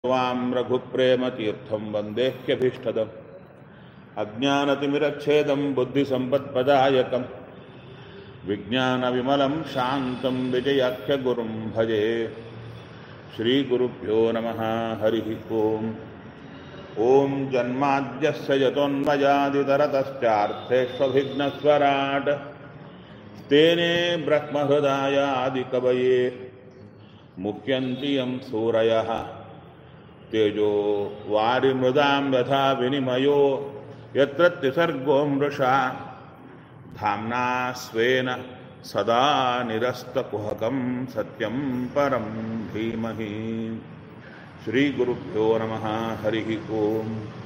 त्वां रघुप्रेमतीर्थं वन्देह्यभीष्टदम् अज्ञानतिमिरच्छेदं बुद्धिसम्पत्पदायकं विज्ञानविमलं शान्तं विजयाख्यगुरुं भजे श्रीगुरुभ्यो नमः हरिः ओम् ॐ जन्माद्यस्य यतोन्मयादितरतश्चार्थेष्वभिघ्नस्वराट् तेने ब्रह्महृदायादिकवये मुह्यन्ति यं सूरयः तेजो वारिमृदां यथा विनिमयो यत्र त्रिसर्गो मृषा धाम्ना स्वेन सदा निरस्तकुहकं सत्यं परं धीमहि ಶ್ರೀಗುರುಭ್ಯೋ ನಮಃ ಹರಿ ಓಂ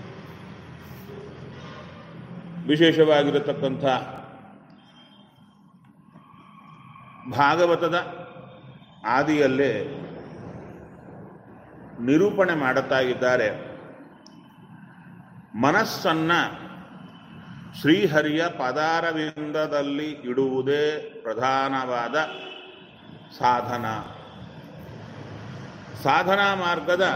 ವಿಶೇಷವಾಗಿರತಕ್ಕಂಥ ಭಾಗವತದ ಆದಿಯಲ್ಲೇ ನಿರೂಪಣೆ ಮಾಡುತ್ತಾ ಇದ್ದಾರೆ ಮನಸ್ಸನ್ನ ಶ್ರೀಹರಿಯ ಪದಾರವಿಂದದಲ್ಲಿ ಇಡುವುದೇ ಪ್ರಧಾನವಾದ ಸಾಧನ ಸಾಧನಾ ಮಾರ್ಗದ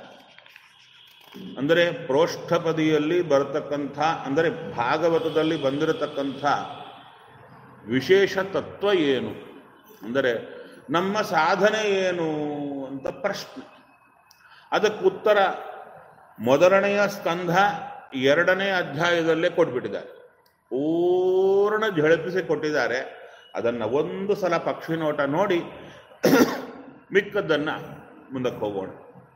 ಅಂದರೆ ಪ್ರೋಷ್ಠಪದಿಯಲ್ಲಿ ಬರತಕ್ಕಂಥ ಅಂದರೆ ಭಾಗವತದಲ್ಲಿ ಬಂದಿರತಕ್ಕಂಥ ವಿಶೇಷ ತತ್ವ ಏನು ಅಂದರೆ ನಮ್ಮ ಸಾಧನೆ ಏನು ಅಂತ ಪ್ರಶ್ನೆ ಅದಕ್ಕೆ ಉತ್ತರ ಮೊದಲನೆಯ ಸ್ಕಂಧ ಎರಡನೇ ಅಧ್ಯಾಯದಲ್ಲೇ ಕೊಟ್ಬಿಟ್ಟಿದ್ದಾರೆ ಪೂರ್ಣ ಝಳಪಿಸಿ ಕೊಟ್ಟಿದ್ದಾರೆ ಅದನ್ನು ಒಂದು ಸಲ ಪಕ್ಷಿ ನೋಟ ನೋಡಿ ಮಿಕ್ಕದ್ದನ್ನು ಮುಂದಕ್ಕೆ ಹೋಗೋಣ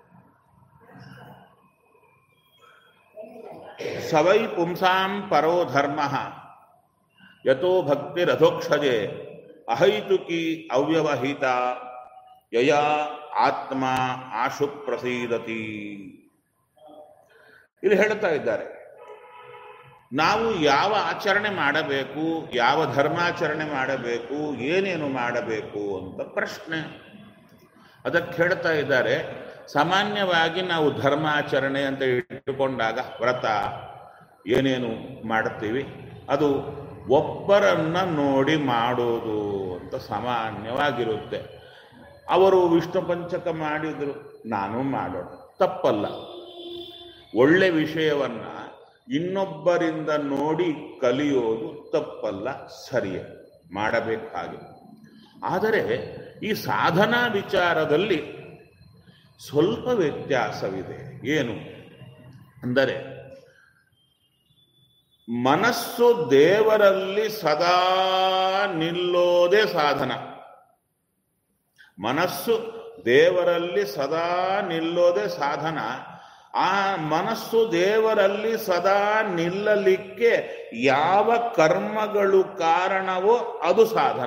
ಸವೈ ಪುಂಸಾಂ ಪರೋ ಧರ್ಮ ಯಥೋ ಭಕ್ತಿರಧೋಕ್ಷಜೆ ಅಹೈತುಕಿ ಅವ್ಯವಹಿತ ಯಯ ಆತ್ಮ ಆಶು ಪ್ರಸೀದತಿ ಇಲ್ಲಿ ಹೇಳ್ತಾ ಇದ್ದಾರೆ ನಾವು ಯಾವ ಆಚರಣೆ ಮಾಡಬೇಕು ಯಾವ ಧರ್ಮಾಚರಣೆ ಮಾಡಬೇಕು ಏನೇನು ಮಾಡಬೇಕು ಅಂತ ಪ್ರಶ್ನೆ ಅದಕ್ಕೆ ಹೇಳ್ತಾ ಇದ್ದಾರೆ ಸಾಮಾನ್ಯವಾಗಿ ನಾವು ಧರ್ಮಾಚರಣೆ ಅಂತ ಇಟ್ಟುಕೊಂಡಾಗ ವ್ರತ ಏನೇನು ಮಾಡುತ್ತೀವಿ ಅದು ಒಬ್ಬರನ್ನ ನೋಡಿ ಮಾಡೋದು ಅಂತ ಸಾಮಾನ್ಯವಾಗಿರುತ್ತೆ ಅವರು ವಿಷ್ಣು ಪಂಚಕ ಮಾಡಿದ್ರು ನಾನು ಮಾಡೋಣ ತಪ್ಪಲ್ಲ ಒಳ್ಳೆ ವಿಷಯವನ್ನ ಇನ್ನೊಬ್ಬರಿಂದ ನೋಡಿ ಕಲಿಯೋದು ತಪ್ಪಲ್ಲ ಸರಿಯೇ ಮಾಡಬೇಕಾಗಿ ಆದರೆ ಈ ಸಾಧನಾ ವಿಚಾರದಲ್ಲಿ ಸ್ವಲ್ಪ ವ್ಯತ್ಯಾಸವಿದೆ ಏನು ಅಂದರೆ ಮನಸ್ಸು ದೇವರಲ್ಲಿ ಸದಾ ನಿಲ್ಲೋದೇ ಸಾಧನ ಮನಸ್ಸು ದೇವರಲ್ಲಿ ಸದಾ ನಿಲ್ಲೋದೇ ಸಾಧನ ಆ ಮನಸ್ಸು ದೇವರಲ್ಲಿ ಸದಾ ನಿಲ್ಲಲಿಕ್ಕೆ ಯಾವ ಕರ್ಮಗಳು ಕಾರಣವೋ ಅದು ಸಾಧನ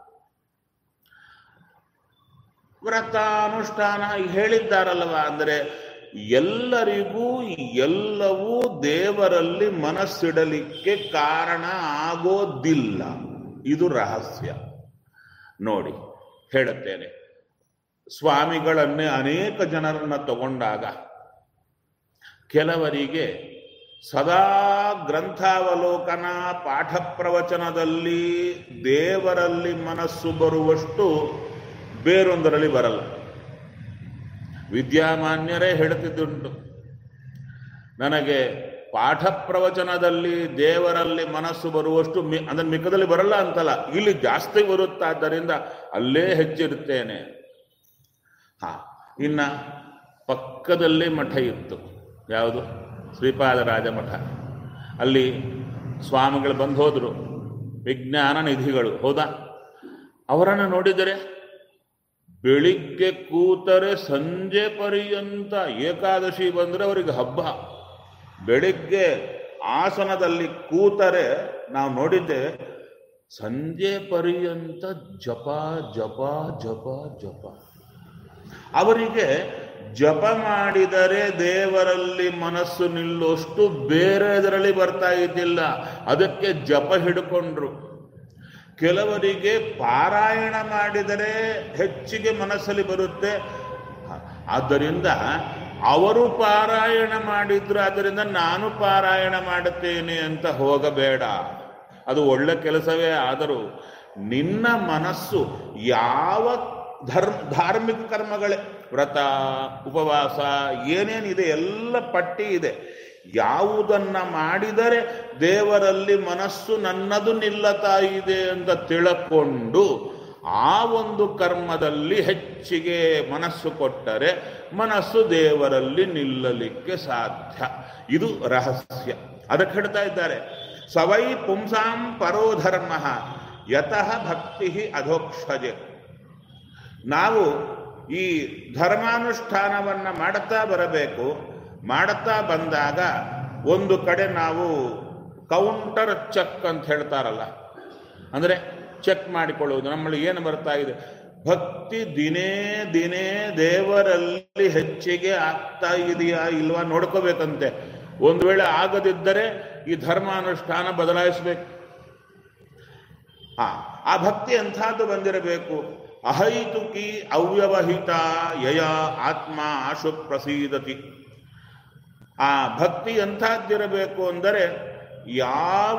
ವ್ರತ ಅನುಷ್ಠಾನ ಹೇಳಿದ್ದಾರಲ್ವ ಅಂದರೆ ಎಲ್ಲರಿಗೂ ಎಲ್ಲವೂ ದೇವರಲ್ಲಿ ಮನಸ್ಸಿಡಲಿಕ್ಕೆ ಕಾರಣ ಆಗೋದಿಲ್ಲ ಇದು ರಹಸ್ಯ ನೋಡಿ ಹೇಳುತ್ತೇನೆ ಸ್ವಾಮಿಗಳನ್ನೇ ಅನೇಕ ಜನರನ್ನ ತಗೊಂಡಾಗ ಕೆಲವರಿಗೆ ಸದಾ ಗ್ರಂಥಾವಲೋಕನ ಪಾಠ ಪ್ರವಚನದಲ್ಲಿ ದೇವರಲ್ಲಿ ಮನಸ್ಸು ಬರುವಷ್ಟು ಬೇರೊಂದರಲ್ಲಿ ಬರಲ್ಲ ವಿದ್ಯಾಮಾನ್ಯರೇ ಹೇಳುತ್ತಿದ್ದುಂಟು ನನಗೆ ಪಾಠ ಪ್ರವಚನದಲ್ಲಿ ದೇವರಲ್ಲಿ ಮನಸ್ಸು ಬರುವಷ್ಟು ಮಿ ಅಂದ್ರೆ ಮಿಕ್ಕದಲ್ಲಿ ಬರಲ್ಲ ಅಂತಲ್ಲ ಇಲ್ಲಿ ಜಾಸ್ತಿ ಬರುತ್ತಾದ್ದರಿಂದ ಅಲ್ಲೇ ಹೆಚ್ಚಿರುತ್ತೇನೆ ಹಾ ಇನ್ನ ಪಕ್ಕದಲ್ಲೇ ಮಠ ಇತ್ತು ಯಾವುದು ಶ್ರೀಪಾದರಾಜ ಮಠ ಅಲ್ಲಿ ಸ್ವಾಮಿಗಳು ಬಂದು ಹೋದ್ರು ವಿಜ್ಞಾನ ನಿಧಿಗಳು ಹೌದಾ ಅವರನ್ನು ನೋಡಿದರೆ ಬೆಳಿಗ್ಗೆ ಕೂತರೆ ಸಂಜೆ ಪರ್ಯಂತ ಏಕಾದಶಿ ಬಂದರೆ ಅವರಿಗೆ ಹಬ್ಬ ಬೆಳಿಗ್ಗೆ ಆಸನದಲ್ಲಿ ಕೂತರೆ ನಾವು ನೋಡಿದ್ದೆ ಸಂಜೆ ಪರ್ಯಂತ ಜಪ ಜಪ ಜಪ ಜಪ ಅವರಿಗೆ ಜಪ ಮಾಡಿದರೆ ದೇವರಲ್ಲಿ ಮನಸ್ಸು ನಿಲ್ಲುವಷ್ಟು ಬೇರೆದರಲ್ಲಿ ಬರ್ತಾ ಇದ್ದಿಲ್ಲ ಅದಕ್ಕೆ ಜಪ ಹಿಡ್ಕೊಂಡ್ರು ಕೆಲವರಿಗೆ ಪಾರಾಯಣ ಮಾಡಿದರೆ ಹೆಚ್ಚಿಗೆ ಮನಸ್ಸಲ್ಲಿ ಬರುತ್ತೆ ಆದ್ದರಿಂದ ಅವರು ಪಾರಾಯಣ ಮಾಡಿದ್ರು ಆದ್ದರಿಂದ ನಾನು ಪಾರಾಯಣ ಮಾಡುತ್ತೇನೆ ಅಂತ ಹೋಗಬೇಡ ಅದು ಒಳ್ಳೆ ಕೆಲಸವೇ ಆದರೂ ನಿನ್ನ ಮನಸ್ಸು ಯಾವ ಧರ್ಮ ಧಾರ್ಮಿಕ ಕರ್ಮಗಳೇ ವ್ರತ ಉಪವಾಸ ಏನೇನಿದೆ ಎಲ್ಲ ಪಟ್ಟಿ ಇದೆ ಯಾವುದನ್ನ ಮಾಡಿದರೆ ದೇವರಲ್ಲಿ ಮನಸ್ಸು ನನ್ನದು ನಿಲ್ಲತಾ ಇದೆ ಅಂತ ತಿಳಕೊಂಡು ಆ ಒಂದು ಕರ್ಮದಲ್ಲಿ ಹೆಚ್ಚಿಗೆ ಮನಸ್ಸು ಕೊಟ್ಟರೆ ಮನಸ್ಸು ದೇವರಲ್ಲಿ ನಿಲ್ಲಲಿಕ್ಕೆ ಸಾಧ್ಯ ಇದು ರಹಸ್ಯ ಅದಕ್ಕೆ ಹೇಳ್ತಾ ಇದ್ದಾರೆ ಸವೈ ಪುಂಸಾಂ ಪರೋಧರ್ಮ ಯತಃ ಭಕ್ತಿ ಅಧೋಕ್ಷಜೆ ನಾವು ಈ ಧರ್ಮಾನುಷ್ಠಾನವನ್ನ ಮಾಡುತ್ತಾ ಬರಬೇಕು ಮಾಡುತ್ತಾ ಬಂದಾಗ ಒಂದು ಕಡೆ ನಾವು ಕೌಂಟರ್ ಚೆಕ್ ಅಂತ ಹೇಳ್ತಾರಲ್ಲ ಅಂದರೆ ಚೆಕ್ ಮಾಡಿಕೊಳ್ಳುವುದು ನಮ್ಮಲ್ಲಿ ಏನು ಬರ್ತಾ ಇದೆ ಭಕ್ತಿ ದಿನೇ ದಿನೇ ದೇವರಲ್ಲಿ ಹೆಚ್ಚಿಗೆ ಆಗ್ತಾ ಇದೆಯಾ ಇಲ್ವಾ ನೋಡ್ಕೋಬೇಕಂತೆ ಒಂದು ವೇಳೆ ಆಗದಿದ್ದರೆ ಈ ಧರ್ಮಾನುಷ್ಠಾನ ಬದಲಾಯಿಸಬೇಕು ಆ ಆ ಭಕ್ತಿ ಎಂಥದ್ದು ಬಂದಿರಬೇಕು ಅಹೈತುಕಿ ಅವ್ಯವಹಿತ ಯಯ ಆತ್ಮ ಆಶು ಪ್ರಸೀದತಿ ಆ ಭಕ್ತಿ ಎಂಥದ್ದಿರಬೇಕು ಅಂದರೆ ಯಾವ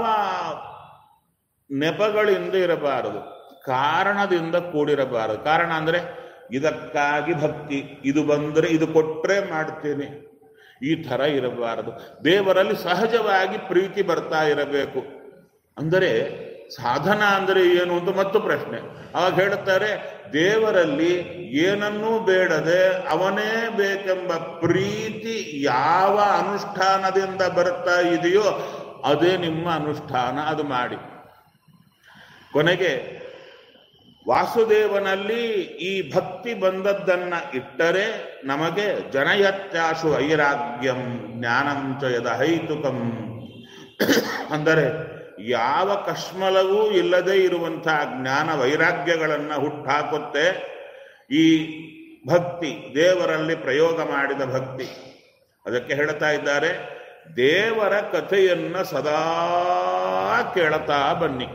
ನೆಪಗಳಿಂದ ಇರಬಾರದು ಕಾರಣದಿಂದ ಕೂಡಿರಬಾರದು ಕಾರಣ ಅಂದರೆ ಇದಕ್ಕಾಗಿ ಭಕ್ತಿ ಇದು ಬಂದರೆ ಇದು ಕೊಟ್ಟರೆ ಮಾಡ್ತೇನೆ ಈ ಥರ ಇರಬಾರದು ದೇವರಲ್ಲಿ ಸಹಜವಾಗಿ ಪ್ರೀತಿ ಬರ್ತಾ ಇರಬೇಕು ಅಂದರೆ ಸಾಧನ ಅಂದರೆ ಏನು ಅಂತ ಮತ್ತು ಪ್ರಶ್ನೆ ಅವಾಗ ಹೇಳುತ್ತಾರೆ ದೇವರಲ್ಲಿ ಏನನ್ನೂ ಬೇಡದೆ ಅವನೇ ಬೇಕೆಂಬ ಪ್ರೀತಿ ಯಾವ ಅನುಷ್ಠಾನದಿಂದ ಬರ್ತಾ ಇದೆಯೋ ಅದೇ ನಿಮ್ಮ ಅನುಷ್ಠಾನ ಅದು ಮಾಡಿ ಕೊನೆಗೆ ವಾಸುದೇವನಲ್ಲಿ ಈ ಭಕ್ತಿ ಬಂದದ್ದನ್ನ ಇಟ್ಟರೆ ನಮಗೆ ಜನಯತ್ಯಾಶು ವೈರಾಗ್ಯಂ ಜ್ಞಾನಂಚ ಯದ ಹೈತುಕಂ ಅಂದರೆ ಯಾವ ಕಶ್ಮಲವೂ ಇಲ್ಲದೆ ಇರುವಂತಹ ಜ್ಞಾನ ವೈರಾಗ್ಯಗಳನ್ನು ಹುಟ್ಟಾಕುತ್ತೆ ಈ ಭಕ್ತಿ ದೇವರಲ್ಲಿ ಪ್ರಯೋಗ ಮಾಡಿದ ಭಕ್ತಿ ಅದಕ್ಕೆ ಹೇಳ್ತಾ ಇದ್ದಾರೆ ದೇವರ ಕಥೆಯನ್ನ ಸದಾ ಕೇಳ್ತಾ ಬನ್ನಿ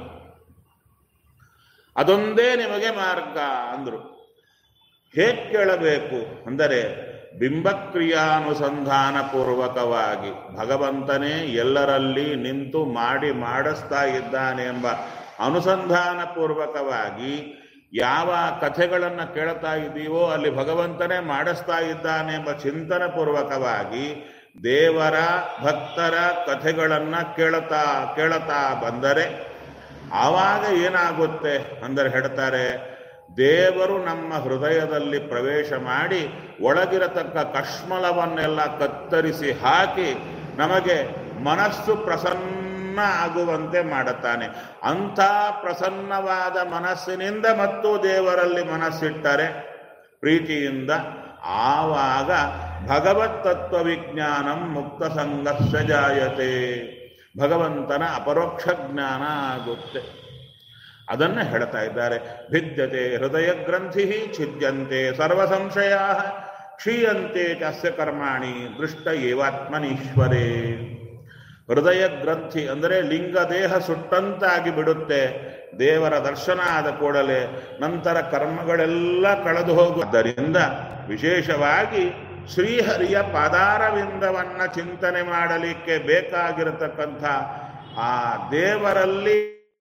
ಅದೊಂದೇ ನಿಮಗೆ ಮಾರ್ಗ ಅಂದ್ರು ಹೇಗೆ ಕೇಳಬೇಕು ಅಂದರೆ ಬಿಂಬಕ್ರಿಯಾನುಸಂಧಾನ ಪೂರ್ವಕವಾಗಿ ಭಗವಂತನೇ ಎಲ್ಲರಲ್ಲಿ ನಿಂತು ಮಾಡಿ ಮಾಡಿಸ್ತಾ ಇದ್ದಾನೆ ಎಂಬ ಅನುಸಂಧಾನ ಪೂರ್ವಕವಾಗಿ ಯಾವ ಕಥೆಗಳನ್ನು ಕೇಳ್ತಾ ಇದೀವೋ ಅಲ್ಲಿ ಭಗವಂತನೇ ಮಾಡಿಸ್ತಾ ಇದ್ದಾನೆ ಎಂಬ ಚಿಂತನ ಪೂರ್ವಕವಾಗಿ ದೇವರ ಭಕ್ತರ ಕಥೆಗಳನ್ನ ಕೇಳ್ತಾ ಕೇಳ್ತಾ ಬಂದರೆ ಆವಾಗ ಏನಾಗುತ್ತೆ ಅಂದರೆ ಹೇಳ್ತಾರೆ ದೇವರು ನಮ್ಮ ಹೃದಯದಲ್ಲಿ ಪ್ರವೇಶ ಮಾಡಿ ಒಳಗಿರತಕ್ಕ ಕಶ್ಮಲವನ್ನೆಲ್ಲ ಕತ್ತರಿಸಿ ಹಾಕಿ ನಮಗೆ ಮನಸ್ಸು ಪ್ರಸನ್ನ ಆಗುವಂತೆ ಮಾಡುತ್ತಾನೆ ಅಂಥ ಪ್ರಸನ್ನವಾದ ಮನಸ್ಸಿನಿಂದ ಮತ್ತು ದೇವರಲ್ಲಿ ಮನಸ್ಸಿಟ್ಟರೆ ಪ್ರೀತಿಯಿಂದ ಆವಾಗ ಭಗವತ್ ತತ್ವ ವಿಜ್ಞಾನಂ ಮುಕ್ತ ಸಂಘರ್ಷ ಜಾಯತೆ ಭಗವಂತನ ಅಪರೋಕ್ಷ ಜ್ಞಾನ ಆಗುತ್ತೆ ಅದನ್ನು ಹೇಳ್ತಾ ಇದ್ದಾರೆ ಭಿದ್ಯತೆ ಹೃದಯ ಗ್ರಂಥಿ ಛಿದ್ಯಂತೆ ಸರ್ವ ಸಂಶಯ ಕ್ಷೀಯಂತೆ ಚಾಸ್ಯ ಕರ್ಮಾಣಿ ದೃಷ್ಟ ಏವಾತ್ಮನೀಶ್ವರೇ ಹೃದಯ ಗ್ರಂಥಿ ಅಂದರೆ ಲಿಂಗ ದೇಹ ಸುಟ್ಟಂತಾಗಿ ಬಿಡುತ್ತೆ ದೇವರ ದರ್ಶನ ಆದ ಕೂಡಲೇ ನಂತರ ಕರ್ಮಗಳೆಲ್ಲ ಕಳೆದು ಹೋಗುವುದರಿಂದ ವಿಶೇಷವಾಗಿ ಶ್ರೀಹರಿಯ ಪಾದಾರವಿಂದವನ್ನ ಚಿಂತನೆ ಮಾಡಲಿಕ್ಕೆ ಬೇಕಾಗಿರತಕ್ಕಂಥ ಆ ದೇವರಲ್ಲಿ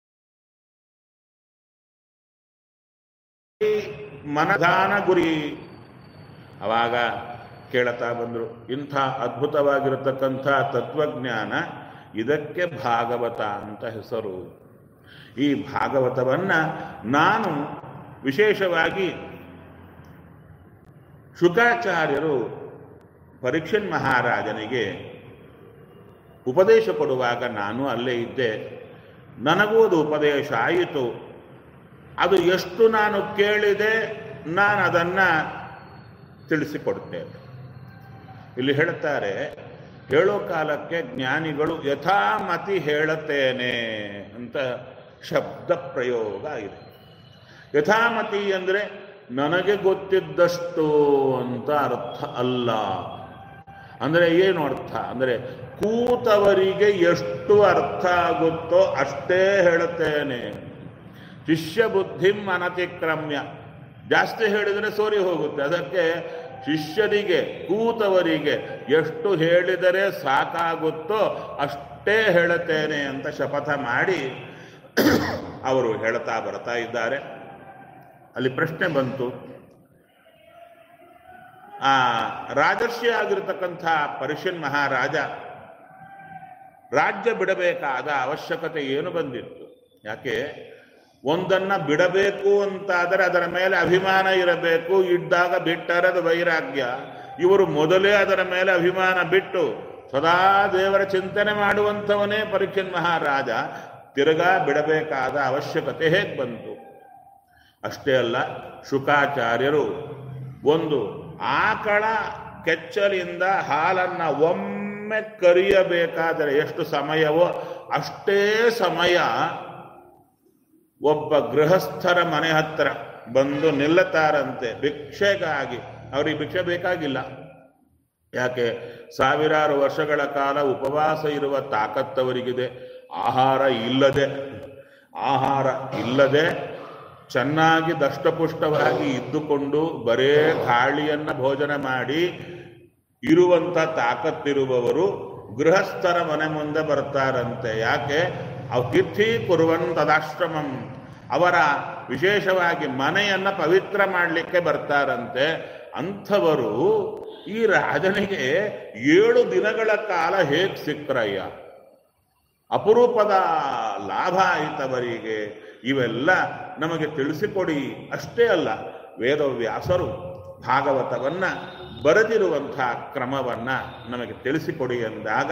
ಮನದಾನ ಗುರಿ ಅವಾಗ ಕೇಳ್ತಾ ಬಂದರು ಇಂಥ ಅದ್ಭುತವಾಗಿರತಕ್ಕಂಥ ತತ್ವಜ್ಞಾನ ಇದಕ್ಕೆ ಭಾಗವತ ಅಂತ ಹೆಸರು ಈ ಭಾಗವತವನ್ನ ನಾನು ವಿಶೇಷವಾಗಿ ಶುಕಾಚಾರ್ಯರು ಪರೀಕ್ಷನ್ ಮಹಾರಾಜನಿಗೆ ಉಪದೇಶ ಕೊಡುವಾಗ ನಾನು ಅಲ್ಲೇ ಇದ್ದೆ ನನಗೂ ಅದು ಉಪದೇಶ ಆಯಿತು ಅದು ಎಷ್ಟು ನಾನು ಕೇಳಿದೆ ನಾನು ಅದನ್ನು ತಿಳಿಸಿಕೊಡ್ತೇನೆ ಇಲ್ಲಿ ಹೇಳುತ್ತಾರೆ ಹೇಳೋ ಕಾಲಕ್ಕೆ ಜ್ಞಾನಿಗಳು ಯಥಾಮತಿ ಹೇಳುತ್ತೇನೆ ಅಂತ ಶಬ್ದ ಪ್ರಯೋಗ ಇದೆ ಯಥಾಮತಿ ಅಂದರೆ ನನಗೆ ಗೊತ್ತಿದ್ದಷ್ಟು ಅಂತ ಅರ್ಥ ಅಲ್ಲ ಅಂದರೆ ಏನು ಅರ್ಥ ಅಂದರೆ ಕೂತವರಿಗೆ ಎಷ್ಟು ಅರ್ಥ ಆಗುತ್ತೋ ಅಷ್ಟೇ ಹೇಳುತ್ತೇನೆ ಶಿಷ್ಯ ಬುದ್ಧಿಂ ಅನತಿಕ್ರಮ್ಯ ಜಾಸ್ತಿ ಹೇಳಿದರೆ ಸೋರಿ ಹೋಗುತ್ತೆ ಅದಕ್ಕೆ ಶಿಷ್ಯರಿಗೆ ಕೂತವರಿಗೆ ಎಷ್ಟು ಹೇಳಿದರೆ ಸಾಕಾಗುತ್ತೋ ಅಷ್ಟೇ ಹೇಳುತ್ತೇನೆ ಅಂತ ಶಪಥ ಮಾಡಿ ಅವರು ಹೇಳ್ತಾ ಬರ್ತಾ ಇದ್ದಾರೆ ಅಲ್ಲಿ ಪ್ರಶ್ನೆ ಬಂತು ಆ ರಾಜರ್ಷಿ ಆಗಿರತಕ್ಕಂಥ ಪರ್ಷಿಯನ್ ಮಹಾರಾಜ ರಾಜ್ಯ ಬಿಡಬೇಕಾದ ಅವಶ್ಯಕತೆ ಏನು ಬಂದಿತ್ತು ಯಾಕೆ ಒಂದನ್ನ ಬಿಡಬೇಕು ಅಂತಾದರೆ ಅದರ ಮೇಲೆ ಅಭಿಮಾನ ಇರಬೇಕು ಇದ್ದಾಗ ಬಿಟ್ಟರೆ ಅದು ವೈರಾಗ್ಯ ಇವರು ಮೊದಲೇ ಅದರ ಮೇಲೆ ಅಭಿಮಾನ ಬಿಟ್ಟು ಸದಾ ದೇವರ ಚಿಂತನೆ ಮಾಡುವಂಥವನೇ ಪರೀಕ್ಷನ್ ಮಹಾರಾಜ ತಿರುಗಾ ಬಿಡಬೇಕಾದ ಅವಶ್ಯಕತೆ ಹೇಗೆ ಬಂತು ಅಷ್ಟೇ ಅಲ್ಲ ಶುಕಾಚಾರ್ಯರು ಒಂದು ಆಕಳ ಕೆಚ್ಚಲಿಂದ ಹಾಲನ್ನ ಒಮ್ಮೆ ಕರಿಯಬೇಕಾದರೆ ಎಷ್ಟು ಸಮಯವೋ ಅಷ್ಟೇ ಸಮಯ ಒಬ್ಬ ಗೃಹಸ್ಥರ ಮನೆ ಹತ್ರ ಬಂದು ನಿಲ್ಲತಾರಂತೆ ಭಿಕ್ಷೆಗಾಗಿ ಅವ್ರಿಗೆ ಭಿಕ್ಷೆ ಬೇಕಾಗಿಲ್ಲ ಯಾಕೆ ಸಾವಿರಾರು ವರ್ಷಗಳ ಕಾಲ ಉಪವಾಸ ಇರುವ ತಾಕತ್ತವರಿಗಿದೆ ಆಹಾರ ಇಲ್ಲದೆ ಆಹಾರ ಇಲ್ಲದೆ ಚೆನ್ನಾಗಿ ದಷ್ಟಪುಷ್ಟವಾಗಿ ಇದ್ದುಕೊಂಡು ಬರೇ ಗಾಳಿಯನ್ನ ಭೋಜನ ಮಾಡಿ ಇರುವಂತ ತಾಕತ್ತಿರುವವರು ಗೃಹಸ್ಥರ ಮನೆ ಮುಂದೆ ಬರ್ತಾರಂತೆ ಯಾಕೆ ಅವು ತಿಥಿ ಕುರುವನ್ ತದಾಶ್ರಮಂ ಅವರ ವಿಶೇಷವಾಗಿ ಮನೆಯನ್ನ ಪವಿತ್ರ ಮಾಡಲಿಕ್ಕೆ ಬರ್ತಾರಂತೆ ಅಂಥವರು ಈ ರಾಜನಿಗೆ ಏಳು ದಿನಗಳ ಕಾಲ ಹೇಗೆ ಸಿಕ್ರಯ್ಯ ಅಪರೂಪದ ಲಾಭ ಆಯಿತವರಿಗೆ ಇವೆಲ್ಲ ನಮಗೆ ತಿಳಿಸಿಕೊಡಿ ಅಷ್ಟೇ ಅಲ್ಲ ವೇದವ್ಯಾಸರು ಭಾಗವತವನ್ನ ಬರೆದಿರುವಂತಹ ಕ್ರಮವನ್ನ ನಮಗೆ ತಿಳಿಸಿಕೊಡಿ ಎಂದಾಗ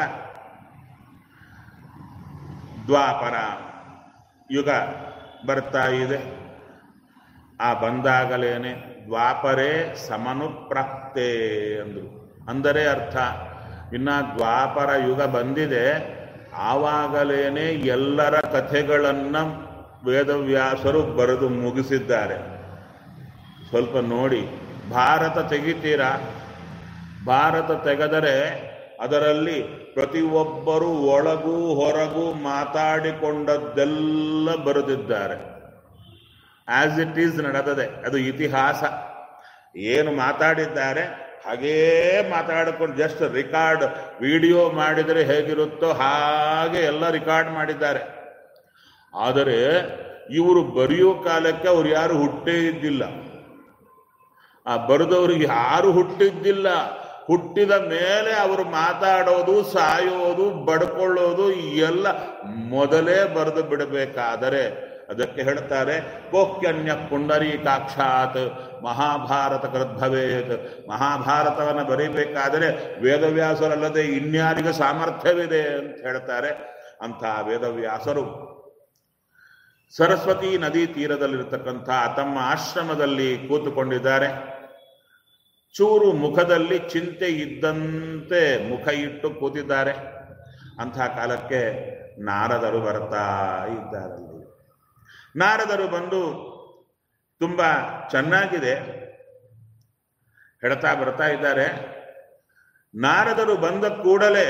ದ್ವಾಪರ ಯುಗ ಬರ್ತಾ ಇದೆ ಆ ಬಂದಾಗಲೇನೆ ದ್ವಾಪರೇ ಸಮನುಪ್ರಾಪ್ತೆ ಅಂದರು ಅಂದರೆ ಅರ್ಥ ಇನ್ನ ದ್ವಾಪರ ಯುಗ ಬಂದಿದೆ ಆವಾಗಲೇನೆ ಎಲ್ಲರ ಕಥೆಗಳನ್ನ ವೇದವ್ಯಾಸರು ಬರೆದು ಮುಗಿಸಿದ್ದಾರೆ ಸ್ವಲ್ಪ ನೋಡಿ ಭಾರತ ತೆಗಿತೀರಾ ಭಾರತ ತೆಗೆದರೆ ಅದರಲ್ಲಿ ಪ್ರತಿಯೊಬ್ಬರು ಒಳಗೂ ಹೊರಗೂ ಮಾತಾಡಿಕೊಂಡದ್ದೆಲ್ಲ ಬರೆದಿದ್ದಾರೆ ಆಸ್ ಇಟ್ ಈಸ್ ನಡೆದದೆ ಅದು ಇತಿಹಾಸ ಏನು ಮಾತಾಡಿದ್ದಾರೆ ಹಾಗೇ ಮಾತಾಡಿಕೊಂಡು ಜಸ್ಟ್ ರಿಕಾರ್ಡ್ ವಿಡಿಯೋ ಮಾಡಿದರೆ ಹೇಗಿರುತ್ತೋ ಹಾಗೆ ಎಲ್ಲ ರಿಕಾರ್ಡ್ ಮಾಡಿದ್ದಾರೆ ಆದರೆ ಇವರು ಬರೆಯೋ ಕಾಲಕ್ಕೆ ಅವ್ರು ಯಾರು ಹುಟ್ಟೇ ಇದ್ದಿಲ್ಲ ಆ ಬರೆದವ್ರಿಗೆ ಯಾರು ಹುಟ್ಟಿದ್ದಿಲ್ಲ ಹುಟ್ಟಿದ ಮೇಲೆ ಅವರು ಮಾತಾಡೋದು ಸಾಯೋದು ಬಡ್ಕೊಳ್ಳೋದು ಎಲ್ಲ ಮೊದಲೇ ಬರೆದು ಬಿಡಬೇಕಾದರೆ ಅದಕ್ಕೆ ಹೇಳ್ತಾರೆ ಕೋಕ್ಯನ್ಯ ಪುಂಡರೀಕಾಕ್ಷಾತ್ ಮಹಾಭಾರತ ಕೃದ್ಭವೇತ್ ಮಹಾಭಾರತವನ್ನು ಬರೀಬೇಕಾದರೆ ವೇದವ್ಯಾಸರಲ್ಲದೆ ಇನ್ಯಾರಿಗೆ ಸಾಮರ್ಥ್ಯವಿದೆ ಅಂತ ಹೇಳ್ತಾರೆ ಅಂತಹ ವೇದವ್ಯಾಸರು ಸರಸ್ವತಿ ನದಿ ತೀರದಲ್ಲಿರತಕ್ಕಂಥ ತಮ್ಮ ಆಶ್ರಮದಲ್ಲಿ ಕೂತುಕೊಂಡಿದ್ದಾರೆ ಚೂರು ಮುಖದಲ್ಲಿ ಚಿಂತೆ ಇದ್ದಂತೆ ಮುಖ ಇಟ್ಟು ಕೂತಿದ್ದಾರೆ ಅಂತಹ ಕಾಲಕ್ಕೆ ನಾರದರು ಬರ್ತಾ ಇದ್ದಾರಲ್ಲಿ ನಾರದರು ಬಂದು ತುಂಬಾ ಚೆನ್ನಾಗಿದೆ ಹೇಳ್ತಾ ಬರ್ತಾ ಇದ್ದಾರೆ ನಾರದರು ಬಂದ ಕೂಡಲೇ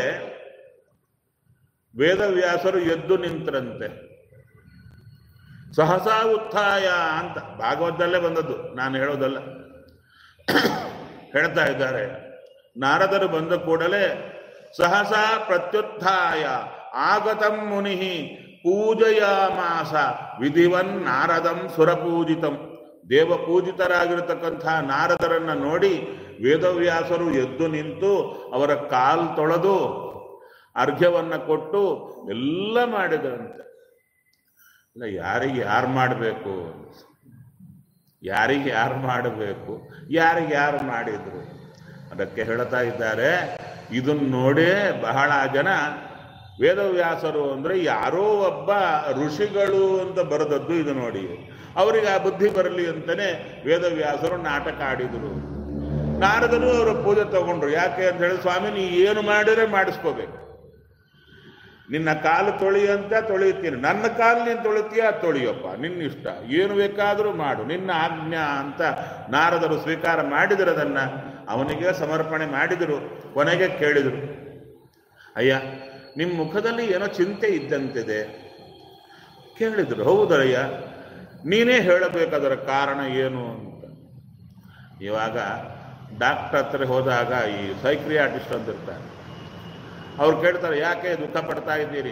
ವೇದವ್ಯಾಸರು ಎದ್ದು ನಿಂತರಂತೆ ಸಹಸಾ ಉತ್ಥಾಯ ಅಂತ ಭಾಗವತದಲ್ಲೇ ಬಂದದ್ದು ನಾನು ಹೇಳೋದಲ್ಲ ಹೇಳ್ತಾ ಇದ್ದಾರೆ ನಾರದರು ಬಂದ ಕೂಡಲೇ ಸಹಸಾ ಪ್ರತ್ಯುತ್ಥಾಯ ಆಗತಂ ಮುನಿ ಪೂಜಯಾಮಾಸ ವಿಧಿವನ್ ನಾರದಂ ಸುರಪೂಜಿತಂ ದೇವಪೂಜಿತರಾಗಿರತಕ್ಕಂಥ ನಾರದರನ್ನ ನೋಡಿ ವೇದವ್ಯಾಸರು ಎದ್ದು ನಿಂತು ಅವರ ಕಾಲ್ ತೊಳೆದು ಅರ್ಘ್ಯವನ್ನ ಕೊಟ್ಟು ಎಲ್ಲ ಮಾಡಿದರಂತೆ ಇಲ್ಲ ಯಾರಿಗೆ ಯಾರು ಮಾಡಬೇಕು ಯಾರಿಗೆ ಯಾರು ಮಾಡಬೇಕು ಯಾರಿಗೆ ಯಾರು ಮಾಡಿದ್ರು ಅದಕ್ಕೆ ಹೇಳ್ತಾ ಇದ್ದಾರೆ ಇದನ್ನ ನೋಡೇ ಬಹಳ ಜನ ವೇದವ್ಯಾಸರು ಅಂದ್ರೆ ಯಾರೋ ಒಬ್ಬ ಋಷಿಗಳು ಅಂತ ಬರೆದದ್ದು ಇದು ನೋಡಿ ಅವರಿಗೆ ಆ ಬುದ್ಧಿ ಬರಲಿ ಅಂತಾನೆ ವೇದವ್ಯಾಸರು ನಾಟಕ ಆಡಿದರು ನಾರದರು ಅವರ ಪೂಜೆ ತಗೊಂಡ್ರು ಯಾಕೆ ಅಂತ ಹೇಳಿ ಸ್ವಾಮಿ ನೀ ಏನು ಮಾಡಿದ್ರೆ ಮಾಡಿಸ್ಕೋಬೇಕು ನಿನ್ನ ಕಾಲು ತೊಳಿ ಅಂತ ತೊಳೆಯುತ್ತೀನಿ ನನ್ನ ಕಾಲು ನೀನು ತೊಳಿತೀಯ ತೊಳಿಯಪ್ಪ ನಿನ್ನ ಇಷ್ಟ ಏನು ಬೇಕಾದರೂ ಮಾಡು ನಿನ್ನ ಆಜ್ಞಾ ಅಂತ ನಾರದರು ಸ್ವೀಕಾರ ಮಾಡಿದರು ಅದನ್ನ ಅವನಿಗೆ ಸಮರ್ಪಣೆ ಮಾಡಿದರು ಕೊನೆಗೆ ಕೇಳಿದರು ಅಯ್ಯ ನಿಮ್ಮ ಮುಖದಲ್ಲಿ ಏನೋ ಚಿಂತೆ ಇದ್ದಂತಿದೆ ಕೇಳಿದರು ಹೌದಯ್ಯ ನೀನೇ ಹೇಳಬೇಕದರ ಕಾರಣ ಏನು ಅಂತ ಇವಾಗ ಡಾಕ್ಟರ್ ಹತ್ರ ಹೋದಾಗ ಈ ಸೈಕ್ರಿಯಾಟಿಸ್ಟ್ ಅಂತ ಇರ್ತಾರೆ ಅವ್ರು ಕೇಳ್ತಾರೆ ಯಾಕೆ ದುಃಖ ಪಡ್ತಾ ಇದ್ದೀರಿ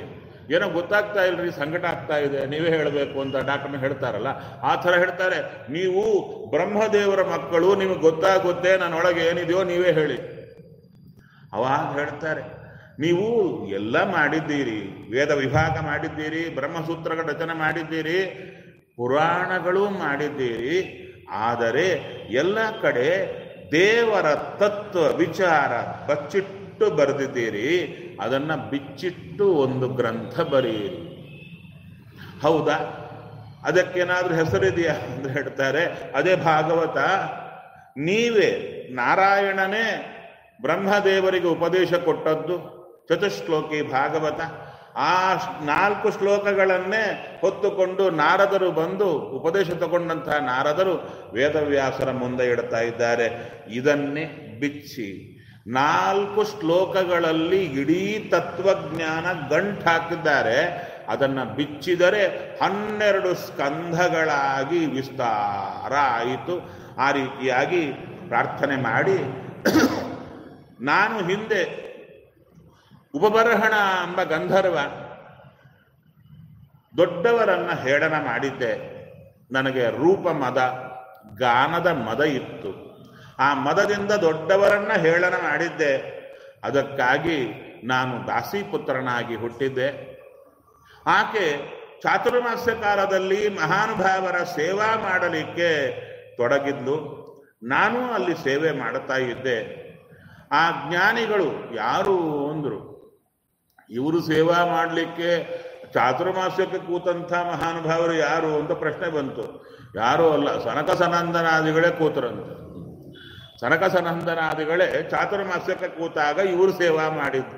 ಏನೋ ಗೊತ್ತಾಗ್ತಾ ಇಲ್ರಿ ಸಂಕಟ ಆಗ್ತಾ ಇದೆ ನೀವೇ ಹೇಳಬೇಕು ಅಂತ ಡಾಕ್ಟರ್ನ ಹೇಳ್ತಾರಲ್ಲ ಆ ಥರ ಹೇಳ್ತಾರೆ ನೀವು ಬ್ರಹ್ಮದೇವರ ಮಕ್ಕಳು ನಿಮಗೆ ಗೊತ್ತಾಗುತ್ತೆ ನನ್ನೊಳಗೆ ಏನಿದೆಯೋ ನೀವೇ ಹೇಳಿ ಅವಾಗ ಹೇಳ್ತಾರೆ ನೀವು ಎಲ್ಲ ಮಾಡಿದ್ದೀರಿ ವೇದ ವಿಭಾಗ ಮಾಡಿದ್ದೀರಿ ಬ್ರಹ್ಮಸೂತ್ರಗಳ ರಚನೆ ಮಾಡಿದ್ದೀರಿ ಪುರಾಣಗಳು ಮಾಡಿದ್ದೀರಿ ಆದರೆ ಎಲ್ಲ ಕಡೆ ದೇವರ ತತ್ವ ವಿಚಾರ ಬಚ್ಚಿಟ್ಟು ಬರೆದಿದ್ದೀರಿ ಅದನ್ನು ಬಿಚ್ಚಿಟ್ಟು ಒಂದು ಗ್ರಂಥ ಬರೆಯಿರಿ ಹೌದಾ ಅದಕ್ಕೇನಾದ್ರೂ ಹೆಸರಿದೆಯಾ ಅಂತ ಹೇಳ್ತಾರೆ ಅದೇ ಭಾಗವತ ನೀವೇ ನಾರಾಯಣನೇ ಬ್ರಹ್ಮದೇವರಿಗೆ ಉಪದೇಶ ಕೊಟ್ಟದ್ದು ಚತುಶ್ಲೋಕಿ ಭಾಗವತ ಆ ಶ್- ನಾಲ್ಕು ಶ್ಲೋಕಗಳನ್ನೇ ಹೊತ್ತುಕೊಂಡು ನಾರದರು ಬಂದು ಉಪದೇಶ ತಗೊಂಡಂತಹ ನಾರದರು ವೇದವ್ಯಾಸರ ಮುಂದೆ ಇಡ್ತಾ ಇದ್ದಾರೆ ಇದನ್ನೇ ಬಿಚ್ಚಿ ನಾಲ್ಕು ಶ್ಲೋಕಗಳಲ್ಲಿ ಇಡೀ ತತ್ವಜ್ಞಾನ ಗಂಟು ಹಾಕಿದ್ದಾರೆ ಅದನ್ನು ಬಿಚ್ಚಿದರೆ ಹನ್ನೆರಡು ಸ್ಕಂಧಗಳಾಗಿ ವಿಸ್ತಾರ ಆಯಿತು ಆ ರೀತಿಯಾಗಿ ಪ್ರಾರ್ಥನೆ ಮಾಡಿ ನಾನು ಹಿಂದೆ ಉಪಬರಹಣ ಎಂಬ ಗಂಧರ್ವ ದೊಡ್ಡವರನ್ನ ಹೇಳನ ಮಾಡಿದ್ದೆ ನನಗೆ ರೂಪ ಮದ ಗಾನದ ಮದ ಇತ್ತು ಆ ಮದದಿಂದ ದೊಡ್ಡವರನ್ನ ಹೇಳನ ಮಾಡಿದ್ದೆ ಅದಕ್ಕಾಗಿ ನಾನು ದಾಸಿಪುತ್ರನಾಗಿ ಹುಟ್ಟಿದ್ದೆ ಆಕೆ ಚಾತುರ್ಮಾಸ್ಯ ಕಾಲದಲ್ಲಿ ಮಹಾನುಭಾವರ ಸೇವಾ ಮಾಡಲಿಕ್ಕೆ ತೊಡಗಿದ್ಲು ನಾನು ಅಲ್ಲಿ ಸೇವೆ ಮಾಡ್ತಾ ಇದ್ದೆ ಆ ಜ್ಞಾನಿಗಳು ಯಾರು ಅಂದರು ಇವರು ಸೇವಾ ಮಾಡಲಿಕ್ಕೆ ಚಾತುರ್ಮಾಸ್ಯಕ್ಕೆ ಕೂತಂಥ ಮಹಾನುಭಾವರು ಯಾರು ಅಂತ ಪ್ರಶ್ನೆ ಬಂತು ಯಾರೂ ಅಲ್ಲ ಸನಕ ಸನಂದನಾದಿಗಳೇ ಕೂತರಂತೆ ಸನಕ ಸನಂದನಾದಿಗಳೇ ಚಾತುರ್ಮಾಸ್ಯಕ್ಕೆ ಕೂತಾಗ ಇವರು ಸೇವಾ ಮಾಡಿದ್ರು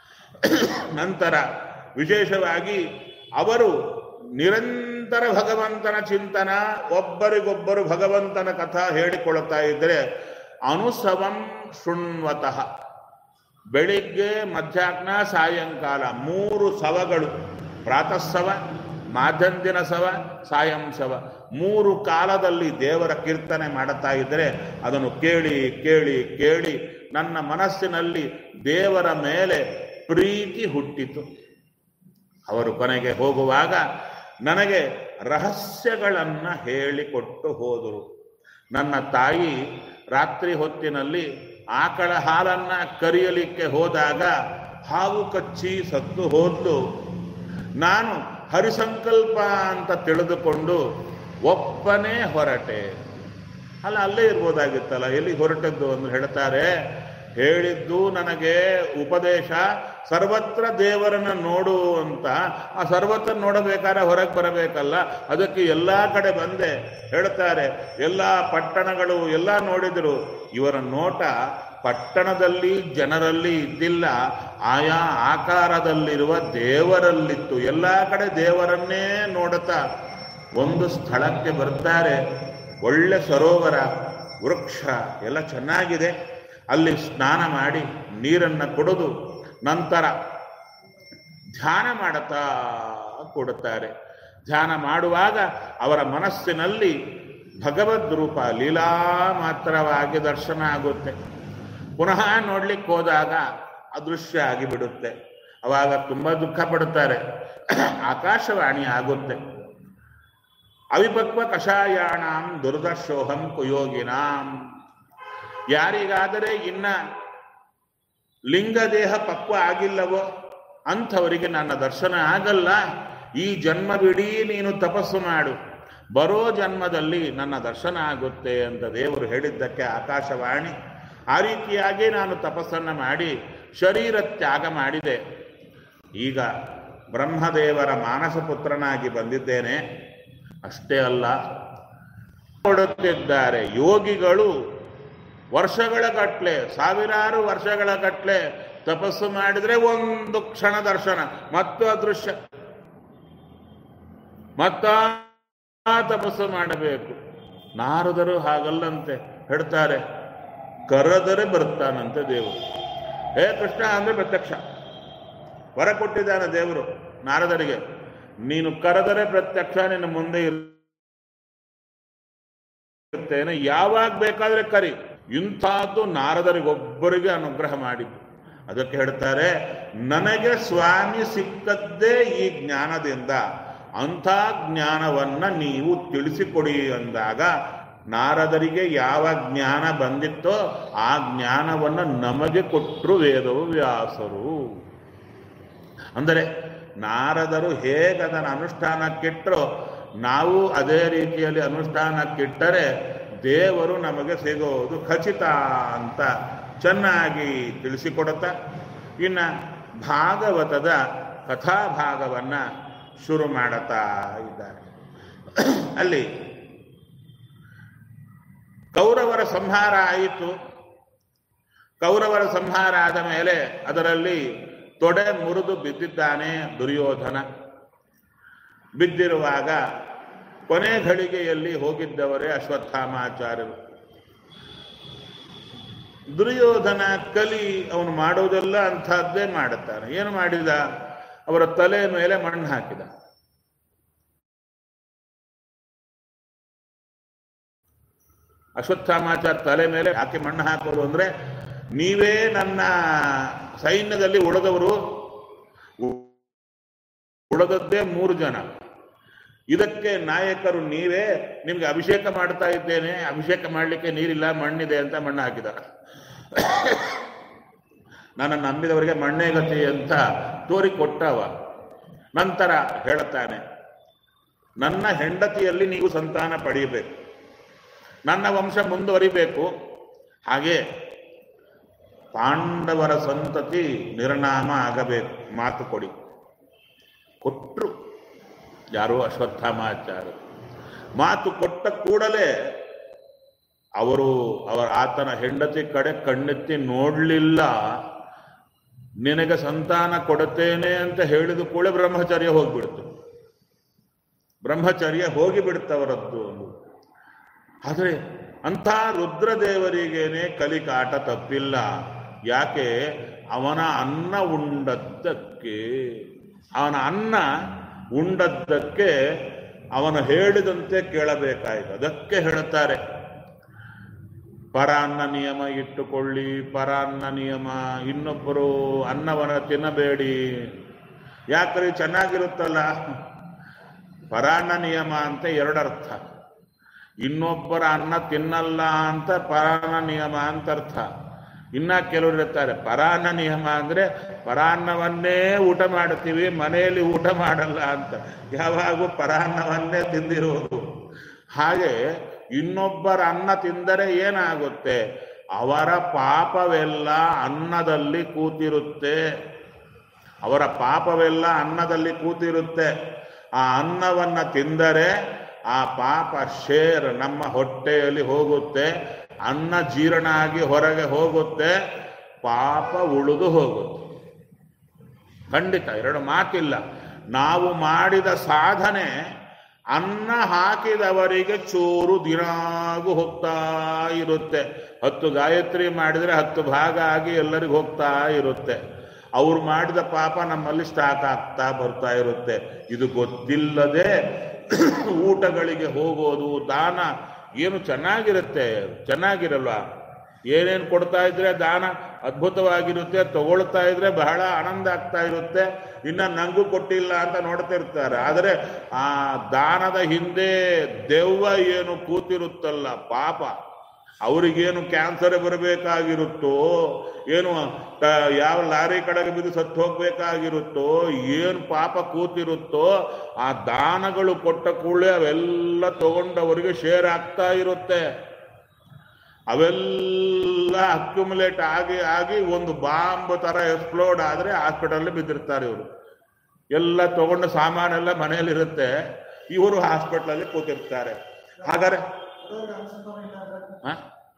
ನಂತರ ವಿಶೇಷವಾಗಿ ಅವರು ನಿರಂತರ ಭಗವಂತನ ಚಿಂತನ ಒಬ್ಬರಿಗೊಬ್ಬರು ಭಗವಂತನ ಕಥಾ ಹೇಳಿಕೊಳ್ತಾ ಇದ್ರೆ ಅನುಸವಂ ಶೃಣ್ವತಃ ಬೆಳಿಗ್ಗೆ ಮಧ್ಯಾಹ್ನ ಸಾಯಂಕಾಲ ಮೂರು ಸವಗಳು ಪ್ರಾತಃಸವ ಮಾಧ್ಯಂದಿನ ಸವ ಸಾಯಂ ಸವ ಮೂರು ಕಾಲದಲ್ಲಿ ದೇವರ ಕೀರ್ತನೆ ಮಾಡುತ್ತಾ ಇದ್ದರೆ ಅದನ್ನು ಕೇಳಿ ಕೇಳಿ ಕೇಳಿ ನನ್ನ ಮನಸ್ಸಿನಲ್ಲಿ ದೇವರ ಮೇಲೆ ಪ್ರೀತಿ ಹುಟ್ಟಿತು ಅವರು ಕೊನೆಗೆ ಹೋಗುವಾಗ ನನಗೆ ರಹಸ್ಯಗಳನ್ನು ಹೇಳಿಕೊಟ್ಟು ಹೋದರು ನನ್ನ ತಾಯಿ ರಾತ್ರಿ ಹೊತ್ತಿನಲ್ಲಿ ಆಕಳ ಹಾಲನ್ನ ಕರಿಯಲಿಕ್ಕೆ ಹೋದಾಗ ಹಾವು ಕಚ್ಚಿ ಸತ್ತು ಹೋದ್ಲು ನಾನು ಹರಿಸಂಕಲ್ಪ ಅಂತ ತಿಳಿದುಕೊಂಡು ಒಪ್ಪನೇ ಹೊರಟೆ ಅಲ್ಲ ಅಲ್ಲೇ ಇರ್ಬೋದಾಗಿತ್ತಲ್ಲ ಎಲ್ಲಿ ಹೊರಟದ್ದು ಅಂತ ಹೇಳ್ತಾರೆ ಹೇಳಿದ್ದು ನನಗೆ ಉಪದೇಶ ಸರ್ವತ್ರ ದೇವರನ್ನ ನೋಡು ಅಂತ ಆ ಸರ್ವತ್ರ ನೋಡಬೇಕಾದ್ರೆ ಹೊರಗೆ ಬರಬೇಕಲ್ಲ ಅದಕ್ಕೆ ಎಲ್ಲ ಕಡೆ ಬಂದೆ ಹೇಳ್ತಾರೆ ಎಲ್ಲ ಪಟ್ಟಣಗಳು ಎಲ್ಲ ನೋಡಿದರು ಇವರ ನೋಟ ಪಟ್ಟಣದಲ್ಲಿ ಜನರಲ್ಲಿ ಇದ್ದಿಲ್ಲ ಆಯಾ ಆಕಾರದಲ್ಲಿರುವ ದೇವರಲ್ಲಿತ್ತು ಎಲ್ಲ ಕಡೆ ದೇವರನ್ನೇ ನೋಡುತ್ತಾ ಒಂದು ಸ್ಥಳಕ್ಕೆ ಬರ್ತಾರೆ ಒಳ್ಳೆ ಸರೋವರ ವೃಕ್ಷ ಎಲ್ಲ ಚೆನ್ನಾಗಿದೆ ಅಲ್ಲಿ ಸ್ನಾನ ಮಾಡಿ ನೀರನ್ನು ಕುಡಿದು ನಂತರ ಧ್ಯಾನ ಮಾಡುತ್ತಾ ಕೊಡುತ್ತಾರೆ ಧ್ಯಾನ ಮಾಡುವಾಗ ಅವರ ಮನಸ್ಸಿನಲ್ಲಿ ಭಗವದ್ ರೂಪ ಲೀಲಾ ಮಾತ್ರವಾಗಿ ದರ್ಶನ ಆಗುತ್ತೆ ಪುನಃ ನೋಡ್ಲಿಕ್ಕೆ ಹೋದಾಗ ಅದೃಶ್ಯ ಆಗಿಬಿಡುತ್ತೆ ಅವಾಗ ತುಂಬ ದುಃಖ ಪಡುತ್ತಾರೆ ಆಕಾಶವಾಣಿ ಆಗುತ್ತೆ ಅವಿಪಕ್ವ ಕಷಾಯಾಣಾಂ ದುರ್ದರ್ಶೋಹಂ ಕುಯೋಗಿನಾಂ ಯಾರಿಗಾದರೆ ಇನ್ನ ಲಿಂಗದೇಹ ಪಕ್ವ ಆಗಿಲ್ಲವೋ ಅಂಥವರಿಗೆ ನನ್ನ ದರ್ಶನ ಆಗಲ್ಲ ಈ ಜನ್ಮವಿಡೀ ನೀನು ತಪಸ್ಸು ಮಾಡು ಬರೋ ಜನ್ಮದಲ್ಲಿ ನನ್ನ ದರ್ಶನ ಆಗುತ್ತೆ ಅಂತ ದೇವರು ಹೇಳಿದ್ದಕ್ಕೆ ಆಕಾಶವಾಣಿ ಆ ರೀತಿಯಾಗಿ ನಾನು ತಪಸ್ಸನ್ನು ಮಾಡಿ ಶರೀರ ತ್ಯಾಗ ಮಾಡಿದೆ ಈಗ ಬ್ರಹ್ಮದೇವರ ಮಾನಸ ಪುತ್ರನಾಗಿ ಬಂದಿದ್ದೇನೆ ಅಷ್ಟೇ ಅಲ್ಲ ಕೊಡುತ್ತಿದ್ದಾರೆ ಯೋಗಿಗಳು ವರ್ಷಗಳ ಗಟ್ಲೆ ಸಾವಿರಾರು ವರ್ಷಗಳ ಗಟ್ಲೆ ತಪಸ್ಸು ಮಾಡಿದ್ರೆ ಒಂದು ಕ್ಷಣ ದರ್ಶನ ಮತ್ತು ಅದೃಶ್ಯ ಮತ್ತ ತಪಸ್ಸು ಮಾಡಬೇಕು ನಾರದರು ಹಾಗಲ್ಲಂತೆ ಹೇಳ್ತಾರೆ ಕರೆದರೆ ಬರ್ತಾನಂತೆ ದೇವರು ಹೇ ಕೃಷ್ಣ ಅಂದ್ರೆ ಪ್ರತ್ಯಕ್ಷ ವರ ಕೊಟ್ಟಿದ್ದಾನೆ ದೇವರು ನಾರದರಿಗೆ ನೀನು ಕರೆದರೆ ಪ್ರತ್ಯಕ್ಷ ನಿನ್ನ ಮುಂದೆ ಇರುತ್ತೇನೆ ಯಾವಾಗ ಬೇಕಾದ್ರೆ ಕರಿ ಇಂಥದ್ದು ನಾರದರಿಗೊಬ್ಬರಿಗೆ ಅನುಗ್ರಹ ಮಾಡಿದ್ದು ಅದಕ್ಕೆ ಹೇಳ್ತಾರೆ ನನಗೆ ಸ್ವಾಮಿ ಸಿಕ್ಕದ್ದೇ ಈ ಜ್ಞಾನದಿಂದ ಅಂಥ ಜ್ಞಾನವನ್ನ ನೀವು ತಿಳಿಸಿಕೊಡಿ ಅಂದಾಗ ನಾರದರಿಗೆ ಯಾವ ಜ್ಞಾನ ಬಂದಿತ್ತೋ ಆ ಜ್ಞಾನವನ್ನು ನಮಗೆ ಕೊಟ್ಟರು ವೇದವು ವ್ಯಾಸರು ಅಂದರೆ ನಾರದರು ಹೇಗೆ ಅದನ್ನು ಅನುಷ್ಠಾನಕ್ಕಿಟ್ಟರೋ ನಾವು ಅದೇ ರೀತಿಯಲ್ಲಿ ಅನುಷ್ಠಾನಕ್ಕಿಟ್ಟರೆ ದೇವರು ನಮಗೆ ಸಿಗೋದು ಖಚಿತ ಅಂತ ಚೆನ್ನಾಗಿ ತಿಳಿಸಿಕೊಡುತ್ತಾ ಇನ್ನು ಭಾಗವತದ ಕಥಾಭಾಗವನ್ನು ಶುರು ಮಾಡುತ್ತಾ ಇದ್ದಾರೆ ಅಲ್ಲಿ ಕೌರವರ ಸಂಹಾರ ಆಯಿತು ಕೌರವರ ಸಂಹಾರ ಆದ ಮೇಲೆ ಅದರಲ್ಲಿ ತೊಡೆ ಮುರಿದು ಬಿದ್ದಿದ್ದಾನೆ ದುರ್ಯೋಧನ ಬಿದ್ದಿರುವಾಗ ಕೊನೆ ಘಳಿಗೆಯಲ್ಲಿ ಹೋಗಿದ್ದವರೇ ಅಶ್ವತ್ಥಾಮಾಚಾರ್ಯರು ದುರ್ಯೋಧನ ಕಲಿ ಅವನು ಮಾಡೋದೆಲ್ಲ ಅಂಥದ್ದೇ ಮಾಡುತ್ತಾನೆ ಏನು ಮಾಡಿದ ಅವರ ತಲೆ ಮೇಲೆ ಮಣ್ಣು ಹಾಕಿದ ಅಶ್ವತ್ಥಾಮಾಚಾರ ತಲೆ ಮೇಲೆ ಯಾಕೆ ಮಣ್ಣು ಹಾಕೋದು ಅಂದ್ರೆ ನೀವೇ ನನ್ನ ಸೈನ್ಯದಲ್ಲಿ ಉಳಿದವರು ಉಳಿದದ್ದೇ ಮೂರು ಜನ ಇದಕ್ಕೆ ನಾಯಕರು ನೀವೇ ನಿಮ್ಗೆ ಅಭಿಷೇಕ ಮಾಡ್ತಾ ಇದ್ದೇನೆ ಅಭಿಷೇಕ ಮಾಡಲಿಕ್ಕೆ ನೀರಿಲ್ಲ ಮಣ್ಣಿದೆ ಅಂತ ಮಣ್ಣು ಹಾಕಿದ ನನ್ನ ನಂಬಿದವರಿಗೆ ಮಣ್ಣೇ ಗತಿ ಅಂತ ತೋರಿಕೊಟ್ಟವ ನಂತರ ಹೇಳುತ್ತಾನೆ ನನ್ನ ಹೆಂಡತಿಯಲ್ಲಿ ನೀವು ಸಂತಾನ ಪಡೆಯಬೇಕು ನನ್ನ ವಂಶ ಮುಂದುವರಿಬೇಕು ಹಾಗೆ ಪಾಂಡವರ ಸಂತತಿ ನಿರ್ನಾಮ ಆಗಬೇಕು ಮಾತು ಕೊಡಿ ಕೊಟ್ಟರು ಯಾರೋ ಅಶ್ವತ್ಥಾಮಾಚಾರ್ಯ ಮಾತು ಕೊಟ್ಟ ಕೂಡಲೇ ಅವರು ಅವರ ಆತನ ಹೆಂಡತಿ ಕಡೆ ಕಣ್ಣೆತ್ತಿ ನೋಡಲಿಲ್ಲ ನಿನಗೆ ಸಂತಾನ ಕೊಡುತ್ತೇನೆ ಅಂತ ಹೇಳಿದ ಕೂಡಲೇ ಬ್ರಹ್ಮಚರ್ಯ ಹೋಗ್ಬಿಡ್ತು ಬ್ರಹ್ಮಚರ್ಯ ಹೋಗಿಬಿಡ್ತವರದ್ದು ಒಂದು ಆದರೆ ಅಂಥ ರುದ್ರದೇವರಿಗೇನೆ ಕಲಿಕಾಟ ತಪ್ಪಿಲ್ಲ ಯಾಕೆ ಅವನ ಅನ್ನ ಉಂಡದ್ದಕ್ಕೆ ಅವನ ಅನ್ನ ಉಂಡದ್ದಕ್ಕೆ ಅವನು ಹೇಳಿದಂತೆ ಕೇಳಬೇಕಾಯಿತು ಅದಕ್ಕೆ ಹೇಳುತ್ತಾರೆ ಪರಾನ್ನ ನಿಯಮ ಇಟ್ಟುಕೊಳ್ಳಿ ಪರಾನ್ನ ನಿಯಮ ಇನ್ನೊಬ್ಬರು ಅನ್ನವನ್ನು ತಿನ್ನಬೇಡಿ ಯಾಕ್ರಿ ಚೆನ್ನಾಗಿರುತ್ತಲ್ಲ ಪರಾನ್ನ ನಿಯಮ ಅಂತ ಎರಡರ್ಥ ಇನ್ನೊಬ್ಬರ ಅನ್ನ ತಿನ್ನಲ್ಲ ಅಂತ ಪರಾನ್ನ ನಿಯಮ ಅಂತ ಅರ್ಥ ಇನ್ನ ಕೆಲವರು ಇರ್ತಾರೆ ಪರಾನ್ನ ನಿಯಮ ಅಂದ್ರೆ ಪರಾನ್ನವನ್ನೇ ಊಟ ಮಾಡ್ತೀವಿ ಮನೆಯಲ್ಲಿ ಊಟ ಮಾಡಲ್ಲ ಅಂತ ಯಾವಾಗೂ ಪರಾನ್ನವನ್ನೇ ತಿಂದಿರುವುದು ಹಾಗೆ ಇನ್ನೊಬ್ಬರ ಅನ್ನ ತಿಂದರೆ ಏನಾಗುತ್ತೆ ಅವರ ಪಾಪವೆಲ್ಲ ಅನ್ನದಲ್ಲಿ ಕೂತಿರುತ್ತೆ ಅವರ ಪಾಪವೆಲ್ಲ ಅನ್ನದಲ್ಲಿ ಕೂತಿರುತ್ತೆ ಆ ಅನ್ನವನ್ನ ತಿಂದರೆ ಆ ಪಾಪ ಶೇರ್ ನಮ್ಮ ಹೊಟ್ಟೆಯಲ್ಲಿ ಹೋಗುತ್ತೆ ಅನ್ನ ಜೀರ್ಣ ಆಗಿ ಹೊರಗೆ ಹೋಗುತ್ತೆ ಪಾಪ ಉಳಿದು ಹೋಗುತ್ತೆ ಖಂಡಿತ ಎರಡು ಮಾತಿಲ್ಲ ನಾವು ಮಾಡಿದ ಸಾಧನೆ ಅನ್ನ ಹಾಕಿದವರಿಗೆ ಚೂರು ದಿನಾಗೂ ಹೋಗ್ತಾ ಇರುತ್ತೆ ಹತ್ತು ಗಾಯತ್ರಿ ಮಾಡಿದರೆ ಹತ್ತು ಭಾಗ ಆಗಿ ಎಲ್ಲರಿಗೂ ಹೋಗ್ತಾ ಇರುತ್ತೆ ಅವ್ರು ಮಾಡಿದ ಪಾಪ ನಮ್ಮಲ್ಲಿ ಸ್ಟಾಕ್ ಆಗ್ತಾ ಬರ್ತಾ ಇರುತ್ತೆ ಇದು ಗೊತ್ತಿಲ್ಲದೆ ಊಟಗಳಿಗೆ ಹೋಗೋದು ದಾನ ಏನು ಚೆನ್ನಾಗಿರುತ್ತೆ ಚೆನ್ನಾಗಿರಲ್ವಾ ಏನೇನು ಕೊಡ್ತಾ ಇದ್ರೆ ದಾನ ಅದ್ಭುತವಾಗಿರುತ್ತೆ ತಗೊಳ್ತಾ ಇದ್ರೆ ಬಹಳ ಆನಂದ ಆಗ್ತಾ ಇರುತ್ತೆ ಇನ್ನ ನಂಗೂ ಕೊಟ್ಟಿಲ್ಲ ಅಂತ ನೋಡ್ತಿರ್ತಾರೆ ಆದರೆ ಆ ದಾನದ ಹಿಂದೆ ದೆವ್ವ ಏನು ಕೂತಿರುತ್ತಲ್ಲ ಪಾಪ ಅವರಿಗೇನು ಕ್ಯಾನ್ಸರ್ ಬರಬೇಕಾಗಿರುತ್ತೋ ಏನು ತ- ಯಾವ ಲಾರಿ ಕಡೆಗೆ ಬಿದ್ದು ಸತ್ತು ಹೋಗ್ಬೇಕಾಗಿರುತ್ತೋ ಏನು ಪಾಪ ಕೂತಿರುತ್ತೋ ಆ ದಾನಗಳು ಕೊಟ್ಟ ಕೂಡಲೇ ಅವೆಲ್ಲ ತಗೊಂಡವರಿಗೆ ಶೇರ್ ಆಗ್ತಾ ಇರುತ್ತೆ ಅವೆಲ್ಲ ಅಕ್ಯುಮುಲೇಟ್ ಆಗಿ ಆಗಿ ಒಂದು ಬಾಂಬ್ ತರ ಎಕ್ಸ್ಪ್ಲೋಡ್ ಆದ್ರೆ ಹಾಸ್ಪಿಟಲ್ ಬಿದ್ದಿರ್ತಾರೆ ಇವರು ಎಲ್ಲ ತಗೊಂಡ ಸಾಮಾನೆಲ್ಲ ಮನೆಯಲ್ಲಿರುತ್ತೆ ಇವರು ಹಾಸ್ಪಿಟಲ್ ಕೂತಿರ್ತಾರೆ ಹಾಗಾದ್ರೆ ಹ?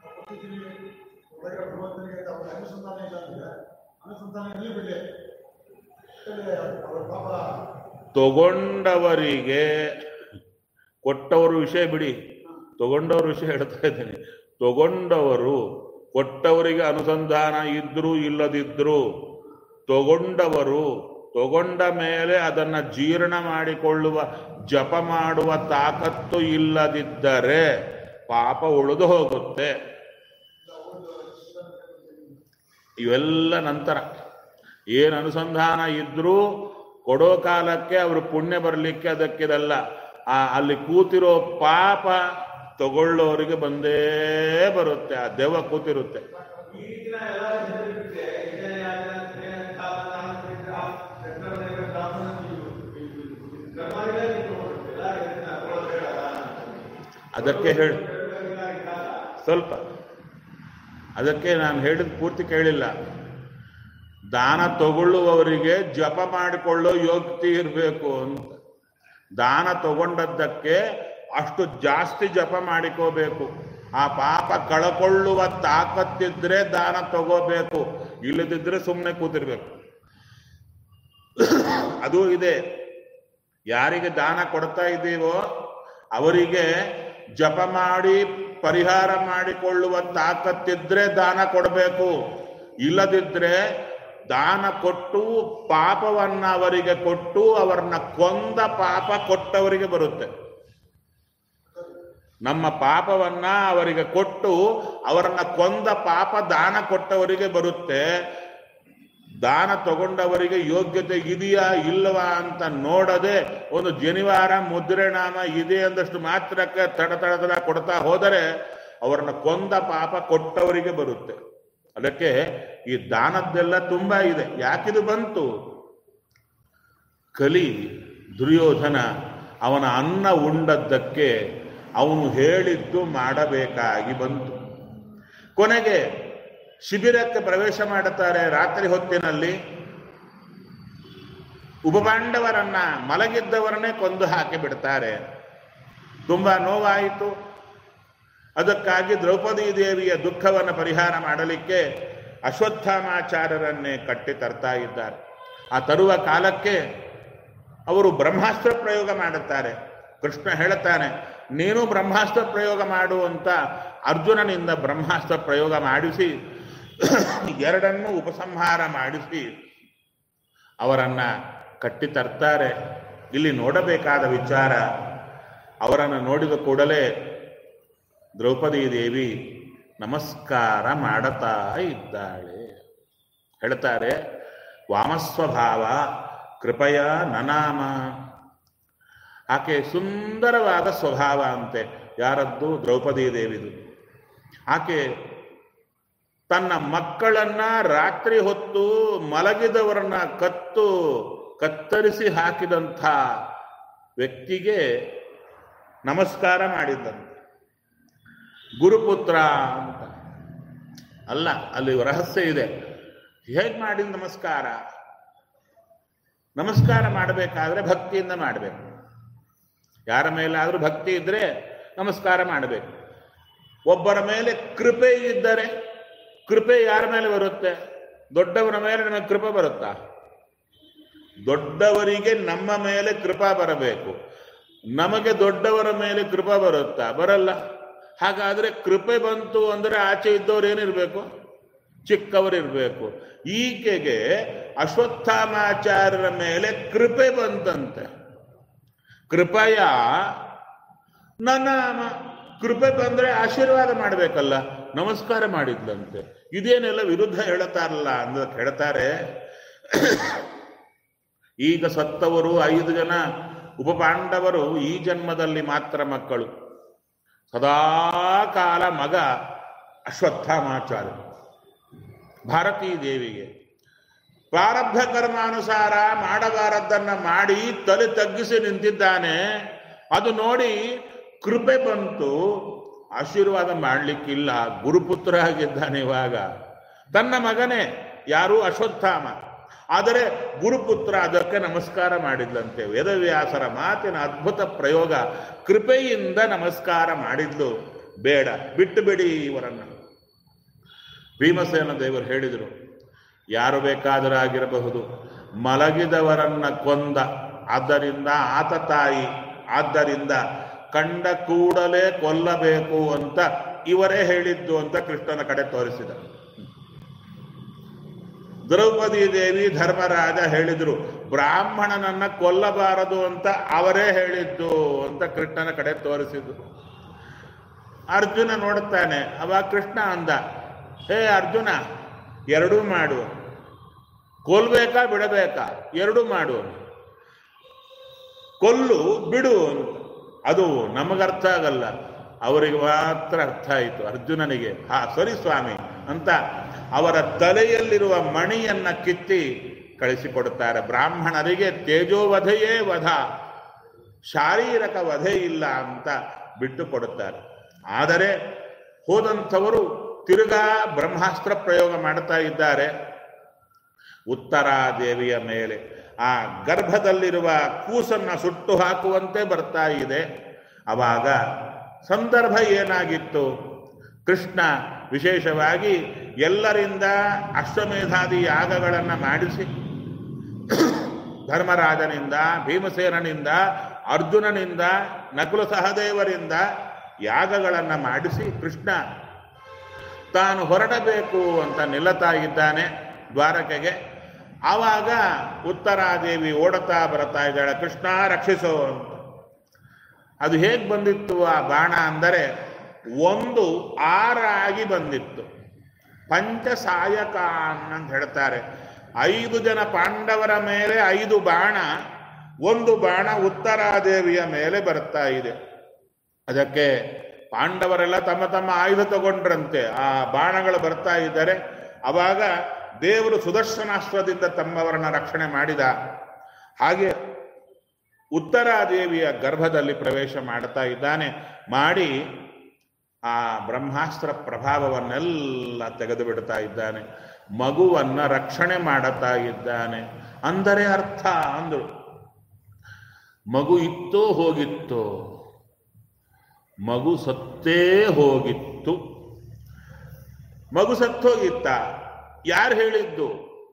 ತಗೊಂಡವರಿಗೆ ಕೊಟ್ಟವರು ವಿಷಯ ಬಿಡಿ ತಗೊಂಡವ್ರ ವಿಷಯ ಹೇಳ್ತಾ ಇದ್ದೀನಿ ತಗೊಂಡವರು ಕೊಟ್ಟವರಿಗೆ ಅನುಸಂಧಾನ ಇದ್ರು ಇಲ್ಲದಿದ್ರು ತಗೊಂಡವರು ತಗೊಂಡ ಮೇಲೆ ಅದನ್ನ ಜೀರ್ಣ ಮಾಡಿಕೊಳ್ಳುವ ಜಪ ಮಾಡುವ ತಾಕತ್ತು ಇಲ್ಲದಿದ್ದರೆ ಪಾಪ ಉಳಿದು ಹೋಗುತ್ತೆ ಇವೆಲ್ಲ ನಂತರ ಏನು ಅನುಸಂಧಾನ ಇದ್ರೂ ಕೊಡೋ ಕಾಲಕ್ಕೆ ಅವರು ಪುಣ್ಯ ಬರಲಿಕ್ಕೆ ಅದಕ್ಕಿರಲ್ಲ ಆ ಅಲ್ಲಿ ಕೂತಿರೋ ಪಾಪ ತಗೊಳ್ಳೋರಿಗೆ ಬಂದೇ ಬರುತ್ತೆ ಆ ದೆವ್ವ ಕೂತಿರುತ್ತೆ ಅದಕ್ಕೆ ಹೇಳಿ ಸ್ವಲ್ಪ ಅದಕ್ಕೆ ನಾನು ಹೇಳಿದ ಪೂರ್ತಿ ಕೇಳಿಲ್ಲ ದಾನ ತಗೊಳ್ಳುವವರಿಗೆ ಜಪ ಮಾಡಿಕೊಳ್ಳೋ ಯೋಗ್ಯತೆ ಇರಬೇಕು ಅಂತ ದಾನ ತಗೊಂಡದ್ದಕ್ಕೆ ಅಷ್ಟು ಜಾಸ್ತಿ ಜಪ ಮಾಡಿಕೋಬೇಕು ಆ ಪಾಪ ಕಳಕೊಳ್ಳುವ ತಾಕತ್ತಿದ್ರೆ ದಾನ ತಗೋಬೇಕು ಇಲ್ಲದಿದ್ರೆ ಸುಮ್ಮನೆ ಕೂತಿರ್ಬೇಕು ಅದು ಇದೆ ಯಾರಿಗೆ ದಾನ ಕೊಡ್ತಾ ಇದ್ದೀವೋ ಅವರಿಗೆ ಜಪ ಮಾಡಿ ಪರಿಹಾರ ಮಾಡಿಕೊಳ್ಳುವ ತಾಕತ್ತಿದ್ರೆ ದಾನ ಕೊಡಬೇಕು ಇಲ್ಲದಿದ್ರೆ ದಾನ ಕೊಟ್ಟು ಪಾಪವನ್ನ ಅವರಿಗೆ ಕೊಟ್ಟು ಅವರನ್ನ ಕೊಂದ ಪಾಪ ಕೊಟ್ಟವರಿಗೆ ಬರುತ್ತೆ ನಮ್ಮ ಪಾಪವನ್ನ ಅವರಿಗೆ ಕೊಟ್ಟು ಅವರನ್ನ ಕೊಂದ ಪಾಪ ದಾನ ಕೊಟ್ಟವರಿಗೆ ಬರುತ್ತೆ ದಾನ ತಗೊಂಡವರಿಗೆ ಯೋಗ್ಯತೆ ಇದೆಯಾ ಇಲ್ಲವಾ ಅಂತ ನೋಡದೆ ಒಂದು ಜನಿವಾರ ಮುದ್ರೆನಾಮ ಇದೆ ಅಂದಷ್ಟು ಮಾತ್ರಕ್ಕೆ ತಡ ತಡ ತಡ ಕೊಡ್ತಾ ಹೋದರೆ ಅವರನ್ನ ಕೊಂದ ಪಾಪ ಕೊಟ್ಟವರಿಗೆ ಬರುತ್ತೆ ಅದಕ್ಕೆ ಈ ದಾನದ್ದೆಲ್ಲ ತುಂಬಾ ಇದೆ ಯಾಕಿದು ಬಂತು ಕಲಿ ದುರ್ಯೋಧನ ಅವನ ಅನ್ನ ಉಂಡದ್ದಕ್ಕೆ ಅವನು ಹೇಳಿದ್ದು ಮಾಡಬೇಕಾಗಿ ಬಂತು ಕೊನೆಗೆ ಶಿಬಿರಕ್ಕೆ ಪ್ರವೇಶ ಮಾಡುತ್ತಾರೆ ರಾತ್ರಿ ಹೊತ್ತಿನಲ್ಲಿ ಉಪಪಾಂಡವರನ್ನ ಮಲಗಿದ್ದವರನ್ನೇ ಕೊಂದು ಹಾಕಿ ಬಿಡ್ತಾರೆ ತುಂಬಾ ನೋವಾಯಿತು ಅದಕ್ಕಾಗಿ ದ್ರೌಪದಿ ದೇವಿಯ ದುಃಖವನ್ನು ಪರಿಹಾರ ಮಾಡಲಿಕ್ಕೆ ಅಶ್ವತ್ಥಾಮಾಚಾರ್ಯರನ್ನೇ ಕಟ್ಟಿ ತರ್ತಾ ಇದ್ದಾರೆ ಆ ತರುವ ಕಾಲಕ್ಕೆ ಅವರು ಬ್ರಹ್ಮಾಸ್ತ್ರ ಪ್ರಯೋಗ ಮಾಡುತ್ತಾರೆ ಕೃಷ್ಣ ಹೇಳುತ್ತಾನೆ ನೀನು ಬ್ರಹ್ಮಾಸ್ತ್ರ ಪ್ರಯೋಗ ಮಾಡು ಅಂತ ಅರ್ಜುನನಿಂದ ಬ್ರಹ್ಮಾಸ್ತ್ರ ಪ್ರಯೋಗ ಮಾಡಿಸಿ ಎರಡನ್ನೂ ಉಪಸಂಹಾರ ಮಾಡಿಸಿ ಅವರನ್ನ ಕಟ್ಟಿ ತರ್ತಾರೆ ಇಲ್ಲಿ ನೋಡಬೇಕಾದ ವಿಚಾರ ಅವರನ್ನು ನೋಡಿದ ಕೂಡಲೇ ದ್ರೌಪದಿ ದೇವಿ ನಮಸ್ಕಾರ ಮಾಡುತ್ತಾ ಇದ್ದಾಳೆ ಹೇಳ್ತಾರೆ ವಾಮಸ್ವಭಾವ ಕೃಪಯ ನನಾಮ ಆಕೆ ಸುಂದರವಾದ ಸ್ವಭಾವ ಅಂತೆ ಯಾರದ್ದು ದ್ರೌಪದಿ ದೇವಿದು ಆಕೆ ತನ್ನ ಮಕ್ಕಳನ್ನ ರಾತ್ರಿ ಹೊತ್ತು ಮಲಗಿದವರನ್ನ ಕತ್ತು ಕತ್ತರಿಸಿ ಹಾಕಿದಂಥ ವ್ಯಕ್ತಿಗೆ ನಮಸ್ಕಾರ ಮಾಡಿದ್ದಂತೆ ಗುರುಪುತ್ರ ಅಂತ ಅಲ್ಲ ಅಲ್ಲಿ ರಹಸ್ಯ ಇದೆ ಹೇಗೆ ಮಾಡಿದ ನಮಸ್ಕಾರ ನಮಸ್ಕಾರ ಮಾಡಬೇಕಾದ್ರೆ ಭಕ್ತಿಯಿಂದ ಮಾಡಬೇಕು ಯಾರ ಮೇಲಾದರೂ ಭಕ್ತಿ ಇದ್ರೆ ನಮಸ್ಕಾರ ಮಾಡಬೇಕು ಒಬ್ಬರ ಮೇಲೆ ಕೃಪೆ ಇದ್ದರೆ ಕೃಪೆ ಯಾರ ಮೇಲೆ ಬರುತ್ತೆ ದೊಡ್ಡವರ ಮೇಲೆ ನಮಗೆ ಕೃಪೆ ಬರುತ್ತಾ ದೊಡ್ಡವರಿಗೆ ನಮ್ಮ ಮೇಲೆ ಕೃಪಾ ಬರಬೇಕು ನಮಗೆ ದೊಡ್ಡವರ ಮೇಲೆ ಕೃಪಾ ಬರುತ್ತಾ ಬರಲ್ಲ ಹಾಗಾದ್ರೆ ಕೃಪೆ ಬಂತು ಅಂದ್ರೆ ಆಚೆ ಇದ್ದವ್ರು ಏನಿರ್ಬೇಕು ಚಿಕ್ಕವರಿರ್ಬೇಕು ಈಕೆಗೆ ಅಶ್ವತ್ಥಾಮಾಚಾರ್ಯರ ಮೇಲೆ ಕೃಪೆ ಬಂತಂತೆ ಕೃಪಯ ನನ್ನ ಕೃಪೆ ಬಂದ್ರೆ ಆಶೀರ್ವಾದ ಮಾಡಬೇಕಲ್ಲ ನಮಸ್ಕಾರ ಮಾಡಿದ್ಲಂತೆ ಇದೇನೆಲ್ಲ ವಿರುದ್ಧ ಹೇಳುತ್ತಾರಲ್ಲ ಅಂತ ಹೇಳ್ತಾರೆ ಈಗ ಸತ್ತವರು ಐದು ಜನ ಉಪಪಾಂಡವರು ಈ ಜನ್ಮದಲ್ಲಿ ಮಾತ್ರ ಮಕ್ಕಳು ಸದಾ ಕಾಲ ಮಗ ಅಶ್ವತ್ಥಾಮಾಚಾರ್ಯ ಭಾರತೀ ದೇವಿಗೆ ಪ್ರಾರಬ್ಧ ಕರ್ಮಾನುಸಾರ ಮಾಡಬಾರದ್ದನ್ನ ಮಾಡಿ ತಲೆ ತಗ್ಗಿಸಿ ನಿಂತಿದ್ದಾನೆ ಅದು ನೋಡಿ ಕೃಪೆ ಬಂತು ಆಶೀರ್ವಾದ ಮಾಡಲಿಕ್ಕಿಲ್ಲ ಗುರುಪುತ್ರ ಆಗಿದ್ದಾನೆ ಇವಾಗ ತನ್ನ ಮಗನೇ ಯಾರು ಅಶ್ವತ್ಥಾಮ ಆದರೆ ಗುರುಪುತ್ರ ಅದಕ್ಕೆ ನಮಸ್ಕಾರ ಮಾಡಿದ್ಲಂತೆ ವೇದವ್ಯಾಸರ ಮಾತಿನ ಅದ್ಭುತ ಪ್ರಯೋಗ ಕೃಪೆಯಿಂದ ನಮಸ್ಕಾರ ಮಾಡಿದ್ಲು ಬೇಡ ಬಿಟ್ಟು ಬಿಡಿ ಇವರನ್ನ ಭೀಮಸೇನ ದೇವರು ಹೇಳಿದರು ಯಾರು ಬೇಕಾದರೂ ಆಗಿರಬಹುದು ಮಲಗಿದವರನ್ನ ಕೊಂದ ಆದ್ದರಿಂದ ಆತ ತಾಯಿ ಆದ್ದರಿಂದ ಕಂಡ ಕೂಡಲೇ ಕೊಲ್ಲಬೇಕು ಅಂತ ಇವರೇ ಹೇಳಿದ್ದು ಅಂತ ಕೃಷ್ಣನ ಕಡೆ ತೋರಿಸಿದ ದ್ರೌಪದಿ ದೇವಿ ಧರ್ಮರಾಜ ಹೇಳಿದ್ರು ಬ್ರಾಹ್ಮಣನನ್ನ ಕೊಲ್ಲಬಾರದು ಅಂತ ಅವರೇ ಹೇಳಿದ್ದು ಅಂತ ಕೃಷ್ಣನ ಕಡೆ ತೋರಿಸಿದ್ರು ಅರ್ಜುನ ನೋಡುತ್ತಾನೆ ಅವಾಗ ಕೃಷ್ಣ ಅಂದ ಹೇ ಅರ್ಜುನ ಎರಡೂ ಮಾಡು ಕೊಲ್ಬೇಕಾ ಬಿಡಬೇಕಾ ಎರಡೂ ಮಾಡು ಕೊಲ್ಲು ಬಿಡು ಅಂತ ಅದು ನಮಗರ್ಥ ಆಗಲ್ಲ ಅವರಿಗೆ ಮಾತ್ರ ಅರ್ಥ ಆಯಿತು ಅರ್ಜುನನಿಗೆ ಹಾ ಸರಿ ಸ್ವಾಮಿ ಅಂತ ಅವರ ತಲೆಯಲ್ಲಿರುವ ಮಣಿಯನ್ನ ಕಿತ್ತಿ ಕಳಿಸಿಕೊಡುತ್ತಾರೆ ಬ್ರಾಹ್ಮಣರಿಗೆ ತೇಜೋವಧೆಯೇ ವಧ ಶಾರೀರಕ ವಧೆ ಇಲ್ಲ ಅಂತ ಬಿಟ್ಟು ಕೊಡುತ್ತಾರೆ ಆದರೆ ಹೋದಂಥವರು ತಿರುಗಾ ಬ್ರಹ್ಮಾಸ್ತ್ರ ಪ್ರಯೋಗ ಮಾಡ್ತಾ ಇದ್ದಾರೆ ಉತ್ತರಾದೇವಿಯ ಮೇಲೆ ಆ ಗರ್ಭದಲ್ಲಿರುವ ಕೂಸನ್ನ ಸುಟ್ಟು ಹಾಕುವಂತೆ ಬರ್ತಾ ಇದೆ ಅವಾಗ ಸಂದರ್ಭ ಏನಾಗಿತ್ತು ಕೃಷ್ಣ ವಿಶೇಷವಾಗಿ ಎಲ್ಲರಿಂದ ಅಶ್ವಮೇಧಾದಿ ಯಾಗಗಳನ್ನು ಮಾಡಿಸಿ ಧರ್ಮರಾಜನಿಂದ ಭೀಮಸೇನನಿಂದ ಅರ್ಜುನನಿಂದ ನಕುಲ ಸಹದೇವರಿಂದ ಯಾಗಗಳನ್ನು ಮಾಡಿಸಿ ಕೃಷ್ಣ ತಾನು ಹೊರಡಬೇಕು ಅಂತ ನಿಲ್ಲತಾ ಇದ್ದಾನೆ ದ್ವಾರಕೆಗೆ ಆವಾಗ ಉತ್ತರಾದೇವಿ ಓಡುತ್ತಾ ಬರ್ತಾ ಇದ್ದಾಳೆ ಕೃಷ್ಣ ರಕ್ಷಿಸೋ ಅಂತ ಅದು ಹೇಗೆ ಬಂದಿತ್ತು ಆ ಬಾಣ ಅಂದರೆ ಒಂದು ಆರಾಗಿ ಬಂದಿತ್ತು ಪಂಚಸಾಯಕ ಅಂತ ಹೇಳ್ತಾರೆ ಐದು ಜನ ಪಾಂಡವರ ಮೇಲೆ ಐದು ಬಾಣ ಒಂದು ಬಾಣ ಉತ್ತರಾದೇವಿಯ ಮೇಲೆ ಬರ್ತಾ ಇದೆ ಅದಕ್ಕೆ ಪಾಂಡವರೆಲ್ಲ ತಮ್ಮ ತಮ್ಮ ಆಯುಧ ತಗೊಂಡ್ರಂತೆ ಆ ಬಾಣಗಳು ಬರ್ತಾ ಇದ್ದಾರೆ ಅವಾಗ ದೇವರು ಸುದರ್ಶನಾಸ್ತ್ರದಿಂದ ತಮ್ಮವರನ್ನ ರಕ್ಷಣೆ ಮಾಡಿದ ಹಾಗೆ ಉತ್ತರಾದೇವಿಯ ಗರ್ಭದಲ್ಲಿ ಪ್ರವೇಶ ಮಾಡ್ತಾ ಇದ್ದಾನೆ ಮಾಡಿ ಆ ಬ್ರಹ್ಮಾಸ್ತ್ರ ಪ್ರಭಾವವನ್ನೆಲ್ಲ ತೆಗೆದು ಬಿಡ್ತಾ ಇದ್ದಾನೆ ಮಗುವನ್ನ ರಕ್ಷಣೆ ಮಾಡುತ್ತಾ ಇದ್ದಾನೆ ಅಂದರೆ ಅರ್ಥ ಅಂದ್ರು ಮಗು ಇತ್ತೋ ಹೋಗಿತ್ತೋ ಮಗು ಸತ್ತೇ ಹೋಗಿತ್ತು ಮಗು ಸತ್ತೋಗಿತ್ತ ಯಾರು ಹೇಳಿದ್ದು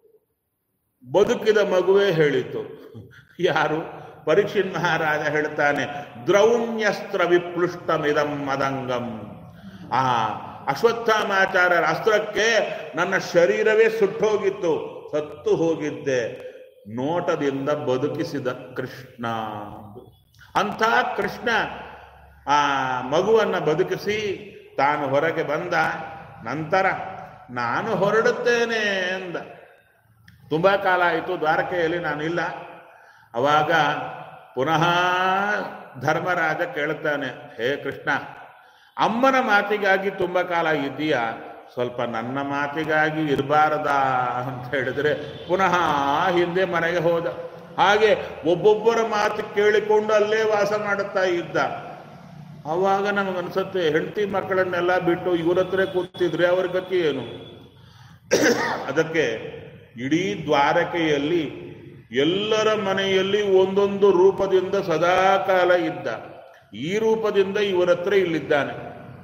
ಬದುಕಿದ ಮಗುವೇ ಹೇಳಿತು ಯಾರು ಪರೀಕ್ಷಿನ್ ಮಹಾರಾಜ ಹೇಳ್ತಾನೆ ದ್ರೌಣ್ಯಸ್ತ್ರ ವಿಪ್ಲುಷ್ಟಮಿದಂ ಮದಂಗಂ ಆ ಅಶ್ವತ್ಥಾಮಾಚಾರ್ಯರ ಅಸ್ತ್ರಕ್ಕೆ ನನ್ನ ಶರೀರವೇ ಸುಟ್ಟೋಗಿತ್ತು ಸತ್ತು ಹೋಗಿದ್ದೆ ನೋಟದಿಂದ ಬದುಕಿಸಿದ ಕೃಷ್ಣ ಅಂಥ ಕೃಷ್ಣ ಆ ಮಗುವನ್ನು ಬದುಕಿಸಿ ತಾನು ಹೊರಗೆ ಬಂದ ನಂತರ ನಾನು ಹೊರಡುತ್ತೇನೆ ಎಂದ ತುಂಬ ಕಾಲ ಆಯಿತು ದ್ವಾರಕೆಯಲ್ಲಿ ನಾನಿಲ್ಲ ಅವಾಗ ಪುನಃ ಧರ್ಮರಾಜ ಕೇಳುತ್ತಾನೆ ಹೇ ಕೃಷ್ಣ ಅಮ್ಮನ ಮಾತಿಗಾಗಿ ತುಂಬ ಕಾಲ ಇದ್ದೀಯಾ ಸ್ವಲ್ಪ ನನ್ನ ಮಾತಿಗಾಗಿ ಇರಬಾರದಾ ಅಂತ ಹೇಳಿದ್ರೆ ಪುನಃ ಹಿಂದೆ ಮನೆಗೆ ಹೋದ ಹಾಗೆ ಒಬ್ಬೊಬ್ಬರ ಮಾತು ಕೇಳಿಕೊಂಡು ಅಲ್ಲೇ ವಾಸ ಮಾಡುತ್ತಾ ಇದ್ದ ಅವಾಗ ನಮಗನ್ಸುತ್ತೆ ಹೆಂಡತಿ ಮಕ್ಕಳನ್ನೆಲ್ಲ ಬಿಟ್ಟು ಇವ್ರ ಹತ್ರ ಕೂತಿದ್ರೆ ಅವ್ರ ಗತಿ ಏನು ಅದಕ್ಕೆ ಇಡೀ ದ್ವಾರಕೆಯಲ್ಲಿ ಎಲ್ಲರ ಮನೆಯಲ್ಲಿ ಒಂದೊಂದು ರೂಪದಿಂದ ಸದಾಕಾಲ ಇದ್ದ ಈ ರೂಪದಿಂದ ಇವರ ಹತ್ರ ಇಲ್ಲಿದ್ದಾನೆ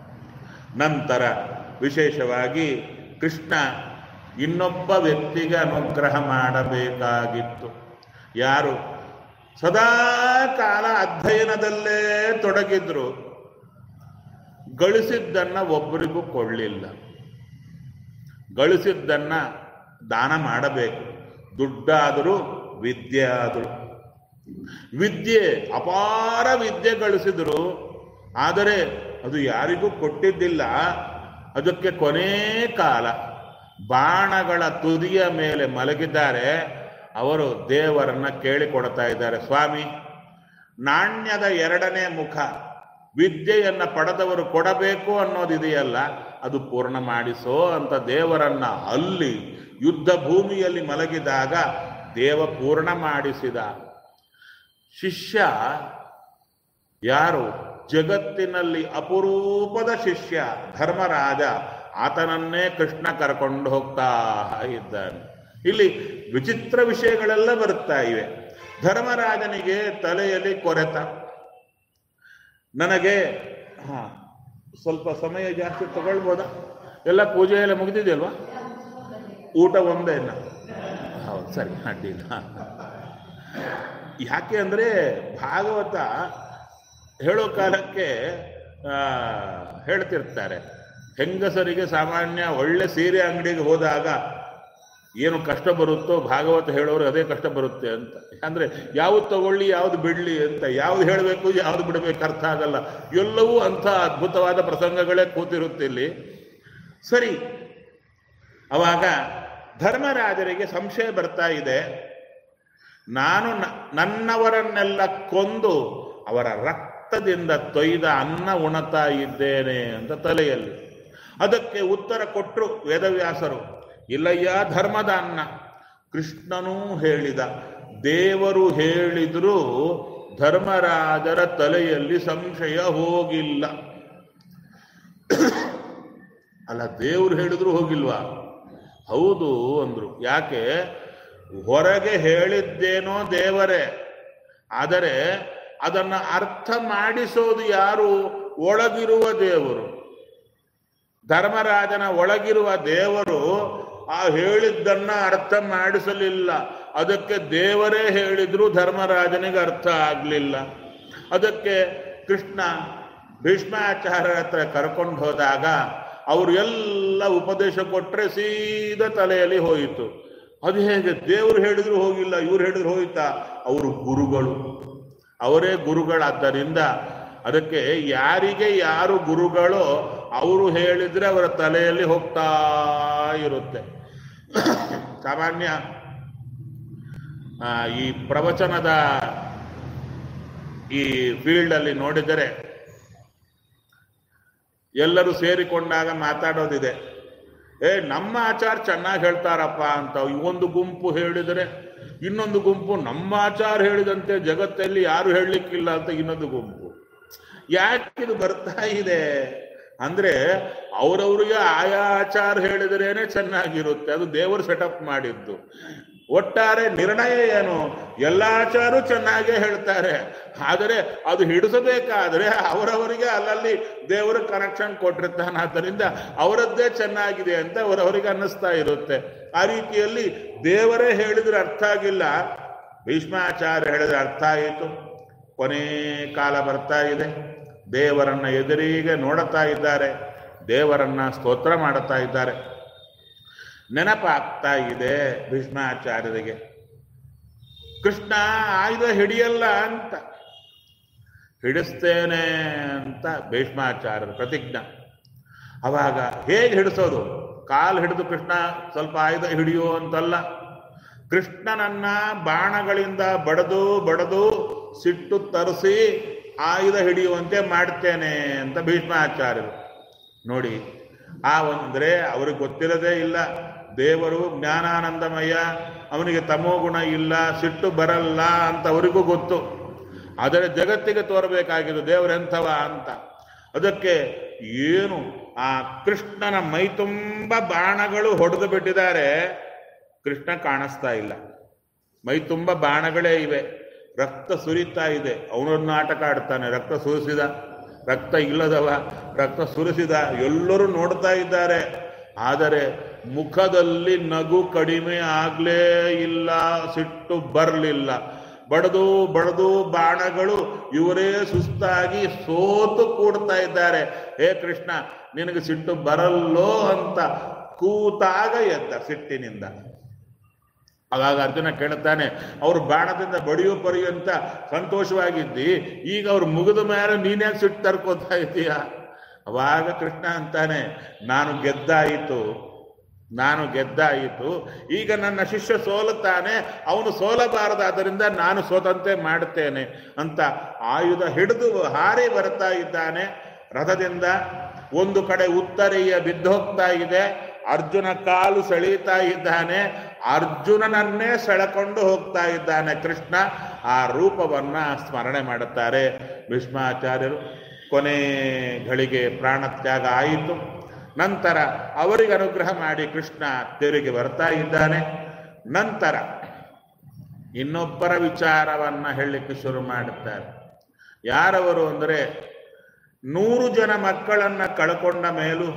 ನಂತರ ವಿಶೇಷವಾಗಿ ಕೃಷ್ಣ ಇನ್ನೊಬ್ಬ ವ್ಯಕ್ತಿಗೆ ಅನುಗ್ರಹ ಮಾಡಬೇಕಾಗಿತ್ತು ಯಾರು ಸದಾ ಕಾಲ ಅಧ್ಯಯನದಲ್ಲೇ ತೊಡಗಿದ್ರು ಗಳಿಸಿದ್ದನ್ನ ಒಬ್ಬರಿಗೂ ಕೊಳ್ಳಿಲ್ಲ ಗಳಿಸಿದ್ದನ್ನ ದಾನ ಮಾಡಬೇಕು ದುಡ್ಡಾದರೂ ವಿದ್ಯೆ ಆದರೂ ವಿದ್ಯೆ ಅಪಾರ ವಿದ್ಯೆ ಗಳಿಸಿದ್ರು ಆದರೆ ಅದು ಯಾರಿಗೂ ಕೊಟ್ಟಿದ್ದಿಲ್ಲ ಅದಕ್ಕೆ ಕೊನೇ ಕಾಲ ಬಾಣಗಳ ತುದಿಯ ಮೇಲೆ ಮಲಗಿದ್ದಾರೆ ಅವರು ದೇವರನ್ನ ಕೇಳಿಕೊಡ್ತಾ ಇದ್ದಾರೆ ಸ್ವಾಮಿ ನಾಣ್ಯದ ಎರಡನೇ ಮುಖ ವಿದ್ಯೆಯನ್ನ ಪಡೆದವರು ಕೊಡಬೇಕು ಅನ್ನೋದಿದೆಯಲ್ಲ ಅದು ಪೂರ್ಣ ಮಾಡಿಸೋ ಅಂತ ದೇವರನ್ನ ಅಲ್ಲಿ ಯುದ್ಧ ಭೂಮಿಯಲ್ಲಿ ಮಲಗಿದಾಗ ದೇವ ಪೂರ್ಣ ಮಾಡಿಸಿದ ಶಿಷ್ಯ ಯಾರು ಜಗತ್ತಿನಲ್ಲಿ ಅಪರೂಪದ ಶಿಷ್ಯ ಧರ್ಮರಾಜ ಆತನನ್ನೇ ಕೃಷ್ಣ ಕರ್ಕೊಂಡು ಹೋಗ್ತಾ ಇದ್ದಾನೆ ಇಲ್ಲಿ ವಿಚಿತ್ರ ವಿಷಯಗಳೆಲ್ಲ ಬರುತ್ತಾ ಇವೆ ಧರ್ಮರಾಜನಿಗೆ ತಲೆಯಲ್ಲಿ ಕೊರೆತ ನನಗೆ ಹಾ ಸ್ವಲ್ಪ ಸಮಯ ಜಾಸ್ತಿ ತಗೊಳ್ಬೋದಾ ಎಲ್ಲ ಪೂಜೆ ಎಲ್ಲ ಮುಗಿದಿದೆಯಲ್ವಾ ಊಟ ಒಂದೇ ಇನ್ನ ಹೌದು ಸರಿ ಅಡ್ಡಿಲ್ಲ ಯಾಕೆ ಅಂದರೆ ಭಾಗವತ ಹೇಳೋ ಕಾಲಕ್ಕೆ ಆ, ಹೇಳ್ತಿರ್ತಾರೆ ಹೆಂಗಸರಿಗೆ ಸಾಮಾನ್ಯ ಒಳ್ಳೆ ಸೀರೆ ಅಂಗಡಿಗೆ ಹೋದಾಗ ಏನು ಕಷ್ಟ ಬರುತ್ತೋ ಭಾಗವತ ಹೇಳೋರು ಅದೇ ಕಷ್ಟ ಬರುತ್ತೆ ಅಂತ ಅಂದ್ರೆ ಯಾವ್ದು ತಗೊಳ್ಳಿ ಯಾವ್ದು ಬಿಡ್ಲಿ ಅಂತ ಯಾವ್ದು ಹೇಳಬೇಕು ಯಾವ್ದು ಬಿಡಬೇಕು ಅರ್ಥ ಆಗಲ್ಲ ಎಲ್ಲವೂ ಅಂಥ ಅದ್ಭುತವಾದ ಪ್ರಸಂಗಗಳೇ ಕೂತಿರುತ್ತೆ ಇಲ್ಲಿ ಸರಿ ಅವಾಗ ಧರ್ಮರಾಜರಿಗೆ ಸಂಶಯ ಬರ್ತಾ ಇದೆ ನಾನು ನ- ನನ್ನವರನ್ನೆಲ್ಲ ಕೊಂದು ಅವರ ರಕ್ತದಿಂದ ತೊಯ್ದ ಅನ್ನ ಉಣತಾ ಇದ್ದೇನೆ ಅಂತ ತಲೆಯಲ್ಲಿ ಅದಕ್ಕೆ ಉತ್ತರ ಕೊಟ್ಟರು ವೇದವ್ಯಾಸರು ಇಲ್ಲಯ್ಯ ಧರ್ಮದ ಅನ್ನ ಕೃಷ್ಣನೂ ಹೇಳಿದ ದೇವರು ಹೇಳಿದರೂ ಧರ್ಮರಾಜರ ತಲೆಯಲ್ಲಿ ಸಂಶಯ ಹೋಗಿಲ್ಲ ಅಲ್ಲ ದೇವ್ರು ಹೇಳಿದ್ರು ಹೋಗಿಲ್ವಾ ಹೌದು ಅಂದ್ರು ಯಾಕೆ ಹೊರಗೆ ಹೇಳಿದ್ದೇನೋ ದೇವರೇ ಆದರೆ ಅದನ್ನ ಅರ್ಥ ಮಾಡಿಸೋದು ಯಾರು ಒಳಗಿರುವ ದೇವರು ಧರ್ಮರಾಜನ ಒಳಗಿರುವ ದೇವರು ಆ ಹೇಳಿದ್ದನ್ನ ಅರ್ಥ ಮಾಡಿಸಲಿಲ್ಲ ಅದಕ್ಕೆ ದೇವರೇ ಹೇಳಿದ್ರು ಧರ್ಮರಾಜನಿಗೆ ಅರ್ಥ ಆಗಲಿಲ್ಲ ಅದಕ್ಕೆ ಕೃಷ್ಣ ಭೀಷ್ಮಾಚಾರ್ಯರ ಹತ್ರ ಕರ್ಕೊಂಡು ಹೋದಾಗ ಅವರು ಎಲ್ಲ ಉಪದೇಶ ಕೊಟ್ಟರೆ ಸೀದಾ ತಲೆಯಲ್ಲಿ ಹೋಯಿತು ಅದು ಹೇಗೆ ದೇವರು ಹೇಳಿದ್ರು ಹೋಗಿಲ್ಲ ಇವ್ರು ಹೇಳಿದ್ರು ಹೋಯ್ತಾ ಅವರು ಗುರುಗಳು ಅವರೇ ಗುರುಗಳಾದ್ದರಿಂದ ಅದಕ್ಕೆ ಯಾರಿಗೆ ಯಾರು ಗುರುಗಳೋ ಅವರು ಹೇಳಿದ್ರೆ ಅವರ ತಲೆಯಲ್ಲಿ ಹೋಗ್ತಾ ಇರುತ್ತೆ ಸಾಮಾನ್ಯ ಆ, ಈ ಪ್ರವಚನದ ಈ ಫೀಲ್ಡ್ ಅಲ್ಲಿ ನೋಡಿದರೆ ಎಲ್ಲರೂ ಸೇರಿಕೊಂಡಾಗ ಮಾತಾಡೋದಿದೆ ಏ ನಮ್ಮ ಆಚಾರ ಚೆನ್ನಾಗಿ ಹೇಳ್ತಾರಪ್ಪ ಅಂತ ಒಂದು ಗುಂಪು ಹೇಳಿದರೆ ಇನ್ನೊಂದು ಗುಂಪು ನಮ್ಮ ಆಚಾರ ಹೇಳಿದಂತೆ ಜಗತ್ತಲ್ಲಿ ಯಾರು ಹೇಳಲಿಕ್ಕಿಲ್ಲ ಅಂತ ಇನ್ನೊಂದು ಗುಂಪು ಯಾಕೆ ಇದು ಬರ್ತಾ ಇದೆ ಅಂದ್ರೆ ಅವರವ್ರಿಗೆ ಆಯಾ ಆಚಾರ ಹೇಳಿದ್ರೇನೆ ಚೆನ್ನಾಗಿರುತ್ತೆ ಅದು ದೇವರು ಸೆಟಪ್ ಮಾಡಿದ್ದು ಒಟ್ಟಾರೆ ನಿರ್ಣಯ ಏನು ಎಲ್ಲ ಆಚಾರು ಚೆನ್ನಾಗೇ ಹೇಳ್ತಾರೆ ಆದರೆ ಅದು ಹಿಡಿಸಬೇಕಾದ್ರೆ ಅವರವರಿಗೆ ಅಲ್ಲಲ್ಲಿ ದೇವರು ಕನೆಕ್ಷನ್ ಕೊಟ್ಟಿರ್ತಾನೆ ಆದ್ದರಿಂದ ಅವರದ್ದೇ ಚೆನ್ನಾಗಿದೆ ಅಂತ ಅವರವರಿಗೆ ಅನ್ನಿಸ್ತಾ ಇರುತ್ತೆ ಆ ರೀತಿಯಲ್ಲಿ ದೇವರೇ ಹೇಳಿದ್ರೆ ಅರ್ಥ ಆಗಿಲ್ಲ ಭೀಷ್ಮಾಚಾರ್ಯ ಹೇಳಿದ್ರೆ ಅರ್ಥ ಆಯಿತು ಕೊನೆ ಕಾಲ ಬರ್ತಾ ಇದೆ ದೇವರನ್ನ ಎದುರಿಗೆ ನೋಡುತ್ತಾ ಇದ್ದಾರೆ ದೇವರನ್ನ ಸ್ತೋತ್ರ ಮಾಡುತ್ತಾ ಇದ್ದಾರೆ ನೆನಪಾಗ್ತಾ ಇದೆ ಭೀಷ್ಮಾಚಾರ್ಯರಿಗೆ ಕೃಷ್ಣ ಆಯುಧ ಹಿಡಿಯಲ್ಲ ಅಂತ ಹಿಡಿಸ್ತೇನೆ ಅಂತ ಭೀಷ್ಮಾಚಾರ್ಯರ ಪ್ರತಿಜ್ಞಾ ಅವಾಗ ಹೇಗೆ ಹಿಡಿಸೋದು ಕಾಲು ಹಿಡಿದು ಕೃಷ್ಣ ಸ್ವಲ್ಪ ಆಯುಧ ಹಿಡಿಯೋ ಅಂತಲ್ಲ ಕೃಷ್ಣನನ್ನ ಬಾಣಗಳಿಂದ ಬಡದು ಬಡದು ಸಿಟ್ಟು ತರಿಸಿ ಆಯುಧ ಹಿಡಿಯುವಂತೆ ಮಾಡ್ತೇನೆ ಅಂತ ಭೀಷ್ಮಾಚಾರ್ಯರು ನೋಡಿ ಆ ಒಂದ್ರೆ ಅವ್ರಿಗೆ ಗೊತ್ತಿರೋದೇ ಇಲ್ಲ ದೇವರು ಜ್ಞಾನಾನಂದಮಯ ಅವನಿಗೆ ತಮೋಗುಣ ಇಲ್ಲ ಸಿಟ್ಟು ಬರಲ್ಲ ಅಂತ ಅವರಿಗೂ ಗೊತ್ತು ಆದರೆ ಜಗತ್ತಿಗೆ ತೋರಬೇಕಾಗಿದ್ದು ದೇವರೆಂಥವ ಅಂತ ಅದಕ್ಕೆ ಏನು ಆ ಕೃಷ್ಣನ ಮೈ ತುಂಬ ಬಾಣಗಳು ಹೊಡೆದು ಬಿಟ್ಟಿದ್ದಾರೆ ಕೃಷ್ಣ ಕಾಣಿಸ್ತಾ ಇಲ್ಲ ಮೈ ತುಂಬ ಬಾಣಗಳೇ ಇವೆ ರಕ್ತ ಸುರಿತಾ ಇದೆ ಅವನೊಂದು ನಾಟಕ ಆಡ್ತಾನೆ ರಕ್ತ ಸುರಿಸಿದ ರಕ್ತ ಇಲ್ಲದವ ರಕ್ತ ಸುರಿಸಿದ ಎಲ್ಲರೂ ನೋಡ್ತಾ ಇದ್ದಾರೆ ಆದರೆ ಮುಖದಲ್ಲಿ ನಗು ಕಡಿಮೆ ಆಗ್ಲೇ ಇಲ್ಲ ಸಿಟ್ಟು ಬರಲಿಲ್ಲ ಬಡದು ಬಡದು ಬಾಣಗಳು ಇವರೇ ಸುಸ್ತಾಗಿ ಸೋತು ಕೂಡ್ತಾ ಇದ್ದಾರೆ ಹೇ ಕೃಷ್ಣ ನಿನಗೆ ಸಿಟ್ಟು ಬರಲ್ಲೋ ಅಂತ ಕೂತಾಗ ಎದ್ದ ಸಿಟ್ಟಿನಿಂದ ಅವಾಗ ಅರ್ಜುನ ಕೇಳುತ್ತಾನೆ ಅವರು ಬಾಣದಿಂದ ಬಡಿಯೋ ಪರ್ಯಂತ ಸಂತೋಷವಾಗಿದ್ದಿ ಈಗ ಅವ್ರು ಮುಗಿದ ಮೇಲೆ ನೀನ್ಯಾಕೆ ಸಿಟ್ಟು ತರ್ಕೋತಾ ಇದೀಯ ಅವಾಗ ಕೃಷ್ಣ ಅಂತಾನೆ ನಾನು ಗೆದ್ದಾಯಿತು ನಾನು ಗೆದ್ದಾಯಿತು ಈಗ ನನ್ನ ಶಿಷ್ಯ ಸೋಲುತ್ತಾನೆ ಅವನು ಸೋಲಬಾರದಾದ್ದರಿಂದ ನಾನು ಸೋತಂತೆ ಮಾಡುತ್ತೇನೆ ಅಂತ ಆಯುಧ ಹಿಡಿದು ಹಾರಿ ಬರ್ತಾ ಇದ್ದಾನೆ ರಥದಿಂದ ಒಂದು ಕಡೆ ಉತ್ತರೀಯ ಬಿದ್ದೋಗ್ತಾ ಇದೆ ಅರ್ಜುನ ಕಾಲು ಸೆಳೀತಾ ಇದ್ದಾನೆ ಅರ್ಜುನನನ್ನೇ ಸೆಳೆಕೊಂಡು ಹೋಗ್ತಾ ಇದ್ದಾನೆ ಕೃಷ್ಣ ಆ ರೂಪವನ್ನ ಸ್ಮರಣೆ ಮಾಡುತ್ತಾರೆ ಭೀಷ್ಮಾಚಾರ್ಯರು ಕೊನೆ ಗಳಿಗೆ ಪ್ರಾಣತ್ಯಾಗ ಆಯಿತು ನಂತರ ಅವರಿಗೆ ಅನುಗ್ರಹ ಮಾಡಿ ಕೃಷ್ಣ ತೆರಿಗೆ ಬರ್ತಾ ಇದ್ದಾನೆ ನಂತರ ಇನ್ನೊಬ್ಬರ ವಿಚಾರವನ್ನ ಹೇಳಲಿಕ್ಕೆ ಶುರು ಮಾಡುತ್ತಾರೆ ಯಾರವರು ಅಂದರೆ ನೂರು ಜನ ಮಕ್ಕಳನ್ನ ಕಳ್ಕೊಂಡ ಮೇಲೂ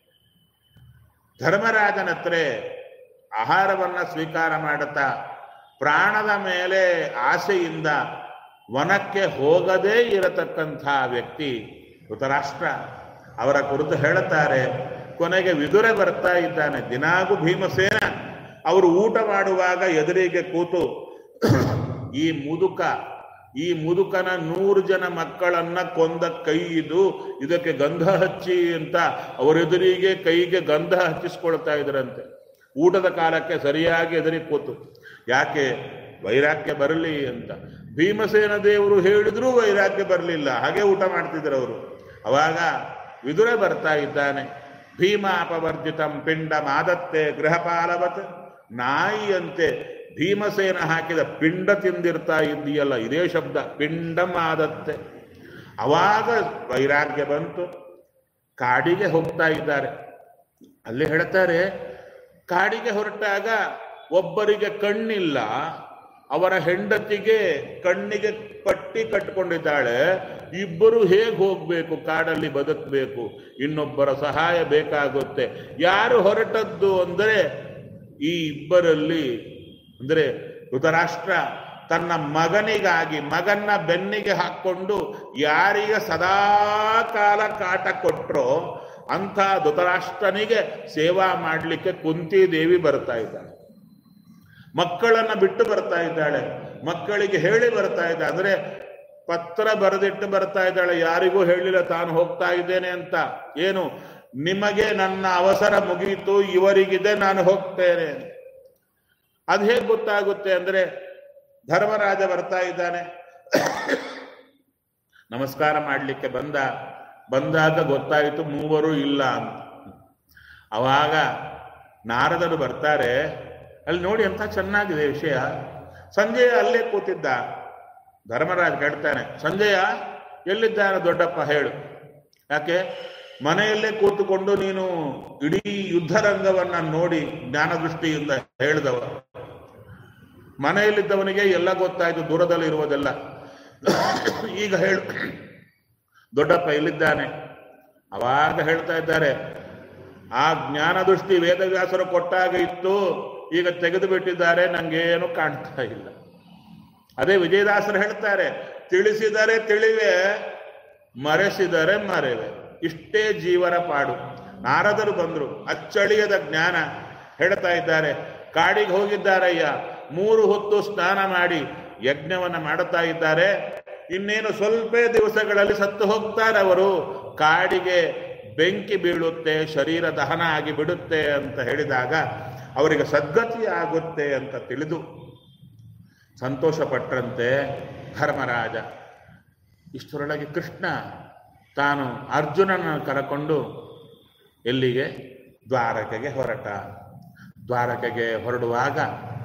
ಧರ್ಮರಾಜನ ಹತ್ರ ಆಹಾರವನ್ನ ಸ್ವೀಕಾರ ಮಾಡುತ್ತಾ ಪ್ರಾಣದ ಮೇಲೆ ಆಸೆಯಿಂದ ವನಕ್ಕೆ ಹೋಗದೇ ಇರತಕ್ಕಂಥ ವ್ಯಕ್ತಿ ಧೃತರಾಷ್ಟ್ರ ಅವರ ಕುರಿತು ಹೇಳುತ್ತಾರೆ ಕೊನೆಗೆ ವಿದುರೆ ಬರ್ತಾ ಇದ್ದಾನೆ ದಿನಾಗೂ ಭೀಮಸೇನ ಅವರು ಊಟ ಮಾಡುವಾಗ ಎದುರಿಗೆ ಕೂತು ಈ ಮುದುಕ ಈ ಮುದುಕನ ನೂರು ಜನ ಮಕ್ಕಳನ್ನ ಕೊಂದ ಕೈ ಇದು ಇದಕ್ಕೆ ಗಂಧ ಹಚ್ಚಿ ಅಂತ ಅವರೆದುರಿಗೆ ಕೈಗೆ ಗಂಧ ಹಚ್ಚಿಸ್ಕೊಳ್ತಾ ಇದ್ರಂತೆ ಊಟದ ಕಾಲಕ್ಕೆ ಸರಿಯಾಗಿ ಎದುರಿ ಕೂತು ಯಾಕೆ ವೈರಾಗ್ಯ ಬರಲಿ ಅಂತ ಭೀಮಸೇನ ದೇವರು ಹೇಳಿದ್ರೂ ವೈರಾಗ್ಯ ಬರಲಿಲ್ಲ ಹಾಗೆ ಊಟ ಮಾಡ್ತಿದ್ರು ಅವರು ಅವಾಗ ವಿದುರ ಬರ್ತಾ ಇದ್ದಾನೆ ಭೀಮಾಪವರ್ಜಿತಂ ಪಿಂಡ ಮಾದತ್ತೆ ಗೃಹಪಾಲವತ್ ನಾಯಿಯಂತೆ ಭೀಮಸೇನ ಹಾಕಿದ ಪಿಂಡ ತಿಂದಿರ್ತಾ ಇದ್ದೀಯಲ್ಲ ಇದೇ ಶಬ್ದ ಪಿಂಡ ಮಾದತ್ತೆ ಅವಾಗ ವೈರಾಗ್ಯ ಬಂತು ಕಾಡಿಗೆ ಹೋಗ್ತಾ ಇದ್ದಾರೆ ಅಲ್ಲಿ ಹೇಳ್ತಾರೆ ಕಾಡಿಗೆ ಹೊರಟಾಗ ಒಬ್ಬರಿಗೆ ಕಣ್ಣಿಲ್ಲ ಅವರ ಹೆಂಡತಿಗೆ ಕಣ್ಣಿಗೆ ಪಟ್ಟಿ ಕಟ್ಕೊಂಡಿದ್ದಾಳೆ ಇಬ್ಬರು ಹೇಗೆ ಹೋಗ್ಬೇಕು ಕಾಡಲ್ಲಿ ಬದುಕಬೇಕು ಇನ್ನೊಬ್ಬರ ಸಹಾಯ ಬೇಕಾಗುತ್ತೆ ಯಾರು ಹೊರಟದ್ದು ಅಂದರೆ ಈ ಇಬ್ಬರಲ್ಲಿ ಅಂದರೆ ಧೃತರಾಷ್ಟ್ರ ತನ್ನ ಮಗನಿಗಾಗಿ ಮಗನ್ನ ಬೆನ್ನಿಗೆ ಹಾಕ್ಕೊಂಡು ಯಾರಿಗೆ ಸದಾ ಕಾಲ ಕಾಟ ಕೊಟ್ರೋ ಅಂಥ ಧೃತರಾಷ್ಟ್ರನಿಗೆ ಸೇವಾ ಮಾಡಲಿಕ್ಕೆ ಕುಂತಿದೇವಿ ಬರ್ತಾ ಇದ್ದಾಳೆ ಮಕ್ಕಳನ್ನ ಬಿಟ್ಟು ಬರ್ತಾ ಇದ್ದಾಳೆ ಮಕ್ಕಳಿಗೆ ಹೇಳಿ ಬರ್ತಾ ಇದ್ದ ಅಂದ್ರೆ ಪತ್ರ ಬರೆದಿಟ್ಟು ಬರ್ತಾ ಇದ್ದಾಳೆ ಯಾರಿಗೂ ಹೇಳಿಲ್ಲ ತಾನು ಹೋಗ್ತಾ ಇದ್ದೇನೆ ಅಂತ ಏನು ನಿಮಗೆ ನನ್ನ ಅವಸರ ಮುಗಿಯಿತು ಇವರಿಗಿದೆ ನಾನು ಹೋಗ್ತೇನೆ ಅದು ಹೇಗೆ ಗೊತ್ತಾಗುತ್ತೆ ಅಂದ್ರೆ ಧರ್ಮರಾಜ ಬರ್ತಾ ಇದ್ದಾನೆ ನಮಸ್ಕಾರ ಮಾಡಲಿಕ್ಕೆ ಬಂದ ಬಂದಾಗ ಗೊತ್ತಾಯಿತು ಮೂವರು ಇಲ್ಲ ಅಂತ ಅವಾಗ ನಾರದರು ಬರ್ತಾರೆ ಅಲ್ಲಿ ನೋಡಿ ಅಂತ ಚೆನ್ನಾಗಿದೆ ವಿಷಯ ಸಂಜಯ ಅಲ್ಲೇ ಕೂತಿದ್ದ ಧರ್ಮರಾಜ್ ಕೇಳ್ತಾನೆ ಸಂಜಯ ಎಲ್ಲಿದ್ದಾನೆ ದೊಡ್ಡಪ್ಪ ಹೇಳು ಯಾಕೆ ಮನೆಯಲ್ಲೇ ಕೂತುಕೊಂಡು ನೀನು ಇಡೀ ಯುದ್ಧರಂಗವನ್ನ ನೋಡಿ ಜ್ಞಾನದೃಷ್ಟಿಯಿಂದ ಹೇಳಿದವ ಮನೆಯಲ್ಲಿದ್ದವನಿಗೆ ಎಲ್ಲ ಗೊತ್ತಾಯ್ತು ದೂರದಲ್ಲಿ ಇರುವುದೆಲ್ಲ ಈಗ ಹೇಳು ದೊಡ್ಡಪ್ಪ ಎಲ್ಲಿದ್ದಾನೆ ಅವಾಗ ಹೇಳ್ತಾ ಇದ್ದಾರೆ ಆ ಜ್ಞಾನದೃಷ್ಟಿ ವೇದವ್ಯಾಸರು ಕೊಟ್ಟಾಗ ಇತ್ತು ಈಗ ತೆಗೆದು ಬಿಟ್ಟಿದ್ದಾರೆ ನಂಗೇನು ಕಾಣ್ತಾ ಇಲ್ಲ ಅದೇ ವಿಜಯದಾಸರು ಹೇಳ್ತಾರೆ ತಿಳಿಸಿದರೆ ತಿಳಿವೆ ಮರೆಸಿದರೆ ಮರೆವೆ ಇಷ್ಟೇ ಜೀವನ ಪಾಡು ನಾರದರು ಬಂದರು ಅಚ್ಚಳಿಯದ ಜ್ಞಾನ ಹೇಳ್ತಾ ಇದ್ದಾರೆ ಕಾಡಿಗೆ ಹೋಗಿದ್ದಾರಯ್ಯ ಮೂರು ಹೊತ್ತು ಸ್ನಾನ ಮಾಡಿ ಯಜ್ಞವನ್ನ ಮಾಡುತ್ತಾ ಇದ್ದಾರೆ ಇನ್ನೇನು ಸ್ವಲ್ಪ ದಿವಸಗಳಲ್ಲಿ ಸತ್ತು ಹೋಗ್ತಾರೆ ಅವರು ಕಾಡಿಗೆ ಬೆಂಕಿ ಬೀಳುತ್ತೆ ಶರೀರ ದಹನ ಆಗಿ ಬಿಡುತ್ತೆ ಅಂತ ಹೇಳಿದಾಗ ಅವರಿಗೆ ಸದ್ಗತಿ ಆಗುತ್ತೆ ಅಂತ ತಿಳಿದು ಸಂತೋಷಪಟ್ಟರಂತೆ ಧರ್ಮರಾಜ ಇಷ್ಟರೊಳಗೆ ಕೃಷ್ಣ ತಾನು ಅರ್ಜುನನ ಕರಕೊಂಡು ಎಲ್ಲಿಗೆ ದ್ವಾರಕೆಗೆ ಹೊರಟ ದ್ವಾರಕೆಗೆ ಹೊರಡುವಾಗ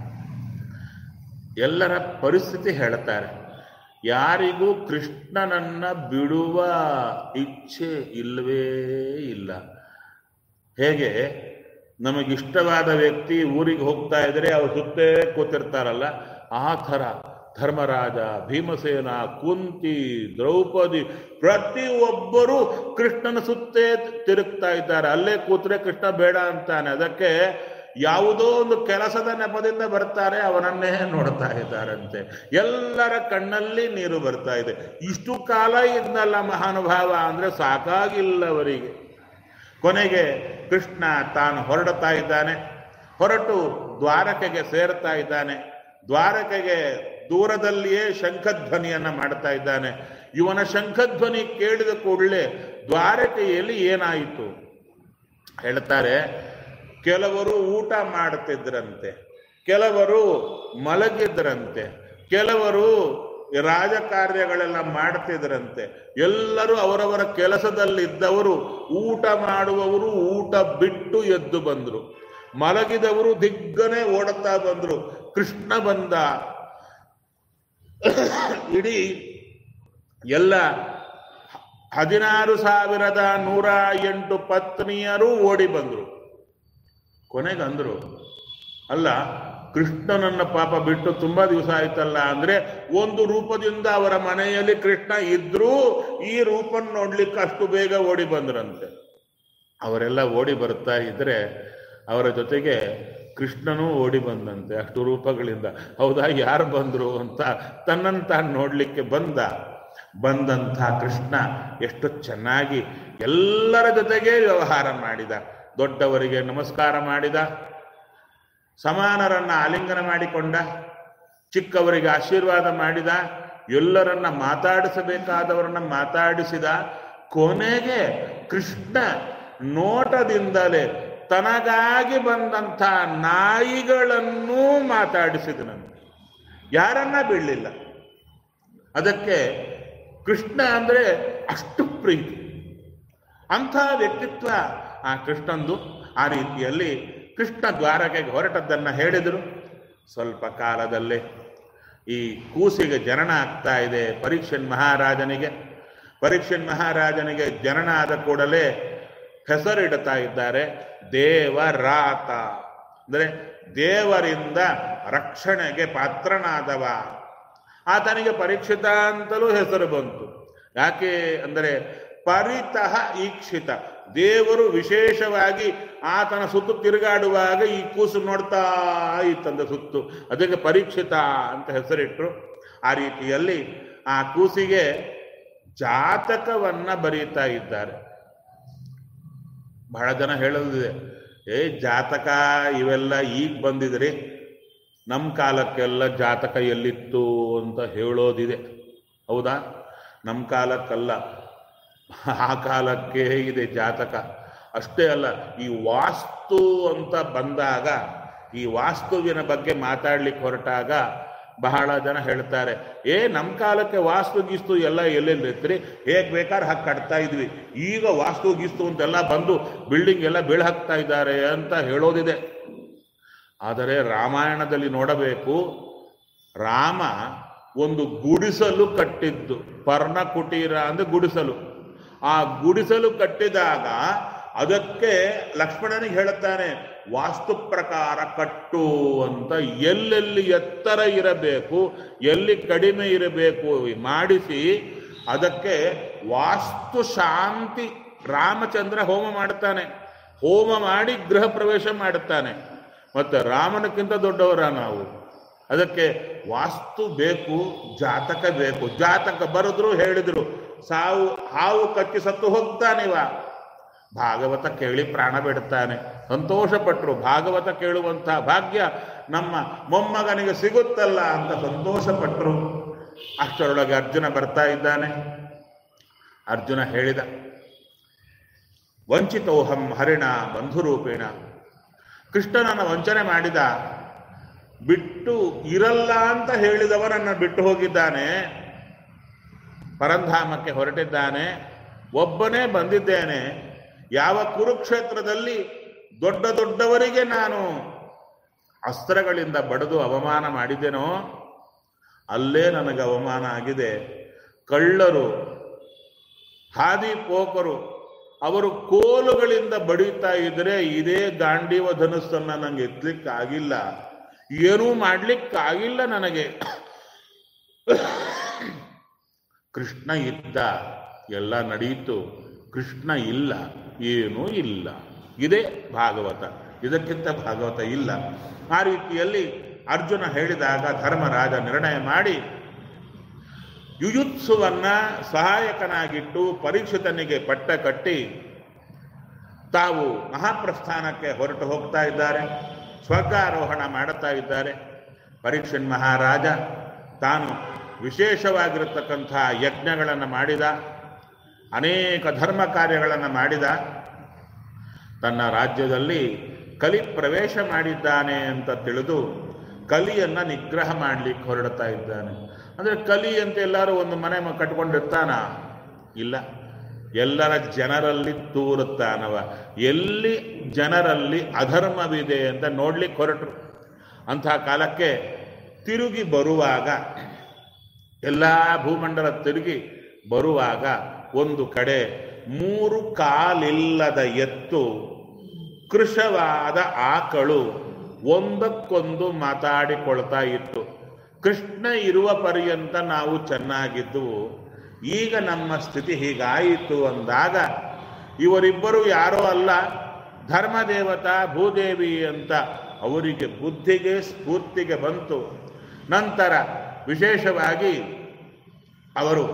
ಎಲ್ಲರ ಪರಿಸ್ಥಿತಿ ಹೇಳ್ತಾರೆ ಯಾರಿಗೂ ಕೃಷ್ಣನನ್ನ ಬಿಡುವ ಇಚ್ಛೆ ಇಲ್ಲವೇ ಇಲ್ಲ ಹೇಗೆ ನಮಗಿಷ್ಟವಾದ ವ್ಯಕ್ತಿ ಊರಿಗೆ ಹೋಗ್ತಾ ಇದ್ರೆ ಅವ್ರು ಸುತ್ತೇ ಕೂತಿರ್ತಾರಲ್ಲ ಆ ಥರ ಧರ್ಮರಾಜ ಭೀಮಸೇನ ಕುಂತಿ ದ್ರೌಪದಿ ಪ್ರತಿಯೊಬ್ಬರು ಕೃಷ್ಣನ ಸುತ್ತೇ ತಿರುಗ್ತಾ ಇದ್ದಾರೆ ಅಲ್ಲೇ ಕೂತ್ರೆ ಕೃಷ್ಣ ಬೇಡ ಅಂತಾನೆ ಅದಕ್ಕೆ ಯಾವುದೋ ಒಂದು ಕೆಲಸದ ನೆಪದಿಂದ ಬರ್ತಾರೆ ಅವನನ್ನೇ ನೋಡ್ತಾ ಇದ್ದಾರಂತೆ ಎಲ್ಲರ ಕಣ್ಣಲ್ಲಿ ನೀರು ಬರ್ತಾ ಇದೆ ಇಷ್ಟು ಕಾಲ ಇದ್ನಲ್ಲ ಮಹಾನುಭಾವ ಅಂದ್ರೆ ಸಾಕಾಗಿಲ್ಲ ಅವರಿಗೆ ಕೊನೆಗೆ ಕೃಷ್ಣ ತಾನು ಹೊರಡುತ್ತಾ ಇದ್ದಾನೆ ಹೊರಟು ದ್ವಾರಕೆಗೆ ಸೇರ್ತಾ ಇದ್ದಾನೆ ದ್ವಾರಕೆಗೆ ದೂರದಲ್ಲಿಯೇ ಶಂಖಧ್ವನಿಯನ್ನ ಮಾಡ್ತಾ ಇದ್ದಾನೆ ಇವನ ಶಂಖಧ್ವನಿ ಕೇಳಿದ ಕೂಡಲೇ ದ್ವಾರಕೆಯಲ್ಲಿ ಏನಾಯಿತು ಹೇಳ್ತಾರೆ ಕೆಲವರು ಊಟ ಮಾಡ್ತಿದ್ರಂತೆ ಕೆಲವರು ಮಲಗಿದ್ರಂತೆ ಕೆಲವರು ರಾಜಕಾರ್ಯಗಳೆಲ್ಲ ಮಾಡ್ತಿದ್ರಂತೆ ಎಲ್ಲರೂ ಅವರವರ ಕೆಲಸದಲ್ಲಿದ್ದವರು ಊಟ ಮಾಡುವವರು ಊಟ ಬಿಟ್ಟು ಎದ್ದು ಬಂದರು ಮಲಗಿದವರು ದಿಗ್ಗನೆ ಓಡುತ್ತಾ ಬಂದರು ಕೃಷ್ಣ ಬಂದ ಇಡೀ ಎಲ್ಲ ಹದಿನಾರು ಸಾವಿರದ ನೂರ ಎಂಟು ಪತ್ನಿಯರು ಓಡಿ ಬಂದರು ಕೊನೆಗೆ ಅಂದ್ರು ಅಲ್ಲ ಕೃಷ್ಣನನ್ನ ಪಾಪ ಬಿಟ್ಟು ತುಂಬಾ ದಿವಸ ಆಯ್ತಲ್ಲ ಅಂದ್ರೆ ಒಂದು ರೂಪದಿಂದ ಅವರ ಮನೆಯಲ್ಲಿ ಕೃಷ್ಣ ಇದ್ರೂ ಈ ರೂಪನ್ ನೋಡ್ಲಿಕ್ಕೆ ಅಷ್ಟು ಬೇಗ ಓಡಿ ಬಂದ್ರಂತೆ ಅವರೆಲ್ಲ ಓಡಿ ಬರ್ತಾ ಇದ್ರೆ ಅವರ ಜೊತೆಗೆ ಕೃಷ್ಣನೂ ಓಡಿ ಬಂದಂತೆ ಅಷ್ಟು ರೂಪಗಳಿಂದ ಹೌದಾ ಯಾರು ಬಂದ್ರು ಅಂತ ತನ್ನನ್ನು ತಾನು ನೋಡ್ಲಿಕ್ಕೆ ಬಂದ ಬಂದಂಥ ಕೃಷ್ಣ ಎಷ್ಟು ಚೆನ್ನಾಗಿ ಎಲ್ಲರ ಜೊತೆಗೆ ವ್ಯವಹಾರ ಮಾಡಿದ ದೊಡ್ಡವರಿಗೆ ನಮಸ್ಕಾರ ಮಾಡಿದ ಸಮಾನರನ್ನ ಆಲಿಂಗನ ಮಾಡಿಕೊಂಡ ಚಿಕ್ಕವರಿಗೆ ಆಶೀರ್ವಾದ ಮಾಡಿದ ಎಲ್ಲರನ್ನ ಮಾತಾಡಿಸಬೇಕಾದವರನ್ನ ಮಾತಾಡಿಸಿದ ಕೊನೆಗೆ ಕೃಷ್ಣ ನೋಟದಿಂದಲೇ ತನಗಾಗಿ ಬಂದಂಥ ನಾಯಿಗಳನ್ನೂ ಮಾತಾಡಿಸಿದನು ಯಾರನ್ನ ಬೀಳಲಿಲ್ಲ ಅದಕ್ಕೆ ಕೃಷ್ಣ ಅಂದರೆ ಅಷ್ಟು ಪ್ರೀತಿ ಅಂಥ ವ್ಯಕ್ತಿತ್ವ ಆ ಕೃಷ್ಣಂದು ಆ ರೀತಿಯಲ್ಲಿ ಕೃಷ್ಣ ದ್ವಾರಕೆಗೆ ಹೊರಟದ್ದನ್ನು ಹೇಳಿದರು ಸ್ವಲ್ಪ ಕಾಲದಲ್ಲೇ ಈ ಕೂಸಿಗೆ ಜನನ ಆಗ್ತಾ ಇದೆ ಪರೀಕ್ಷನ್ ಮಹಾರಾಜನಿಗೆ ಪರೀಕ್ಷನ್ ಮಹಾರಾಜನಿಗೆ ಜನನ ಆದ ಕೂಡಲೇ ಹೆಸರಿಡುತ್ತಾ ಇದ್ದಾರೆ ದೇವರಾತ ಅಂದರೆ ದೇವರಿಂದ ರಕ್ಷಣೆಗೆ ಪಾತ್ರನಾದವ ಆತನಿಗೆ ಪರೀಕ್ಷಿತ ಅಂತಲೂ ಹೆಸರು ಬಂತು ಯಾಕೆ ಅಂದರೆ ಪರಿತಃ ಈಕ್ಷಿತ ದೇವರು ವಿಶೇಷವಾಗಿ ಆತನ ಸುತ್ತು ತಿರುಗಾಡುವಾಗ ಈ ಕೂಸು ನೋಡ್ತಾ ಇತ್ತಂದ ಸುತ್ತು ಅದಕ್ಕೆ ಪರೀಕ್ಷಿತ ಅಂತ ಹೆಸರಿಟ್ಟರು ಆ ರೀತಿಯಲ್ಲಿ ಆ ಕೂಸಿಗೆ ಜಾತಕವನ್ನ ಬರೀತಾ ಇದ್ದಾರೆ ಬಹಳ ಜನ ಹೇಳೋದಿದೆ ಏ ಜಾತಕ ಇವೆಲ್ಲ ಈಗ ಬಂದಿದ್ರಿ ನಮ್ಮ ಕಾಲಕ್ಕೆಲ್ಲ ಜಾತಕ ಎಲ್ಲಿತ್ತು ಅಂತ ಹೇಳೋದಿದೆ ಹೌದಾ ನಮ್ಮ ಕಾಲಕ್ಕಲ್ಲ ಆ ಕಾಲಕ್ಕೆ ಇದೆ ಜಾತಕ ಅಷ್ಟೇ ಅಲ್ಲ ಈ ವಾಸ್ತು ಅಂತ ಬಂದಾಗ ಈ ವಾಸ್ತುವಿನ ಬಗ್ಗೆ ಮಾತಾಡ್ಲಿಕ್ಕೆ ಹೊರಟಾಗ ಬಹಳ ಜನ ಹೇಳ್ತಾರೆ ಏ ನಮ್ಮ ಕಾಲಕ್ಕೆ ವಾಸ್ತು ಗೀಸ್ತು ಎಲ್ಲ ಎಲ್ಲೆಲ್ಲಿ ಇರ್ತೀರಿ ಹೇಗೆ ಬೇಕಾದ್ರೆ ಹಾಕಿ ಕಟ್ತಾ ಇದ್ವಿ ಈಗ ವಾಸ್ತು ಗೀಸ್ತು ಅಂತೆಲ್ಲ ಬಂದು ಬಿಲ್ಡಿಂಗ್ ಎಲ್ಲ ಬೀಳ್ ಹಾಕ್ತಾ ಇದ್ದಾರೆ ಅಂತ ಹೇಳೋದಿದೆ ಆದರೆ ರಾಮಾಯಣದಲ್ಲಿ ನೋಡಬೇಕು ರಾಮ ಒಂದು ಗುಡಿಸಲು ಕಟ್ಟಿದ್ದು ಪರ್ಣ ಕುಟೀರ ಅಂದ್ರೆ ಗುಡಿಸಲು ಆ ಗುಡಿಸಲು ಕಟ್ಟಿದಾಗ ಅದಕ್ಕೆ ಲಕ್ಷ್ಮಣನಿಗೆ ಹೇಳುತ್ತಾನೆ ವಾಸ್ತು ಪ್ರಕಾರ ಕಟ್ಟು ಅಂತ ಎಲ್ಲೆಲ್ಲಿ ಎತ್ತರ ಇರಬೇಕು ಎಲ್ಲಿ ಕಡಿಮೆ ಇರಬೇಕು ಮಾಡಿಸಿ ಅದಕ್ಕೆ ವಾಸ್ತು ಶಾಂತಿ ರಾಮಚಂದ್ರ ಹೋಮ ಮಾಡುತ್ತಾನೆ ಹೋಮ ಮಾಡಿ ಗೃಹ ಪ್ರವೇಶ ಮಾಡುತ್ತಾನೆ ಮತ್ತೆ ರಾಮನಕ್ಕಿಂತ ದೊಡ್ಡವರ ನಾವು ಅದಕ್ಕೆ ವಾಸ್ತು ಬೇಕು ಜಾತಕ ಬೇಕು ಜಾತಕ ಬರೆದ್ರು ಹೇಳಿದ್ರು ಸಾವು ಹಾವು ಕಚ್ಚಿ ಸತ್ತು ಹೋಗ್ತಾನಿವ ಭಾಗವತ ಕೇಳಿ ಪ್ರಾಣ ಬಿಡುತ್ತಾನೆ ಸಂತೋಷಪಟ್ಟರು ಭಾಗವತ ಕೇಳುವಂಥ ಭಾಗ್ಯ ನಮ್ಮ ಮೊಮ್ಮಗನಿಗೆ ಸಿಗುತ್ತಲ್ಲ ಅಂತ ಸಂತೋಷಪಟ್ಟರು ಅಷ್ಟರೊಳಗೆ ಅರ್ಜುನ ಬರ್ತಾ ಇದ್ದಾನೆ ಅರ್ಜುನ ಹೇಳಿದ ವಂಚಿತೋಹಂ ಹರಿಣ ಬಂಧುರೂಪೇಣ ಕೃಷ್ಣನನ್ನು ವಂಚನೆ ಮಾಡಿದ ಬಿಟ್ಟು ಇರಲ್ಲ ಅಂತ ಹೇಳಿದವನನ್ನು ಬಿಟ್ಟು ಹೋಗಿದ್ದಾನೆ ಪರಂಧಾಮಕ್ಕೆ ಹೊರಟಿದ್ದಾನೆ ಒಬ್ಬನೇ ಬಂದಿದ್ದೇನೆ ಯಾವ ಕುರುಕ್ಷೇತ್ರದಲ್ಲಿ ದೊಡ್ಡ ದೊಡ್ಡವರಿಗೆ ನಾನು ಅಸ್ತ್ರಗಳಿಂದ ಬಡಿದು ಅವಮಾನ ಮಾಡಿದ್ದೇನೋ ಅಲ್ಲೇ ನನಗೆ ಅವಮಾನ ಆಗಿದೆ ಕಳ್ಳರು ಹಾದಿ ಪೋಕರು ಅವರು ಕೋಲುಗಳಿಂದ ಬಡಿತಾ ಇದ್ರೆ ಇದೇ ಗಾಂಡೀವ ಧನುಸ್ಸನ್ನ ನಂಗೆ ಎತ್ತಲಿಕ್ಕೆ ಆಗಿಲ್ಲ ಏನೂ ಮಾಡ್ಲಿಕ್ಕಾಗಿಲ್ಲ ನನಗೆ ಕೃಷ್ಣ ಇದ್ದ ಎಲ್ಲ ನಡೆಯಿತು ಕೃಷ್ಣ ಇಲ್ಲ ಏನೂ ಇಲ್ಲ ಇದೇ ಭಾಗವತ ಇದಕ್ಕಿಂತ ಭಾಗವತ ಇಲ್ಲ ಆ ರೀತಿಯಲ್ಲಿ ಅರ್ಜುನ ಹೇಳಿದಾಗ ಧರ್ಮರಾಜ ನಿರ್ಣಯ ಮಾಡಿ ಯುಯುತ್ಸುವನ್ನ ಸಹಾಯಕನಾಗಿಟ್ಟು ಪರೀಕ್ಷಿತನಿಗೆ ಪಟ್ಟ ಕಟ್ಟಿ ತಾವು ಮಹಾಪ್ರಸ್ಥಾನಕ್ಕೆ ಹೊರಟು ಹೋಗ್ತಾ ಇದ್ದಾರೆ ಸ್ವರ್ಗಾರೋಹಣ ಮಾಡುತ್ತಾ ಇದ್ದಾರೆ ಪರೀಕ್ಷನ್ ಮಹಾರಾಜ ತಾನು ವಿಶೇಷವಾಗಿರತಕ್ಕಂಥ ಯಜ್ಞಗಳನ್ನು ಮಾಡಿದ ಅನೇಕ ಧರ್ಮ ಕಾರ್ಯಗಳನ್ನು ಮಾಡಿದ ತನ್ನ ರಾಜ್ಯದಲ್ಲಿ ಕಲಿ ಪ್ರವೇಶ ಮಾಡಿದ್ದಾನೆ ಅಂತ ತಿಳಿದು ಕಲಿಯನ್ನ ನಿಗ್ರಹ ಮಾಡಲಿಕ್ಕೆ ಹೊರಡ್ತಾ ಇದ್ದಾನೆ ಅಂದರೆ ಕಲಿ ಅಂತ ಎಲ್ಲರೂ ಒಂದು ಮನೆ ಮ- ಕಟ್ಕೊಂಡಿರ್ತಾನ ಇಲ್ಲ ಎಲ್ಲರ ಜನರಲ್ಲಿ ತೂರುತ್ತಾನವ ಎಲ್ಲಿ ಜನರಲ್ಲಿ ಅಧರ್ಮವಿದೆ ಅಂತ ನೋಡ್ಲಿಕ್ಕೆ ಹೊರಟರು ಅಂಥ ಕಾಲಕ್ಕೆ ತಿರುಗಿ ಬರುವಾಗ ಎಲ್ಲ ಭೂಮಂಡಲ ತಿರುಗಿ ಬರುವಾಗ ಒಂದು ಕಡೆ ಮೂರು ಕಾಲಿಲ್ಲದ ಎತ್ತು ಕೃಶವಾದ ಆಕಳು ಒಂದಕ್ಕೊಂದು ಮಾತಾಡಿಕೊಳ್ತಾ ಇತ್ತು ಕೃಷ್ಣ ಇರುವ ಪರ್ಯಂತ ನಾವು ಚೆನ್ನಾಗಿದ್ದವು ಈಗ ನಮ್ಮ ಸ್ಥಿತಿ ಹೀಗಾಯಿತು ಅಂದಾಗ ಇವರಿಬ್ಬರು ಯಾರೋ ಅಲ್ಲ ಧರ್ಮದೇವತಾ ಭೂದೇವಿ ಅಂತ ಅವರಿಗೆ ಬುದ್ಧಿಗೆ ಸ್ಫೂರ್ತಿಗೆ ಬಂತು ನಂತರ ವಿಶೇಷವಾಗಿ ಅವರು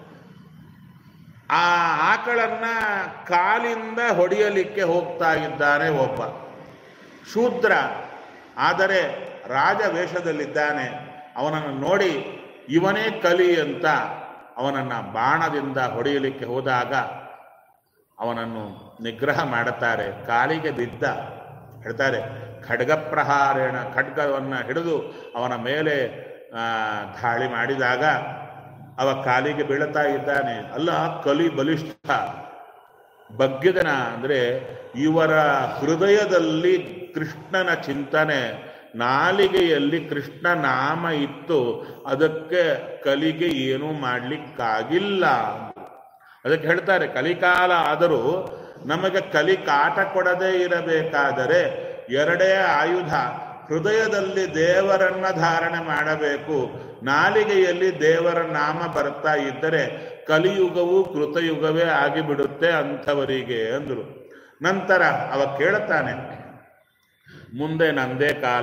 ಆ ಆಕಳನ್ನ ಕಾಲಿಂದ ಹೊಡೆಯಲಿಕ್ಕೆ ಹೋಗ್ತಾ ಇದ್ದಾನೆ ಒಬ್ಬ ಶೂದ್ರ ಆದರೆ ರಾಜ ವೇಷದಲ್ಲಿದ್ದಾನೆ ಅವನನ್ನು ನೋಡಿ ಇವನೇ ಕಲಿ ಅಂತ ಅವನನ್ನು ಬಾಣದಿಂದ ಹೊಡೆಯಲಿಕ್ಕೆ ಹೋದಾಗ ಅವನನ್ನು ನಿಗ್ರಹ ಮಾಡುತ್ತಾರೆ ಕಾಲಿಗೆ ಬಿದ್ದ ಹೇಳ್ತಾರೆ ಖಡ್ಗ ಪ್ರಹಾರೇಣ ಖಡ್ಗವನ್ನು ಹಿಡಿದು ಅವನ ಮೇಲೆ ಆ, ದಾಳಿ ಮಾಡಿದಾಗ ಅವ ಕಾಲಿಗೆ ಬೀಳುತ್ತಾ ಇದ್ದಾನೆ ಅಲ್ಲ ಕಲಿ ಬಲಿಷ್ಠ ಬಗ್ಗದನ ಅಂದರೆ ಇವರ ಹೃದಯದಲ್ಲಿ ಕೃಷ್ಣನ ಚಿಂತನೆ ನಾಲಿಗೆಯಲ್ಲಿ ಕೃಷ್ಣ ನಾಮ ಇತ್ತು ಅದಕ್ಕೆ ಕಲಿಗೆ ಏನೂ ಮಾಡಲಿಕ್ಕಾಗಿಲ್ಲ ಅದಕ್ಕೆ ಹೇಳ್ತಾರೆ ಕಲಿಕಾಲ ಆದರೂ ನಮಗೆ ಕಲಿ ಕಾಟ ಕೊಡದೇ ಇರಬೇಕಾದರೆ ಎರಡೇ ಆಯುಧ ಹೃದಯದಲ್ಲಿ ದೇವರನ್ನ ಧಾರಣೆ ಮಾಡಬೇಕು ನಾಲಿಗೆಯಲ್ಲಿ ದೇವರ ನಾಮ ಬರ್ತಾ ಇದ್ದರೆ ಕಲಿಯುಗವು ಕೃತಯುಗವೇ ಆಗಿಬಿಡುತ್ತೆ ಅಂಥವರಿಗೆ ಅಂದರು ನಂತರ ಅವ ಕೇಳುತ್ತಾನೆ ಮುಂದೆ ನಂದೇ ಕಾಲ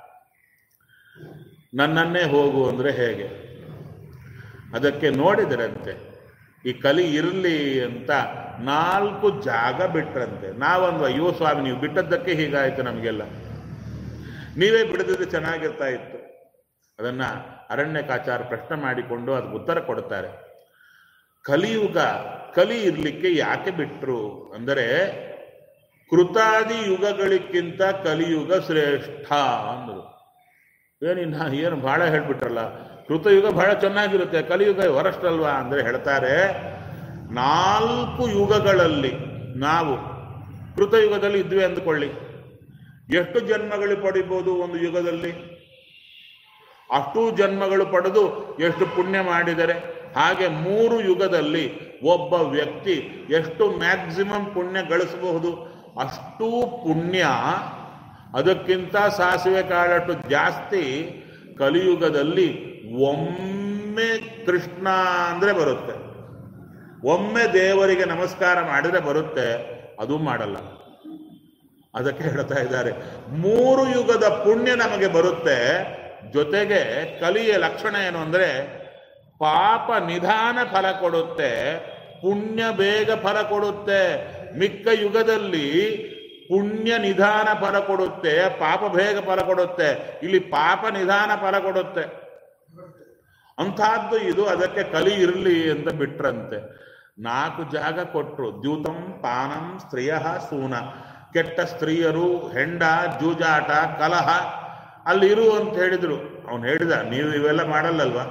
ನನ್ನನ್ನೇ ಹೋಗು ಅಂದರೆ ಹೇಗೆ ಅದಕ್ಕೆ ನೋಡಿದರಂತೆ ಈ ಕಲಿ ಇರಲಿ ಅಂತ ನಾಲ್ಕು ಜಾಗ ಬಿಟ್ರಂತೆ ನಾವೊಂದು ಅಯ್ಯೋ ಸ್ವಾಮಿ ನೀವು ಬಿಟ್ಟದ್ದಕ್ಕೆ ಹೀಗಾಯಿತು ನಮಗೆಲ್ಲ ನೀವೇ ಬಿಡದಿದ್ರೆ ಚೆನ್ನಾಗಿರ್ತಾ ಇತ್ತು ಅದನ್ನ ಅರಣ್ಯಕಾಚಾರ ಪ್ರಶ್ನೆ ಮಾಡಿಕೊಂಡು ಅದಕ್ಕೆ ಉತ್ತರ ಕೊಡ್ತಾರೆ ಕಲಿಯುಗ ಕಲಿ ಇರ್ಲಿಕ್ಕೆ ಯಾಕೆ ಬಿಟ್ರು ಅಂದರೆ ಕೃತಾದಿ ಯುಗಗಳಿಗಿಂತ ಕಲಿಯುಗ ಶ್ರೇಷ್ಠ ಅಂದರು ಏನಿನ್ನ ಏನು ಬಹಳ ಹೇಳ್ಬಿಟ್ರಲ್ಲ ಕೃತಯುಗ ಬಹಳ ಚೆನ್ನಾಗಿರುತ್ತೆ ಕಲಿಯುಗ ವರಷ್ಟಲ್ವಾ ಅಂದರೆ ಹೇಳ್ತಾರೆ ನಾಲ್ಕು ಯುಗಗಳಲ್ಲಿ ನಾವು ಕೃತಯುಗದಲ್ಲಿ ಇದ್ವಿ ಅಂದುಕೊಳ್ಳಿ ಎಷ್ಟು ಜನ್ಮಗಳು ಪಡಿಬೋದು ಒಂದು ಯುಗದಲ್ಲಿ ಅಷ್ಟು ಜನ್ಮಗಳು ಪಡೆದು ಎಷ್ಟು ಪುಣ್ಯ ಮಾಡಿದರೆ ಹಾಗೆ ಮೂರು ಯುಗದಲ್ಲಿ ಒಬ್ಬ ವ್ಯಕ್ತಿ ಎಷ್ಟು ಮ್ಯಾಕ್ಸಿಮಮ್ ಪುಣ್ಯ ಗಳಿಸಬಹುದು ಅಷ್ಟೂ ಪುಣ್ಯ ಅದಕ್ಕಿಂತ ಸಾಸಿವೆ ಕಾಳಟ್ಟು ಜಾಸ್ತಿ ಕಲಿಯುಗದಲ್ಲಿ ಒಮ್ಮೆ ಕೃಷ್ಣ ಅಂದರೆ ಬರುತ್ತೆ ಒಮ್ಮೆ ದೇವರಿಗೆ ನಮಸ್ಕಾರ ಮಾಡಿದ್ರೆ ಬರುತ್ತೆ ಅದು ಮಾಡಲ್ಲ ಅದಕ್ಕೆ ಹೇಳ್ತಾ ಇದ್ದಾರೆ ಮೂರು ಯುಗದ ಪುಣ್ಯ ನಮಗೆ ಬರುತ್ತೆ ಜೊತೆಗೆ ಕಲಿಯ ಲಕ್ಷಣ ಏನು ಅಂದರೆ ಪಾಪ ನಿಧಾನ ಫಲ ಕೊಡುತ್ತೆ ಪುಣ್ಯ ಬೇಗ ಫಲ ಕೊಡುತ್ತೆ ಮಿಕ್ಕ ಯುಗದಲ್ಲಿ ಪುಣ್ಯ ನಿಧಾನ ಫಲ ಕೊಡುತ್ತೆ ಪಾಪ ಬೇಗ ಫಲ ಕೊಡುತ್ತೆ ಇಲ್ಲಿ ಪಾಪ ನಿಧಾನ ಫಲ ಕೊಡುತ್ತೆ ಅಂಥದ್ದು ಇದು ಅದಕ್ಕೆ ಕಲಿ ಇರಲಿ ಅಂತ ಬಿಟ್ರಂತೆ ನಾಲ್ಕು ಜಾಗ ಕೊಟ್ಟರು ದ್ಯೂತಂ ಪಾನಂ ಸ್ತ್ರೀಯ ಸೂನ ಕೆಟ್ಟ ಸ್ತ್ರೀಯರು ಹೆಂಡ ಜೂಜಾಟ ಕಲಹ ಅಲ್ಲಿ ಇರು ಅಂತ ಹೇಳಿದ್ರು ಅವನು ಹೇಳಿದ ನೀವು ಇವೆಲ್ಲ ಮಾಡಲ್ಲಲ್ವಾ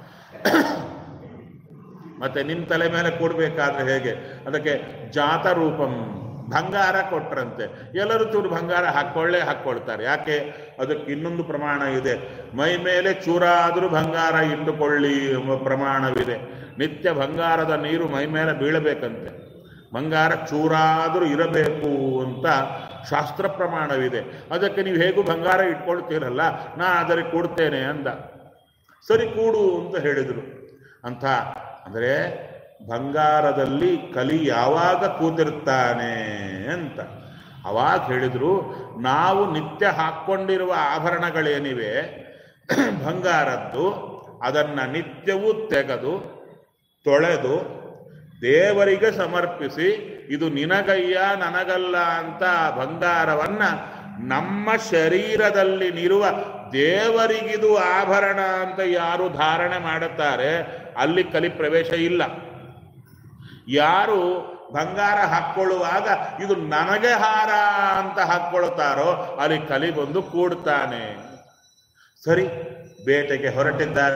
ಮತ್ತೆ ನಿನ್ನ ತಲೆ ಮೇಲೆ ಕೊಡ್ಬೇಕಾದ್ರೆ ಹೇಗೆ ಅದಕ್ಕೆ ಜಾತ ರೂಪಂ ಬಂಗಾರ ಕೊಟ್ರಂತೆ ಎಲ್ಲರೂ ಚೂರು ಬಂಗಾರ ಹಾಕ್ಕೊಳ್ಳೇ ಹಾಕ್ಕೊಳ್ತಾರೆ ಯಾಕೆ ಅದಕ್ಕೆ ಇನ್ನೊಂದು ಪ್ರಮಾಣ ಇದೆ ಮೈ ಮೇಲೆ ಚೂರಾದರೂ ಬಂಗಾರ ಇಟ್ಟುಕೊಳ್ಳಿ ಎಂಬ ಪ್ರಮಾಣವಿದೆ ನಿತ್ಯ ಬಂಗಾರದ ನೀರು ಮೈ ಮೇಲೆ ಬೀಳಬೇಕಂತೆ ಬಂಗಾರ ಚೂರಾದರೂ ಇರಬೇಕು ಅಂತ ಶಾಸ್ತ್ರ ಪ್ರಮಾಣವಿದೆ ಅದಕ್ಕೆ ನೀವು ಹೇಗೂ ಬಂಗಾರ ಇಟ್ಕೊಳ್ತೀರಲ್ಲ ನಾ ಅದಕ್ಕೆ ಕೊಡ್ತೇನೆ ಅಂದ ಸರಿ ಕೂಡು ಅಂತ ಹೇಳಿದರು ಅಂತ ಅಂದರೆ ಬಂಗಾರದಲ್ಲಿ ಕಲಿ ಯಾವಾಗ ಕೂತಿರ್ತಾನೆ ಅಂತ ಅವಾಗ ಹೇಳಿದರು ನಾವು ನಿತ್ಯ ಹಾಕ್ಕೊಂಡಿರುವ ಆಭರಣಗಳೇನಿವೆ ಬಂಗಾರದ್ದು ಅದನ್ನು ನಿತ್ಯವೂ ತೆಗೆದು ತೊಳೆದು ದೇವರಿಗೆ ಸಮರ್ಪಿಸಿ ಇದು ನಿನಗಯ್ಯ ನನಗಲ್ಲ ಅಂತ ಬಂಗಾರವನ್ನ ನಮ್ಮ ಶರೀರದಲ್ಲಿ ನಿರುವ ದೇವರಿಗಿದು ಆಭರಣ ಅಂತ ಯಾರು ಧಾರಣೆ ಮಾಡುತ್ತಾರೆ ಅಲ್ಲಿ ಕಲಿ ಪ್ರವೇಶ ಇಲ್ಲ ಯಾರು ಬಂಗಾರ ಹಾಕ್ಕೊಳ್ಳುವಾಗ ಇದು ನನಗೆ ಹಾರ ಅಂತ ಹಾಕ್ಕೊಳ್ತಾರೋ ಅಲ್ಲಿ ಕಲಿ ಬಂದು ಕೂಡ್ತಾನೆ ಸರಿ ಬೇಟೆಗೆ ಹೊರಟಿದ್ದಾರೆ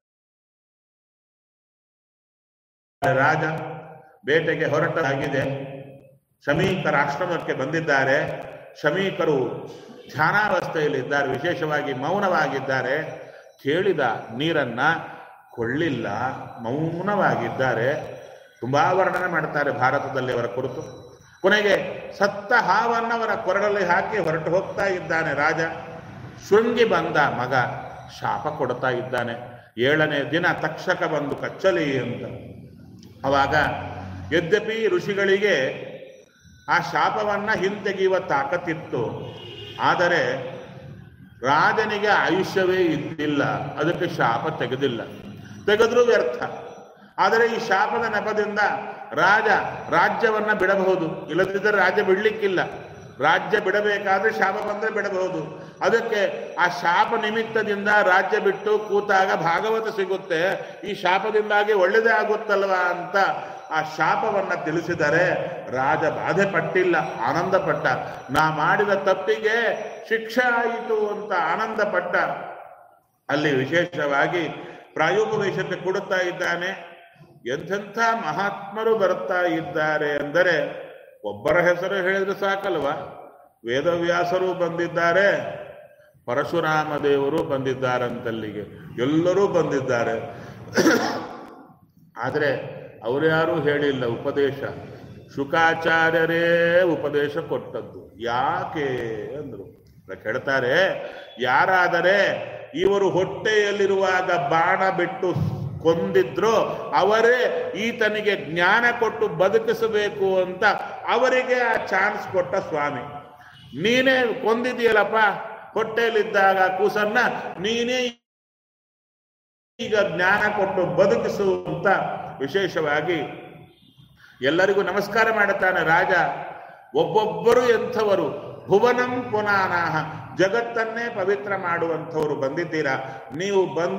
ರಾಜ ಬೇಟೆಗೆ ಹೊರಟಾಗಿದೆ ಶಮೀಕರ ಆಶ್ರಮಕ್ಕೆ ಬಂದಿದ್ದಾರೆ ಶಮೀಕರು ಧ್ಯಾನಾವಸ್ಥೆಯಲ್ಲಿದ್ದಾರೆ ವಿಶೇಷವಾಗಿ ಮೌನವಾಗಿದ್ದಾರೆ ಕೇಳಿದ ನೀರನ್ನ ಕೊಳ್ಳಿಲ್ಲ ಮೌನವಾಗಿದ್ದಾರೆ ತುಂಬಾ ವರ್ಣನೆ ಮಾಡ್ತಾರೆ ಭಾರತದಲ್ಲಿ ಅವರ ಕುರಿತು ಕೊನೆಗೆ ಸತ್ತ ಹಾವನ್ನು ಅವರ ಕೊರಳಲ್ಲಿ ಹಾಕಿ ಹೊರಟು ಹೋಗ್ತಾ ಇದ್ದಾನೆ ರಾಜ ಶೃಂಗಿ ಬಂದ ಮಗ ಶಾಪ ಕೊಡ್ತಾ ಇದ್ದಾನೆ ಏಳನೇ ದಿನ ತಕ್ಷಕ ಬಂದು ಕಚ್ಚಲಿ ಅಂತ ಅವಾಗ ಯದ್ಯಪಿ ಋಷಿಗಳಿಗೆ ಆ ಶಾಪವನ್ನ ಹಿಂತೆಗೆಯುವ ತಾಕತ್ತಿತ್ತು ಆದರೆ ರಾಜನಿಗೆ ಆಯುಷ್ಯವೇ ಇದ್ದಿಲ್ಲ ಅದಕ್ಕೆ ಶಾಪ ತೆಗೆದಿಲ್ಲ ತೆಗೆದ್ರೂ ವ್ಯರ್ಥ ಆದರೆ ಈ ಶಾಪದ ನೆಪದಿಂದ ರಾಜ ರಾಜ್ಯವನ್ನ ಬಿಡಬಹುದು ಇಲ್ಲದಿದ್ದರೆ ರಾಜ್ಯ ಬಿಡ್ಲಿಕ್ಕಿಲ್ಲ ರಾಜ್ಯ ಬಿಡಬೇಕಾದ್ರೆ ಶಾಪ ಬಂದರೆ ಬಿಡಬಹುದು ಅದಕ್ಕೆ ಆ ಶಾಪ ನಿಮಿತ್ತದಿಂದ ರಾಜ್ಯ ಬಿಟ್ಟು ಕೂತಾಗ ಭಾಗವತ ಸಿಗುತ್ತೆ ಈ ಶಾಪದಿಂದಾಗಿ ಒಳ್ಳೆಯದೇ ಆಗುತ್ತಲ್ವಾ ಅಂತ ಆ ಶಾಪವನ್ನ ತಿಳಿಸಿದರೆ ರಾಜ ಬಾಧೆ ಪಟ್ಟಿಲ್ಲ ಆನಂದ ಪಟ್ಟ ನಾ ಮಾಡಿದ ತಪ್ಪಿಗೆ ಶಿಕ್ಷೆ ಆಯಿತು ಅಂತ ಆನಂದ ಪಟ್ಟ ಅಲ್ಲಿ ವಿಶೇಷವಾಗಿ ಪ್ರಾಯೋಪವೇಶಕ್ಕೆ ಕೊಡುತ್ತಾ ಇದ್ದಾನೆ ಎಂಥೆಂಥ ಮಹಾತ್ಮರು ಬರ್ತಾ ಇದ್ದಾರೆ ಅಂದರೆ ಒಬ್ಬರ ಹೆಸರು ಹೇಳಿದ್ರೆ ಸಾಕಲ್ವಾ ವೇದವ್ಯಾಸರು ಬಂದಿದ್ದಾರೆ ಪರಶುರಾಮ ದೇವರು ಬಂದಿದ್ದಾರಂತಲ್ಲಿಗೆ ಎಲ್ಲರೂ ಬಂದಿದ್ದಾರೆ ಆದರೆ ಅವರ್ಯಾರೂ ಹೇಳಿಲ್ಲ ಉಪದೇಶ ಶುಕಾಚಾರ್ಯರೇ ಉಪದೇಶ ಕೊಟ್ಟದ್ದು ಯಾಕೆ ಅಂದ್ರು ಅದಕ್ಕೆ ಹೇಳ್ತಾರೆ ಯಾರಾದರೆ ಇವರು ಹೊಟ್ಟೆಯಲ್ಲಿರುವಾಗ ಬಾಣ ಬಿಟ್ಟು ಕೊಂದಿದ್ರು ಅವರೇ ಈತನಿಗೆ ಜ್ಞಾನ ಕೊಟ್ಟು ಬದುಕಿಸಬೇಕು ಅಂತ ಅವರಿಗೆ ಆ ಚಾನ್ಸ್ ಕೊಟ್ಟ ಸ್ವಾಮಿ ನೀನೇ ಕೊಂದಿದೆಯಲ್ಲಪ್ಪ ಹೊಟ್ಟೆಯಲ್ಲಿದ್ದಾಗ ಕೂಸನ್ನ ನೀನೇ ಈಗ ಜ್ಞಾನ ಕೊಟ್ಟು ಬದುಕಿಸು ಅಂತ ವಿಶೇಷವಾಗಿ ಎಲ್ಲರಿಗೂ ನಮಸ್ಕಾರ ಮಾಡುತ್ತಾನೆ ರಾಜ ಒಬ್ಬೊಬ್ಬರು ಎಂಥವರು ಭುವನಂ ಪುನಾನಾಹ ಜಗತ್ತನ್ನೇ ಪವಿತ್ರ ಮಾಡುವಂಥವರು ಬಂದಿದ್ದೀರಾ ನೀವು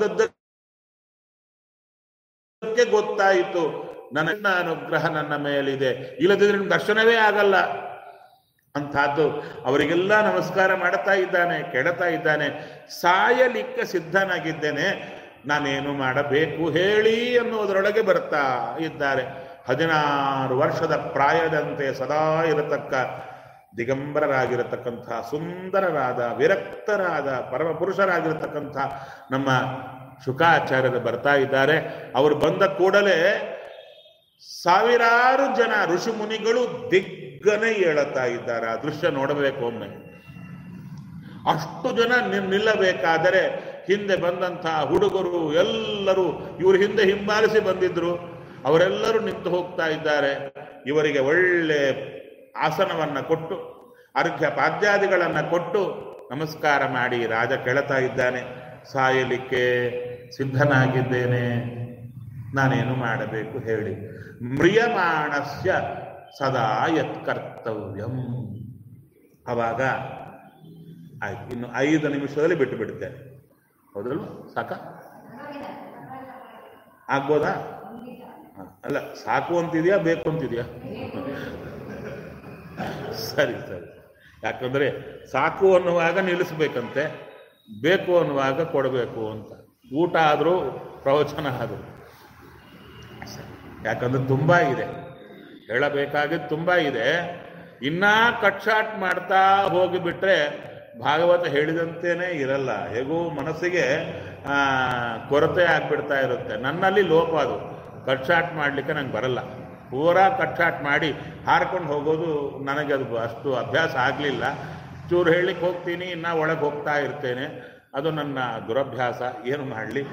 ಬಂದದ್ದಕ್ಕೆ ಗೊತ್ತಾಯಿತು ನನ್ನ ಅನುಗ್ರಹ ನನ್ನ ಮೇಲಿದೆ ಇಲ್ಲದಿದ್ರೆ ನಿಮ್ಗೆ ದರ್ಶನವೇ ಆಗಲ್ಲ ಅಂಥದ್ದು ಅವರಿಗೆಲ್ಲ ನಮಸ್ಕಾರ ಮಾಡುತ್ತಾ ಇದ್ದಾನೆ ಕೆಡತಾ ಇದ್ದಾನೆ ಸಾಯಲಿಕ್ಕೆ ಸಿದ್ಧನಾಗಿದ್ದೇನೆ ನಾನೇನು ಮಾಡಬೇಕು ಹೇಳಿ ಅನ್ನೋದರೊಳಗೆ ಬರ್ತಾ ಇದ್ದಾರೆ ಹದಿನಾರು ವರ್ಷದ ಪ್ರಾಯದಂತೆ ಸದಾ ಇರತಕ್ಕ ದಿಗಂಬರರಾಗಿರತಕ್ಕಂಥ ಸುಂದರರಾದ ವಿರಕ್ತರಾದ ಪರಮ ಪುರುಷರಾಗಿರತಕ್ಕಂಥ ನಮ್ಮ ಶುಕಾಚಾರ್ಯರು ಬರ್ತಾ ಇದ್ದಾರೆ ಅವರು ಬಂದ ಕೂಡಲೇ ಸಾವಿರಾರು ಜನ ಋಷಿ ಮುನಿಗಳು ದಿಗ್ಗನೆ ಹೇಳುತ್ತಾ ಇದ್ದಾರೆ ಆ ದೃಶ್ಯ ನೋಡಬೇಕು ಒಮ್ಮೆ ಅಷ್ಟು ಜನ ನಿ- ನಿಲ್ಲಬೇಕಾದರೆ ಹಿಂದೆ ಬಂದಂತಹ ಹುಡುಗರು ಎಲ್ಲರೂ ಇವರು ಹಿಂದೆ ಹಿಂಬಾಲಿಸಿ ಬಂದಿದ್ರು ಅವರೆಲ್ಲರೂ ನಿಂತು ಹೋಗ್ತಾ ಇದ್ದಾರೆ ಇವರಿಗೆ ಒಳ್ಳೆ ಆಸನವನ್ನ ಕೊಟ್ಟು ಅರ್ಘ್ಯ ಪಾದ್ಯಾದಿಗಳನ್ನ ಕೊಟ್ಟು ನಮಸ್ಕಾರ ಮಾಡಿ ರಾಜ ಕೇಳ್ತಾ ಇದ್ದಾನೆ ಸಾಯಲಿಕ್ಕೆ ಸಿದ್ಧನಾಗಿದ್ದೇನೆ ನಾನೇನು ಮಾಡಬೇಕು ಹೇಳಿ ಮ್ರಿಯಮಾಣಸ್ಯ ಸದಾ ಯತ್ಕರ್ತವ್ಯಂ ಅವಾಗ ಆಯ್ತು ಇನ್ನು ಐದು ನಿಮಿಷದಲ್ಲಿ ಬಿಟ್ಟು ಬಿಡ್ತೇನೆ ಹೌದ್ರಲ್ವ ಸಾಕ ಆಗ್ಬೋದಾ ಹ, ಅಲ್ಲ ಸಾಕು ಅಂತಿದ್ಯಾ ಬೇಕು ಅಂತಿದ್ಯಾ ಸರಿ ಸರಿ ಯಾಕಂದ್ರೆ ಸಾಕು ಅನ್ನುವಾಗ ನಿಲ್ಲಿಸ್ಬೇಕಂತೆ ಬೇಕು ಅನ್ನುವಾಗ ಕೊಡಬೇಕು ಅಂತ ಊಟ ಆದರೂ ಪ್ರವಚನ ಆದರೂ ಯಾಕಂದ್ರೆ ತುಂಬಾ ಇದೆ ಹೇಳಬೇಕಾಗಿದ್ದು ತುಂಬಾ ಇದೆ ಇನ್ನ ಕಟ್ಸಾಟ್ ಮಾಡ್ತಾ ಹೋಗಿಬಿಟ್ರೆ ಭಾಗವತ ಹೇಳಿದಂತೇನೆ ಇರಲ್ಲ ಹೇಗೂ ಮನಸ್ಸಿಗೆ ಆ, ಕೊರತೆ ಆಗ್ಬಿಡ್ತಾ ಇರುತ್ತೆ ನನ್ನಲ್ಲಿ ಲೋಪ ಅದು ಕಟ್ಸಾಟ್ ಮಾಡಲಿಕ್ಕೆ ನಂಗೆ ಬರಲ್ಲ ಪೂರಾ ಕಟ್ಸಾಟ್ ಮಾಡಿ ಹಾರ್ಕೊಂಡು ಹೋಗೋದು ನನಗೆ ಅದು ಅಷ್ಟು ಅಭ್ಯಾಸ ಆಗಲಿಲ್ಲ ಚೂರು ಹೇಳಲಿಕ್ಕೆ ಹೋಗ್ತೀನಿ ಇನ್ನ ಒಳಗೆ ಹೋಗ್ತಾ ಇರ್ತೇನೆ ಅದು ನನ್ನ ದುರಭ್ಯಾಸ ಏನು ಮಾಡಲಿ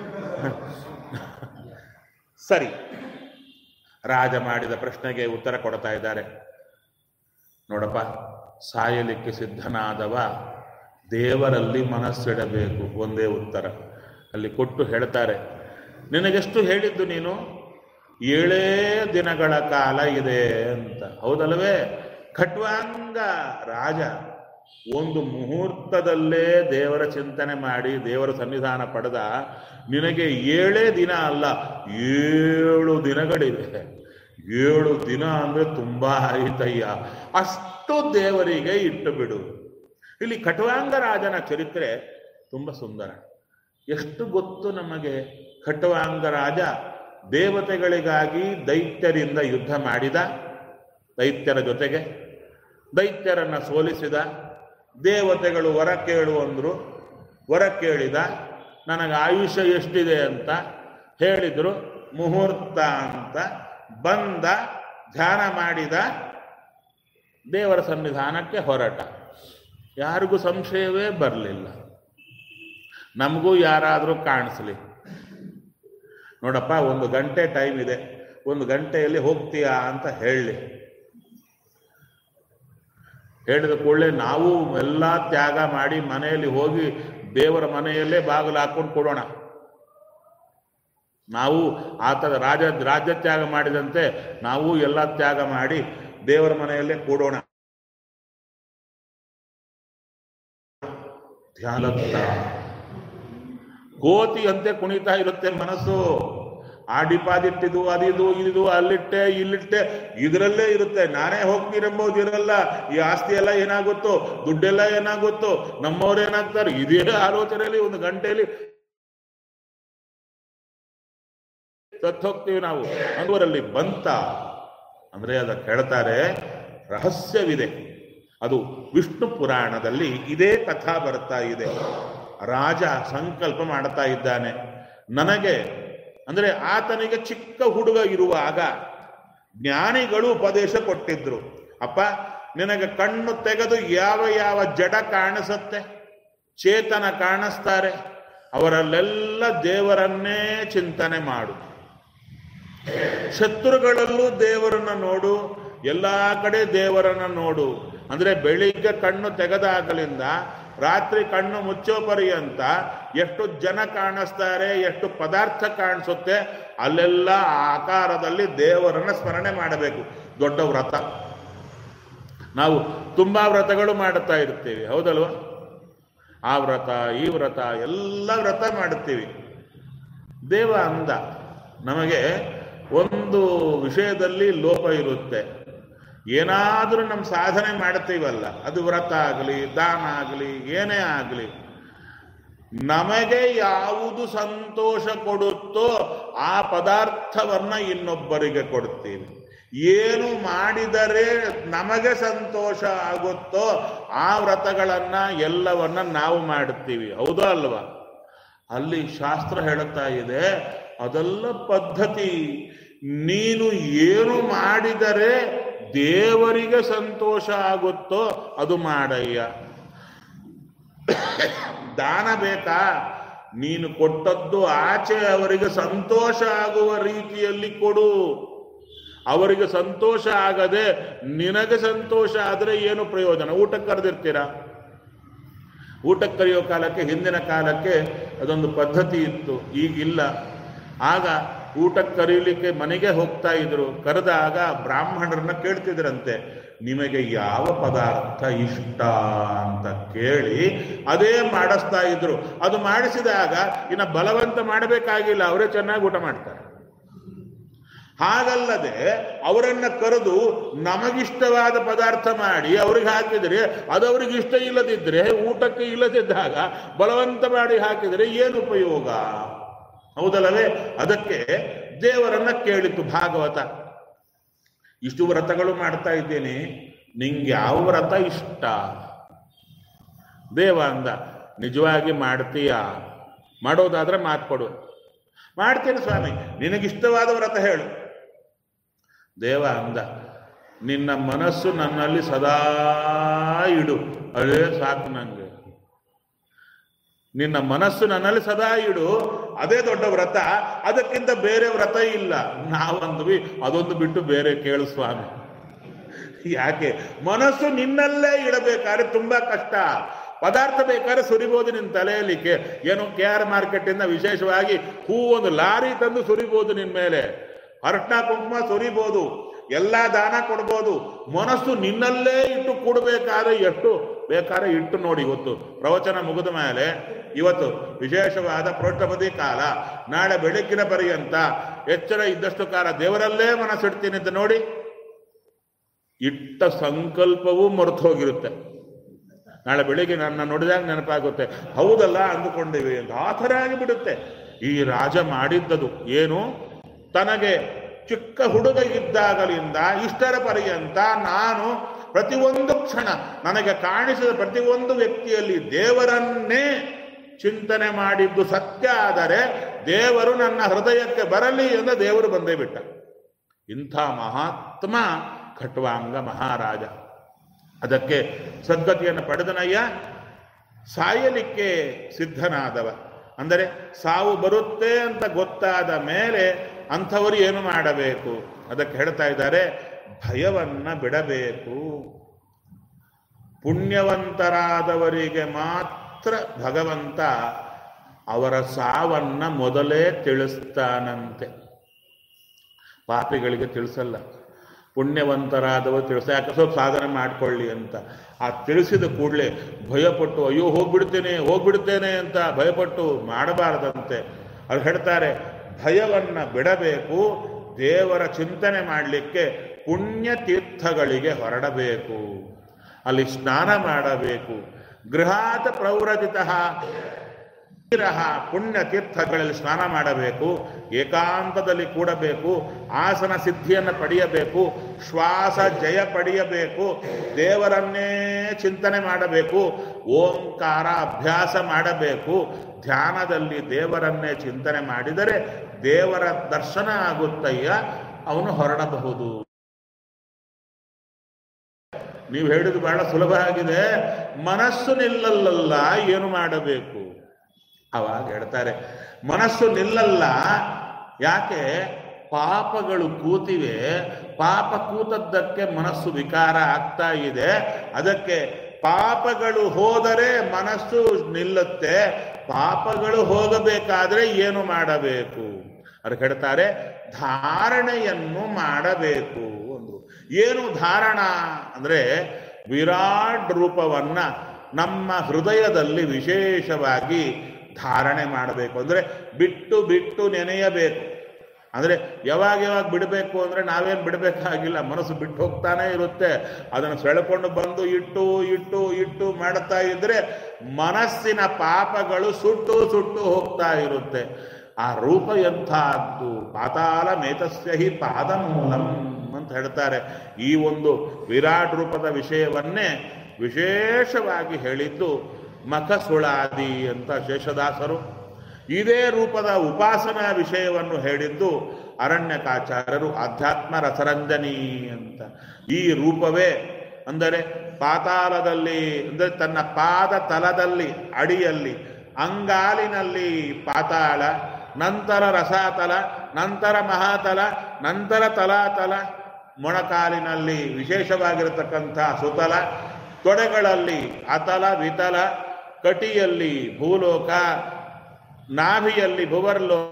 ಸರಿ ರಾಜ ಮಾಡಿದ ಪ್ರಶ್ನೆಗೆ ಉತ್ತರ ಕೊಡ್ತಾ ಇದ್ದಾರೆ ನೋಡಪ್ಪ ಸಾಯಲಿಕ್ಕೆ ಸಿದ್ಧನಾದವ ದೇವರಲ್ಲಿ ಮನಸ್ಸಿಡಬೇಕು ಒಂದೇ ಉತ್ತರ ಅಲ್ಲಿ ಕೊಟ್ಟು ಹೇಳ್ತಾರೆ ನಿನಗೆಷ್ಟು ಹೇಳಿದ್ದು ನೀನು ಏಳೇ ದಿನಗಳ ಕಾಲ ಇದೆ ಅಂತ ಹೌದಲ್ವೇ ಖಟ್ವಾಂಗ ರಾಜ ಒಂದು ಮುಹೂರ್ತದಲ್ಲೇ ದೇವರ ಚಿಂತನೆ ಮಾಡಿ ದೇವರ ಸನ್ನಿಧಾನ ಪಡೆದ ನಿನಗೆ ಏಳೇ ದಿನ ಅಲ್ಲ ಏಳು ದಿನಗಳಿವೆ ಏಳು ದಿನ ಅಂದ್ರೆ ತುಂಬಾ ಆಯ್ತಯ್ಯ ಅಷ್ಟು ದೇವರಿಗೆ ಇಟ್ಟು ಬಿಡು ಇಲ್ಲಿ ಖಟ್ವಾಂಗ ರಾಜನ ಚರಿತ್ರೆ ತುಂಬಾ ಸುಂದರ ಎಷ್ಟು ಗೊತ್ತು ನಮಗೆ ಖಟ್ವಾಂಗ ರಾಜ ದೇವತೆಗಳಿಗಾಗಿ ದೈತ್ಯರಿಂದ ಯುದ್ಧ ಮಾಡಿದ ದೈತ್ಯರ ಜೊತೆಗೆ ದೈತ್ಯರನ್ನ ಸೋಲಿಸಿದ ದೇವತೆಗಳು ವರ ಕೇಳು ಅಂದ್ರು ವರ ಕೇಳಿದ ನನಗೆ ಆಯುಷ್ಯ ಎಷ್ಟಿದೆ ಅಂತ ಹೇಳಿದ್ರು ಮುಹೂರ್ತ ಅಂತ ಬಂದ ಧ್ಯಾನ ಮಾಡಿದ ದೇವರ ಸನ್ನಿಧಾನಕ್ಕೆ ಹೊರಟ ಯಾರಿಗೂ ಸಂಶಯವೇ ಬರಲಿಲ್ಲ ನಮಗೂ ಯಾರಾದರೂ ಕಾಣಿಸ್ಲಿ ನೋಡಪ್ಪ ಒಂದು ಗಂಟೆ ಟೈಮ್ ಇದೆ ಒಂದು ಗಂಟೆಯಲ್ಲಿ ಹೋಗ್ತೀಯಾ ಅಂತ ಹೇಳಲಿ ಹೇಳಿದ ಕೂಡಲೇ ನಾವು ಎಲ್ಲ ತ್ಯಾಗ ಮಾಡಿ ಮನೆಯಲ್ಲಿ ಹೋಗಿ ದೇವರ ಮನೆಯಲ್ಲೇ ಬಾಗಿಲು ಹಾಕೊಂಡು ಕೊಡೋಣ ನಾವು ಆತದ ರಾಜ ರಾಜ್ಯ ತ್ಯಾಗ ಮಾಡಿದಂತೆ ನಾವು ಎಲ್ಲ ತ್ಯಾಗ ಮಾಡಿ ದೇವರ ಮನೆಯಲ್ಲೇ ಕೂಡೋಣ ಧ್ಯಾನತ್ತ ಕೋತಿಯಂತೆ ಕುಣಿತಾ ಇರುತ್ತೆ ಮನಸ್ಸು ಆ ಡಿಪಾಸಿಟ್ ಇದು ಅದಿದು ಇದು ಅಲ್ಲಿಟ್ಟೆ ಇಲ್ಲಿಟ್ಟೆ ಇದರಲ್ಲೇ ಇರುತ್ತೆ ನಾನೇ ಹೋಗ್ತೀನೆಂಬುದು ಇರಲ್ಲ ಈ ಆಸ್ತಿ ಎಲ್ಲ ಏನಾಗುತ್ತೋ ದುಡ್ಡೆಲ್ಲ ಏನಾಗುತ್ತೋ ನಮ್ಮವ್ರು ಏನಾಗ್ತಾರೆ ಇದೇ ಆಲೋಚನೆಯಲ್ಲಿ ಒಂದು ಗಂಟೆಯಲ್ಲಿ ಸತ್ತು ಹೋಗ್ತೀವಿ ನಾವು ಅಂದವರಲ್ಲಿ ಬಂತ ಅಂದ್ರೆ ಅದಕ್ಕೆ ಹೇಳ್ತಾರೆ ರಹಸ್ಯವಿದೆ ಅದು ವಿಷ್ಣು ಪುರಾಣದಲ್ಲಿ ಇದೇ ಕಥಾ ಬರ್ತಾ ಇದೆ ರಾಜ ಸಂಕಲ್ಪ ಮಾಡ್ತಾ ಇದ್ದಾನೆ ನನಗೆ ಅಂದ್ರೆ ಆತನಿಗೆ ಚಿಕ್ಕ ಹುಡುಗ ಇರುವಾಗ ಜ್ಞಾನಿಗಳು ಉಪದೇಶ ಕೊಟ್ಟಿದ್ರು ಅಪ್ಪ ನಿನಗೆ ಕಣ್ಣು ತೆಗೆದು ಯಾವ ಯಾವ ಜಡ ಕಾಣಿಸುತ್ತೆ ಚೇತನ ಕಾಣಿಸ್ತಾರೆ ಅವರಲ್ಲೆಲ್ಲ ದೇವರನ್ನೇ ಚಿಂತನೆ ಮಾಡು ಶತ್ರುಗಳಲ್ಲೂ ದೇವರನ್ನ ನೋಡು ಎಲ್ಲಾ ಕಡೆ ದೇವರನ್ನ ನೋಡು ಅಂದ್ರೆ ಬೆಳಿಗ್ಗೆ ಕಣ್ಣು ತೆಗೆದಾಗಲಿಂದ ರಾತ್ರಿ ಕಣ್ಣು ಮುಚ್ಚೋ ಪರ್ಯಂತ ಎಷ್ಟು ಜನ ಕಾಣಿಸ್ತಾರೆ ಎಷ್ಟು ಪದಾರ್ಥ ಕಾಣಿಸುತ್ತೆ ಅಲ್ಲೆಲ್ಲ ಆ ಆಕಾರದಲ್ಲಿ ದೇವರನ್ನ ಸ್ಮರಣೆ ಮಾಡಬೇಕು ದೊಡ್ಡ ವ್ರತ ನಾವು ತುಂಬಾ ವ್ರತಗಳು ಮಾಡುತ್ತಾ ಇರ್ತೀವಿ ಹೌದಲ್ವ ಆ ವ್ರತ ಈ ವ್ರತ ಎಲ್ಲ ವ್ರತ ಮಾಡುತ್ತೀವಿ ದೇವ ಅಂದ ನಮಗೆ ಒಂದು ವಿಷಯದಲ್ಲಿ ಲೋಪ ಇರುತ್ತೆ ಏನಾದರೂ ನಮ್ಮ ಸಾಧನೆ ಮಾಡ್ತೀವಲ್ಲ ಅದು ವ್ರತ ಆಗಲಿ ದಾನ ಆಗಲಿ ಏನೇ ಆಗಲಿ ನಮಗೆ ಯಾವುದು ಸಂತೋಷ ಕೊಡುತ್ತೋ ಆ ಪದಾರ್ಥವನ್ನ ಇನ್ನೊಬ್ಬರಿಗೆ ಕೊಡ್ತೀವಿ ಏನು ಮಾಡಿದರೆ ನಮಗೆ ಸಂತೋಷ ಆಗುತ್ತೋ ಆ ವ್ರತಗಳನ್ನ ಎಲ್ಲವನ್ನ ನಾವು ಮಾಡುತ್ತೀವಿ ಹೌದೋ ಅಲ್ವಾ ಅಲ್ಲಿ ಶಾಸ್ತ್ರ ಹೇಳುತ್ತಾ ಇದೆ ಅದೆಲ್ಲ ಪದ್ಧತಿ ನೀನು ಏನು ಮಾಡಿದರೆ ದೇವರಿಗೆ ಸಂತೋಷ ಆಗುತ್ತೋ ಅದು ಮಾಡಯ್ಯ ದಾನ ಬೇಕಾ ನೀನು ಕೊಟ್ಟದ್ದು ಆಚೆ ಅವರಿಗೆ ಸಂತೋಷ ಆಗುವ ರೀತಿಯಲ್ಲಿ ಕೊಡು ಅವರಿಗೆ ಸಂತೋಷ ಆಗದೆ ನಿನಗೆ ಸಂತೋಷ ಆದರೆ ಏನು ಪ್ರಯೋಜನ ಊಟಕ್ಕೆ ಕರೆದಿರ್ತೀರಾ ಊಟಕ್ಕೆ ಕರೆಯೋ ಕಾಲಕ್ಕೆ ಹಿಂದಿನ ಕಾಲಕ್ಕೆ ಅದೊಂದು ಪದ್ಧತಿ ಇತ್ತು ಈಗಿಲ್ಲ ಆಗ ಊಟಕ್ಕೆ ಕರೀಲಿಕ್ಕೆ ಮನೆಗೆ ಹೋಗ್ತಾ ಇದ್ರು ಕರೆದಾಗ ಬ್ರಾಹ್ಮಣರನ್ನ ಕೇಳ್ತಿದ್ರಂತೆ ನಿಮಗೆ ಯಾವ ಪದಾರ್ಥ ಇಷ್ಟ ಅಂತ ಕೇಳಿ ಅದೇ ಮಾಡಿಸ್ತಾ ಇದ್ರು ಅದು ಮಾಡಿಸಿದಾಗ ಇನ್ನು ಬಲವಂತ ಮಾಡಬೇಕಾಗಿಲ್ಲ ಅವರೇ ಚೆನ್ನಾಗಿ ಊಟ ಮಾಡ್ತಾರೆ ಹಾಗಲ್ಲದೆ ಅವರನ್ನ ಕರೆದು ನಮಗಿಷ್ಟವಾದ ಪದಾರ್ಥ ಮಾಡಿ ಅವ್ರಿಗೆ ಹಾಕಿದರೆ ಅದು ಅವ್ರಿಗೆ ಇಷ್ಟ ಇಲ್ಲದಿದ್ರೆ ಊಟಕ್ಕೆ ಇಲ್ಲದಿದ್ದಾಗ ಬಲವಂತ ಮಾಡಿ ಹಾಕಿದರೆ ಏನು ಉಪಯೋಗ ಹೌದಲ್ಲವೇ ಅದಕ್ಕೆ ದೇವರನ್ನ ಕೇಳಿತು ಭಾಗವತ ಇಷ್ಟು ವ್ರತಗಳು ಮಾಡ್ತಾ ಇದ್ದೇನೆ ನಿಂಗೆ ಯಾವ ವ್ರತ ಇಷ್ಟ ದೇವ ಅಂದ ನಿಜವಾಗಿ ಮಾಡ್ತೀಯಾ ಮಾಡೋದಾದ್ರೆ ಮಾತ್ಕೊಡು ಮಾಡ್ತೀನಿ ಸ್ವಾಮಿ ನಿನಗಿಷ್ಟವಾದ ವ್ರತ ಹೇಳು ದೇವ ಅಂದ ನಿನ್ನ ಮನಸ್ಸು ನನ್ನಲ್ಲಿ ಸದಾ ಇಡು ಅದೇ ಸಾಕು ನಂಗೆ ನಿನ್ನ ಮನಸ್ಸು ನನ್ನಲ್ಲಿ ಸದಾ ಇಡು ಅದೇ ದೊಡ್ಡ ವ್ರತ ಅದಕ್ಕಿಂತ ಬೇರೆ ವ್ರತ ಇಲ್ಲ ನಾವಂದ್ವಿ ಅದೊಂದು ಬಿಟ್ಟು ಬೇರೆ ಕೇಳು ಸ್ವಾಮಿ ಯಾಕೆ ಮನಸ್ಸು ನಿನ್ನಲ್ಲೇ ಇಡಬೇಕಾದ್ರೆ ತುಂಬಾ ಕಷ್ಟ ಪದಾರ್ಥ ಬೇಕಾದ್ರೆ ಸುರಿಬೋದು ನಿನ್ನ ತಲೆಯಲ್ಲಿಕ್ಕೆ ಏನು ಕೆ ಆರ್ ಮಾರ್ಕೆಟಿಂದ ವಿಶೇಷವಾಗಿ ಹೂ ಒಂದು ಲಾರಿ ತಂದು ಸುರಿಬೋದು ನಿನ್ನ ಮೇಲೆ ಅರ್ಶನ ಕುಂಕುಮ ಸುರಿಬೋದು ಎಲ್ಲ ದಾನ ಕೊಡ್ಬೋದು ಮನಸ್ಸು ನಿನ್ನಲ್ಲೇ ಇಟ್ಟು ಕೂಡಬೇಕಾದ್ರೆ ಎಷ್ಟು ಬೇಕಾದ್ರೆ ಇಟ್ಟು ನೋಡಿ ಇವತ್ತು ಪ್ರವಚನ ಮುಗಿದ ಮೇಲೆ ಇವತ್ತು ವಿಶೇಷವಾದ ಪ್ರೋಷ್ಠಪದಿ ಕಾಲ ನಾಳೆ ಬೆಳಗ್ಗಿನ ಪರ್ಯಂತ ಎಚ್ಚರ ಇದ್ದಷ್ಟು ಕಾಲ ದೇವರಲ್ಲೇ ಮನಸ್ಸಿಡ್ತೀನಿ ಅಂತ ನೋಡಿ ಇಟ್ಟ ಸಂಕಲ್ಪವೂ ಮರೆತು ಹೋಗಿರುತ್ತೆ ನಾಳೆ ಬೆಳಿಗ್ಗೆ ನನ್ನ ನೋಡಿದಾಗ ನೆನಪಾಗುತ್ತೆ ಹೌದಲ್ಲ ಅಂದುಕೊಂಡಿವಿ ಅಂತ ಆ ಥರ ಆಗಿಬಿಡುತ್ತೆ ಈ ರಾಜ ಮಾಡಿದ್ದದು ಏನು ತನಗೆ ಚಿಕ್ಕ ಹುಡುಗ ಇದ್ದಾಗಲಿಂದ ಇಷ್ಟರ ಪರ್ಯಂತ ನಾನು ಪ್ರತಿಯೊಂದು ಕ್ಷಣ ನನಗೆ ಕಾಣಿಸಿದ ಪ್ರತಿಯೊಂದು ವ್ಯಕ್ತಿಯಲ್ಲಿ ದೇವರನ್ನೇ ಚಿಂತನೆ ಮಾಡಿದ್ದು ಸತ್ಯ ಆದರೆ ದೇವರು ನನ್ನ ಹೃದಯಕ್ಕೆ ಬರಲಿ ಎಂದು ದೇವರು ಬಂದೇ ಬಿಟ್ಟ ಇಂಥ ಮಹಾತ್ಮ ಖಟ್ವಾಂಗ ಮಹಾರಾಜ ಅದಕ್ಕೆ ಸದ್ಗತಿಯನ್ನು ಪಡೆದನಯ್ಯ ಸಾಯಲಿಕ್ಕೆ ಸಿದ್ಧನಾದವ ಅಂದರೆ ಸಾವು ಬರುತ್ತೆ ಅಂತ ಗೊತ್ತಾದ ಮೇಲೆ ಅಂಥವರು ಏನು ಮಾಡಬೇಕು ಅದಕ್ಕೆ ಹೇಳ್ತಾ ಇದ್ದಾರೆ ಭಯವನ್ನ ಬಿಡಬೇಕು ಪುಣ್ಯವಂತರಾದವರಿಗೆ ಮಾತ್ರ ಭಗವಂತ ಅವರ ಸಾವನ್ನ ಮೊದಲೇ ತಿಳಿಸ್ತಾನಂತೆ ಪಾಪಿಗಳಿಗೆ ತಿಳಿಸಲ್ಲ ಪುಣ್ಯವಂತರಾದವರು ತಿಳಿಸ ಯಾಕೆ ಸ್ವಲ್ಪ ಸಾಧನೆ ಮಾಡ್ಕೊಳ್ಳಿ ಅಂತ ಆ ತಿಳಿಸಿದ ಕೂಡಲೇ ಭಯಪಟ್ಟು ಅಯ್ಯೋ ಹೋಗ್ಬಿಡ್ತೇನೆ ಹೋಗ್ಬಿಡ್ತೇನೆ ಅಂತ ಭಯಪಟ್ಟು ಮಾಡಬಾರದಂತೆ ಅದು ಹೇಳ್ತಾರೆ ಭಯವನ್ನ ಬಿಡಬೇಕು ದೇವರ ಚಿಂತನೆ ಮಾಡಲಿಕ್ಕೆ ಪುಣ್ಯ ತೀರ್ಥಗಳಿಗೆ ಹೊರಡಬೇಕು ಅಲ್ಲಿ ಸ್ನಾನ ಮಾಡಬೇಕು ಗೃಹಾತ ಪ್ರವ್ರಜಿತ ಪುಣ್ಯ ತೀರ್ಥಗಳಲ್ಲಿ ಸ್ನಾನ ಮಾಡಬೇಕು ಏಕಾಂತದಲ್ಲಿ ಕೂಡಬೇಕು ಆಸನ ಸಿದ್ಧಿಯನ್ನು ಪಡೆಯಬೇಕು ಶ್ವಾಸ ಜಯ ಪಡೆಯಬೇಕು ದೇವರನ್ನೇ ಚಿಂತನೆ ಮಾಡಬೇಕು ಓಂಕಾರ ಅಭ್ಯಾಸ ಮಾಡಬೇಕು ಧ್ಯಾನದಲ್ಲಿ ದೇವರನ್ನೇ ಚಿಂತನೆ ಮಾಡಿದರೆ ದೇವರ ದರ್ಶನ ಆಗುತ್ತಯ್ಯ ಅವನು ಹೊರಡಬಹುದು ನೀವು ಹೇಳಿದ್ದು ಬಹಳ ಸುಲಭ ಆಗಿದೆ ಮನಸ್ಸು ನಿಲ್ಲಲ್ಲ ಏನು ಮಾಡಬೇಕು ಅವಾಗ ಹೇಳ್ತಾರೆ ಮನಸ್ಸು ನಿಲ್ಲಲ್ಲ ಯಾಕೆ ಪಾಪಗಳು ಕೂತಿವೆ ಪಾಪ ಕೂತದ್ದಕ್ಕೆ ಮನಸ್ಸು ವಿಕಾರ ಆಗ್ತಾ ಇದೆ ಅದಕ್ಕೆ ಪಾಪಗಳು ಹೋದರೆ ಮನಸ್ಸು ನಿಲ್ಲುತ್ತೆ ಪಾಪಗಳು ಹೋಗಬೇಕಾದ್ರೆ ಏನು ಮಾಡಬೇಕು ಅದಕ್ಕೆ ಹೇಳ್ತಾರೆ ಧಾರಣೆಯನ್ನು ಮಾಡಬೇಕು ಅಂದ್ರು ಏನು ಧಾರಣ ಅಂದ್ರೆ ವಿರಾಟ್ ರೂಪವನ್ನ ನಮ್ಮ ಹೃದಯದಲ್ಲಿ ವಿಶೇಷವಾಗಿ ಧಾರಣೆ ಮಾಡಬೇಕು ಅಂದ್ರೆ ಬಿಟ್ಟು ಬಿಟ್ಟು ನೆನೆಯಬೇಕು ಅಂದ್ರೆ ಯಾವಾಗ ಯಾವಾಗ ಬಿಡಬೇಕು ಅಂದ್ರೆ ನಾವೇನು ಬಿಡಬೇಕಾಗಿಲ್ಲ ಮನಸ್ಸು ಬಿಟ್ಟು ಹೋಗ್ತಾನೆ ಇರುತ್ತೆ ಅದನ್ನು ಸೆಳೆಕೊಂಡು ಬಂದು ಇಟ್ಟು ಇಟ್ಟು ಇಟ್ಟು ಮಾಡ್ತಾ ಇದ್ರೆ ಮನಸ್ಸಿನ ಪಾಪಗಳು ಸುಟ್ಟು ಸುಟ್ಟು ಹೋಗ್ತಾ ಇರುತ್ತೆ ಆ ರೂಪ ಎಂಥದ್ದು ಪಾತಾಳ ಮೇತಸ್ಯ ಹಿ ಪಾದಮೂಲಂ ಅಂತ ಹೇಳ್ತಾರೆ ಈ ಒಂದು ವಿರಾಟ್ ರೂಪದ ವಿಷಯವನ್ನೇ ವಿಶೇಷವಾಗಿ ಹೇಳಿದ್ದು ಮಖಸುಳಾದಿ ಅಂತ ಶೇಷದಾಸರು ಇದೇ ರೂಪದ ಉಪಾಸನಾ ವಿಷಯವನ್ನು ಹೇಳಿದ್ದು ಅರಣ್ಯಕಾಚಾರ್ಯರು ಅಧ್ಯಾತ್ಮ ರಸರಂಜನಿ ಅಂತ ಈ ರೂಪವೇ ಅಂದರೆ ಪಾತಾಳದಲ್ಲಿ ಅಂದರೆ ತನ್ನ ಪಾದ ತಲದಲ್ಲಿ ಅಡಿಯಲ್ಲಿ ಅಂಗಾಲಿನಲ್ಲಿ ಪಾತಾಳ ನಂತರ ರಸಾತಲ ನಂತರ ಮಹಾತಲ ನಂತರ ತಲಾತಲ ಮೊಣಕಾಲಿನಲ್ಲಿ ವಿಶೇಷವಾಗಿರತಕ್ಕಂಥ ಸುತಲ ತೊಡೆಗಳಲ್ಲಿ ಅತಲ ವಿತಲ ಕಟಿಯಲ್ಲಿ ಭೂಲೋಕ ನಾಭಿಯಲ್ಲಿ ಭುವರ್ಲೋಕ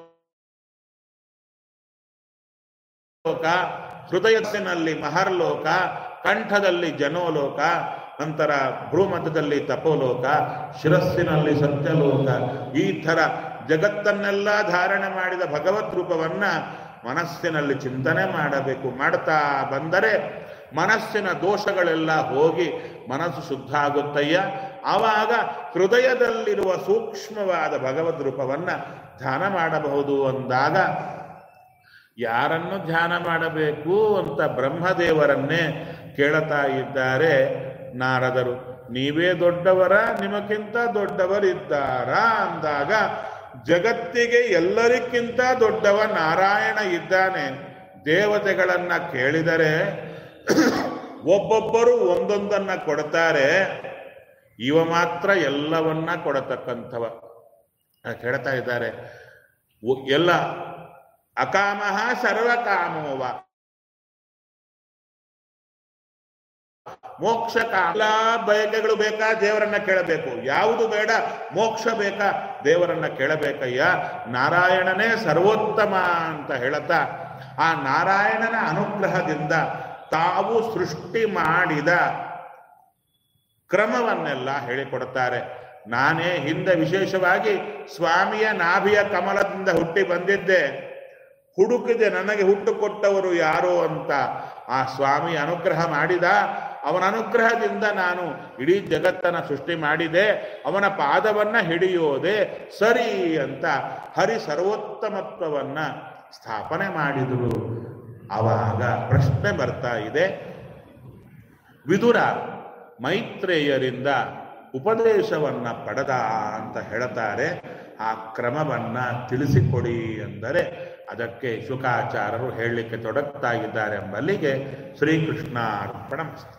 ಹೃದಯಸ್ಸಿನಲ್ಲಿ ಮಹರ್ಲೋಕ ಕಂಠದಲ್ಲಿ ಜನೋಲೋಕ ನಂತರ ಭ್ರೂಮಧ್ಯದಲ್ಲಿ ತಪೋಲೋಕ ಶಿರಸ್ಸಿನಲ್ಲಿ ಸತ್ಯಲೋಕ ಈ ಥರ ಜಗತ್ತನ್ನೆಲ್ಲ ಧಾರಣೆ ಮಾಡಿದ ಭಗವತ್ ರೂಪವನ್ನ ಮನಸ್ಸಿನಲ್ಲಿ ಚಿಂತನೆ ಮಾಡಬೇಕು ಮಾಡ್ತಾ ಬಂದರೆ ಮನಸ್ಸಿನ ದೋಷಗಳೆಲ್ಲ ಹೋಗಿ ಮನಸ್ಸು ಶುದ್ಧ ಆಗುತ್ತಯ್ಯ ಆವಾಗ ಹೃದಯದಲ್ಲಿರುವ ಸೂಕ್ಷ್ಮವಾದ ಭಗವದ್ ರೂಪವನ್ನ ಧ್ಯಾನ ಮಾಡಬಹುದು ಅಂದಾಗ ಯಾರನ್ನು ಧ್ಯಾನ ಮಾಡಬೇಕು ಅಂತ ಬ್ರಹ್ಮದೇವರನ್ನೇ ಕೇಳುತ್ತಾ ಇದ್ದಾರೆ ನಾರದರು ನೀವೇ ದೊಡ್ಡವರ ನಿಮಗಿಂತ ದೊಡ್ಡವರಿದ್ದಾರಾ ಅಂದಾಗ ಜಗತ್ತಿಗೆ ಎಲ್ಲರಿಗಿಂತ ದೊಡ್ಡವ ನಾರಾಯಣ ಇದ್ದಾನೆ ದೇವತೆಗಳನ್ನ ಕೇಳಿದರೆ ಒಬ್ಬೊಬ್ಬರು ಒಂದೊಂದನ್ನ ಕೊಡ್ತಾರೆ ಇವ ಮಾತ್ರ ಎಲ್ಲವನ್ನ ಕೊಡತಕ್ಕಂಥವ ಕೇಳ್ತಾ ಇದ್ದಾರೆ ಒ- ಎಲ್ಲ ಅಕಾಮಃ ಸರ್ವಕಾಮೋವ ಮೋಕ್ಷ ಎಲ್ಲ ಬಯಕೆಗಳು ಬೇಕಾ ದೇವರನ್ನ ಕೇಳಬೇಕು ಯಾವುದು ಬೇಡ ಮೋಕ್ಷ ಬೇಕಾ ದೇವರನ್ನ ಕೇಳಬೇಕಯ್ಯ ನಾರಾಯಣನೇ ಸರ್ವೋತ್ತಮ ಅಂತ ಹೇಳುತ್ತಾ ಆ ನಾರಾಯಣನ ಅನುಗ್ರಹದಿಂದ ತಾವು ಸೃಷ್ಟಿ ಮಾಡಿದ ಕ್ರಮವನ್ನೆಲ್ಲ ಹೇಳಿಕೊಡುತ್ತಾರೆ ನಾನೇ ಹಿಂದೆ ವಿಶೇಷವಾಗಿ ಸ್ವಾಮಿಯ ನಾಭಿಯ ಕಮಲದಿಂದ ಹುಟ್ಟಿ ಬಂದಿದ್ದೆ ಹುಡುಕಿದೆ ನನಗೆ ಹುಟ್ಟು ಕೊಟ್ಟವರು ಯಾರು ಅಂತ ಆ ಸ್ವಾಮಿ ಅನುಗ್ರಹ ಮಾಡಿದ ಅವನ ಅನುಗ್ರಹದಿಂದ ನಾನು ಇಡೀ ಜಗತ್ತನ್ನ ಸೃಷ್ಟಿ ಮಾಡಿದೆ ಅವನ ಪಾದವನ್ನ ಹಿಡಿಯೋದೆ ಸರಿ ಅಂತ ಹರಿ ಸರ್ವೋತ್ತಮತ್ವವನ್ನ ಸ್ಥಾಪನೆ ಮಾಡಿದರು ಆವಾಗ ಪ್ರಶ್ನೆ ಬರ್ತಾ ಇದೆ ವಿದುರ ಮೈತ್ರೇಯರಿಂದ ಉಪದೇಶವನ್ನ ಪಡೆದ ಅಂತ ಹೇಳ್ತಾರೆ ಆ ಕ್ರಮವನ್ನ ತಿಳಿಸಿಕೊಡಿ ಅಂದರೆ ಅದಕ್ಕೆ ಶುಕಾಚಾರ್ಯರು ಹೇಳಲಿಕ್ಕೆ ತೊಡಗ್ತಾ ಇದ್ದಾರೆ ಎಂಬಲ್ಲಿಗೆ ಶ್ರೀಕೃಷ್ಣ ಅರ್ಪಣ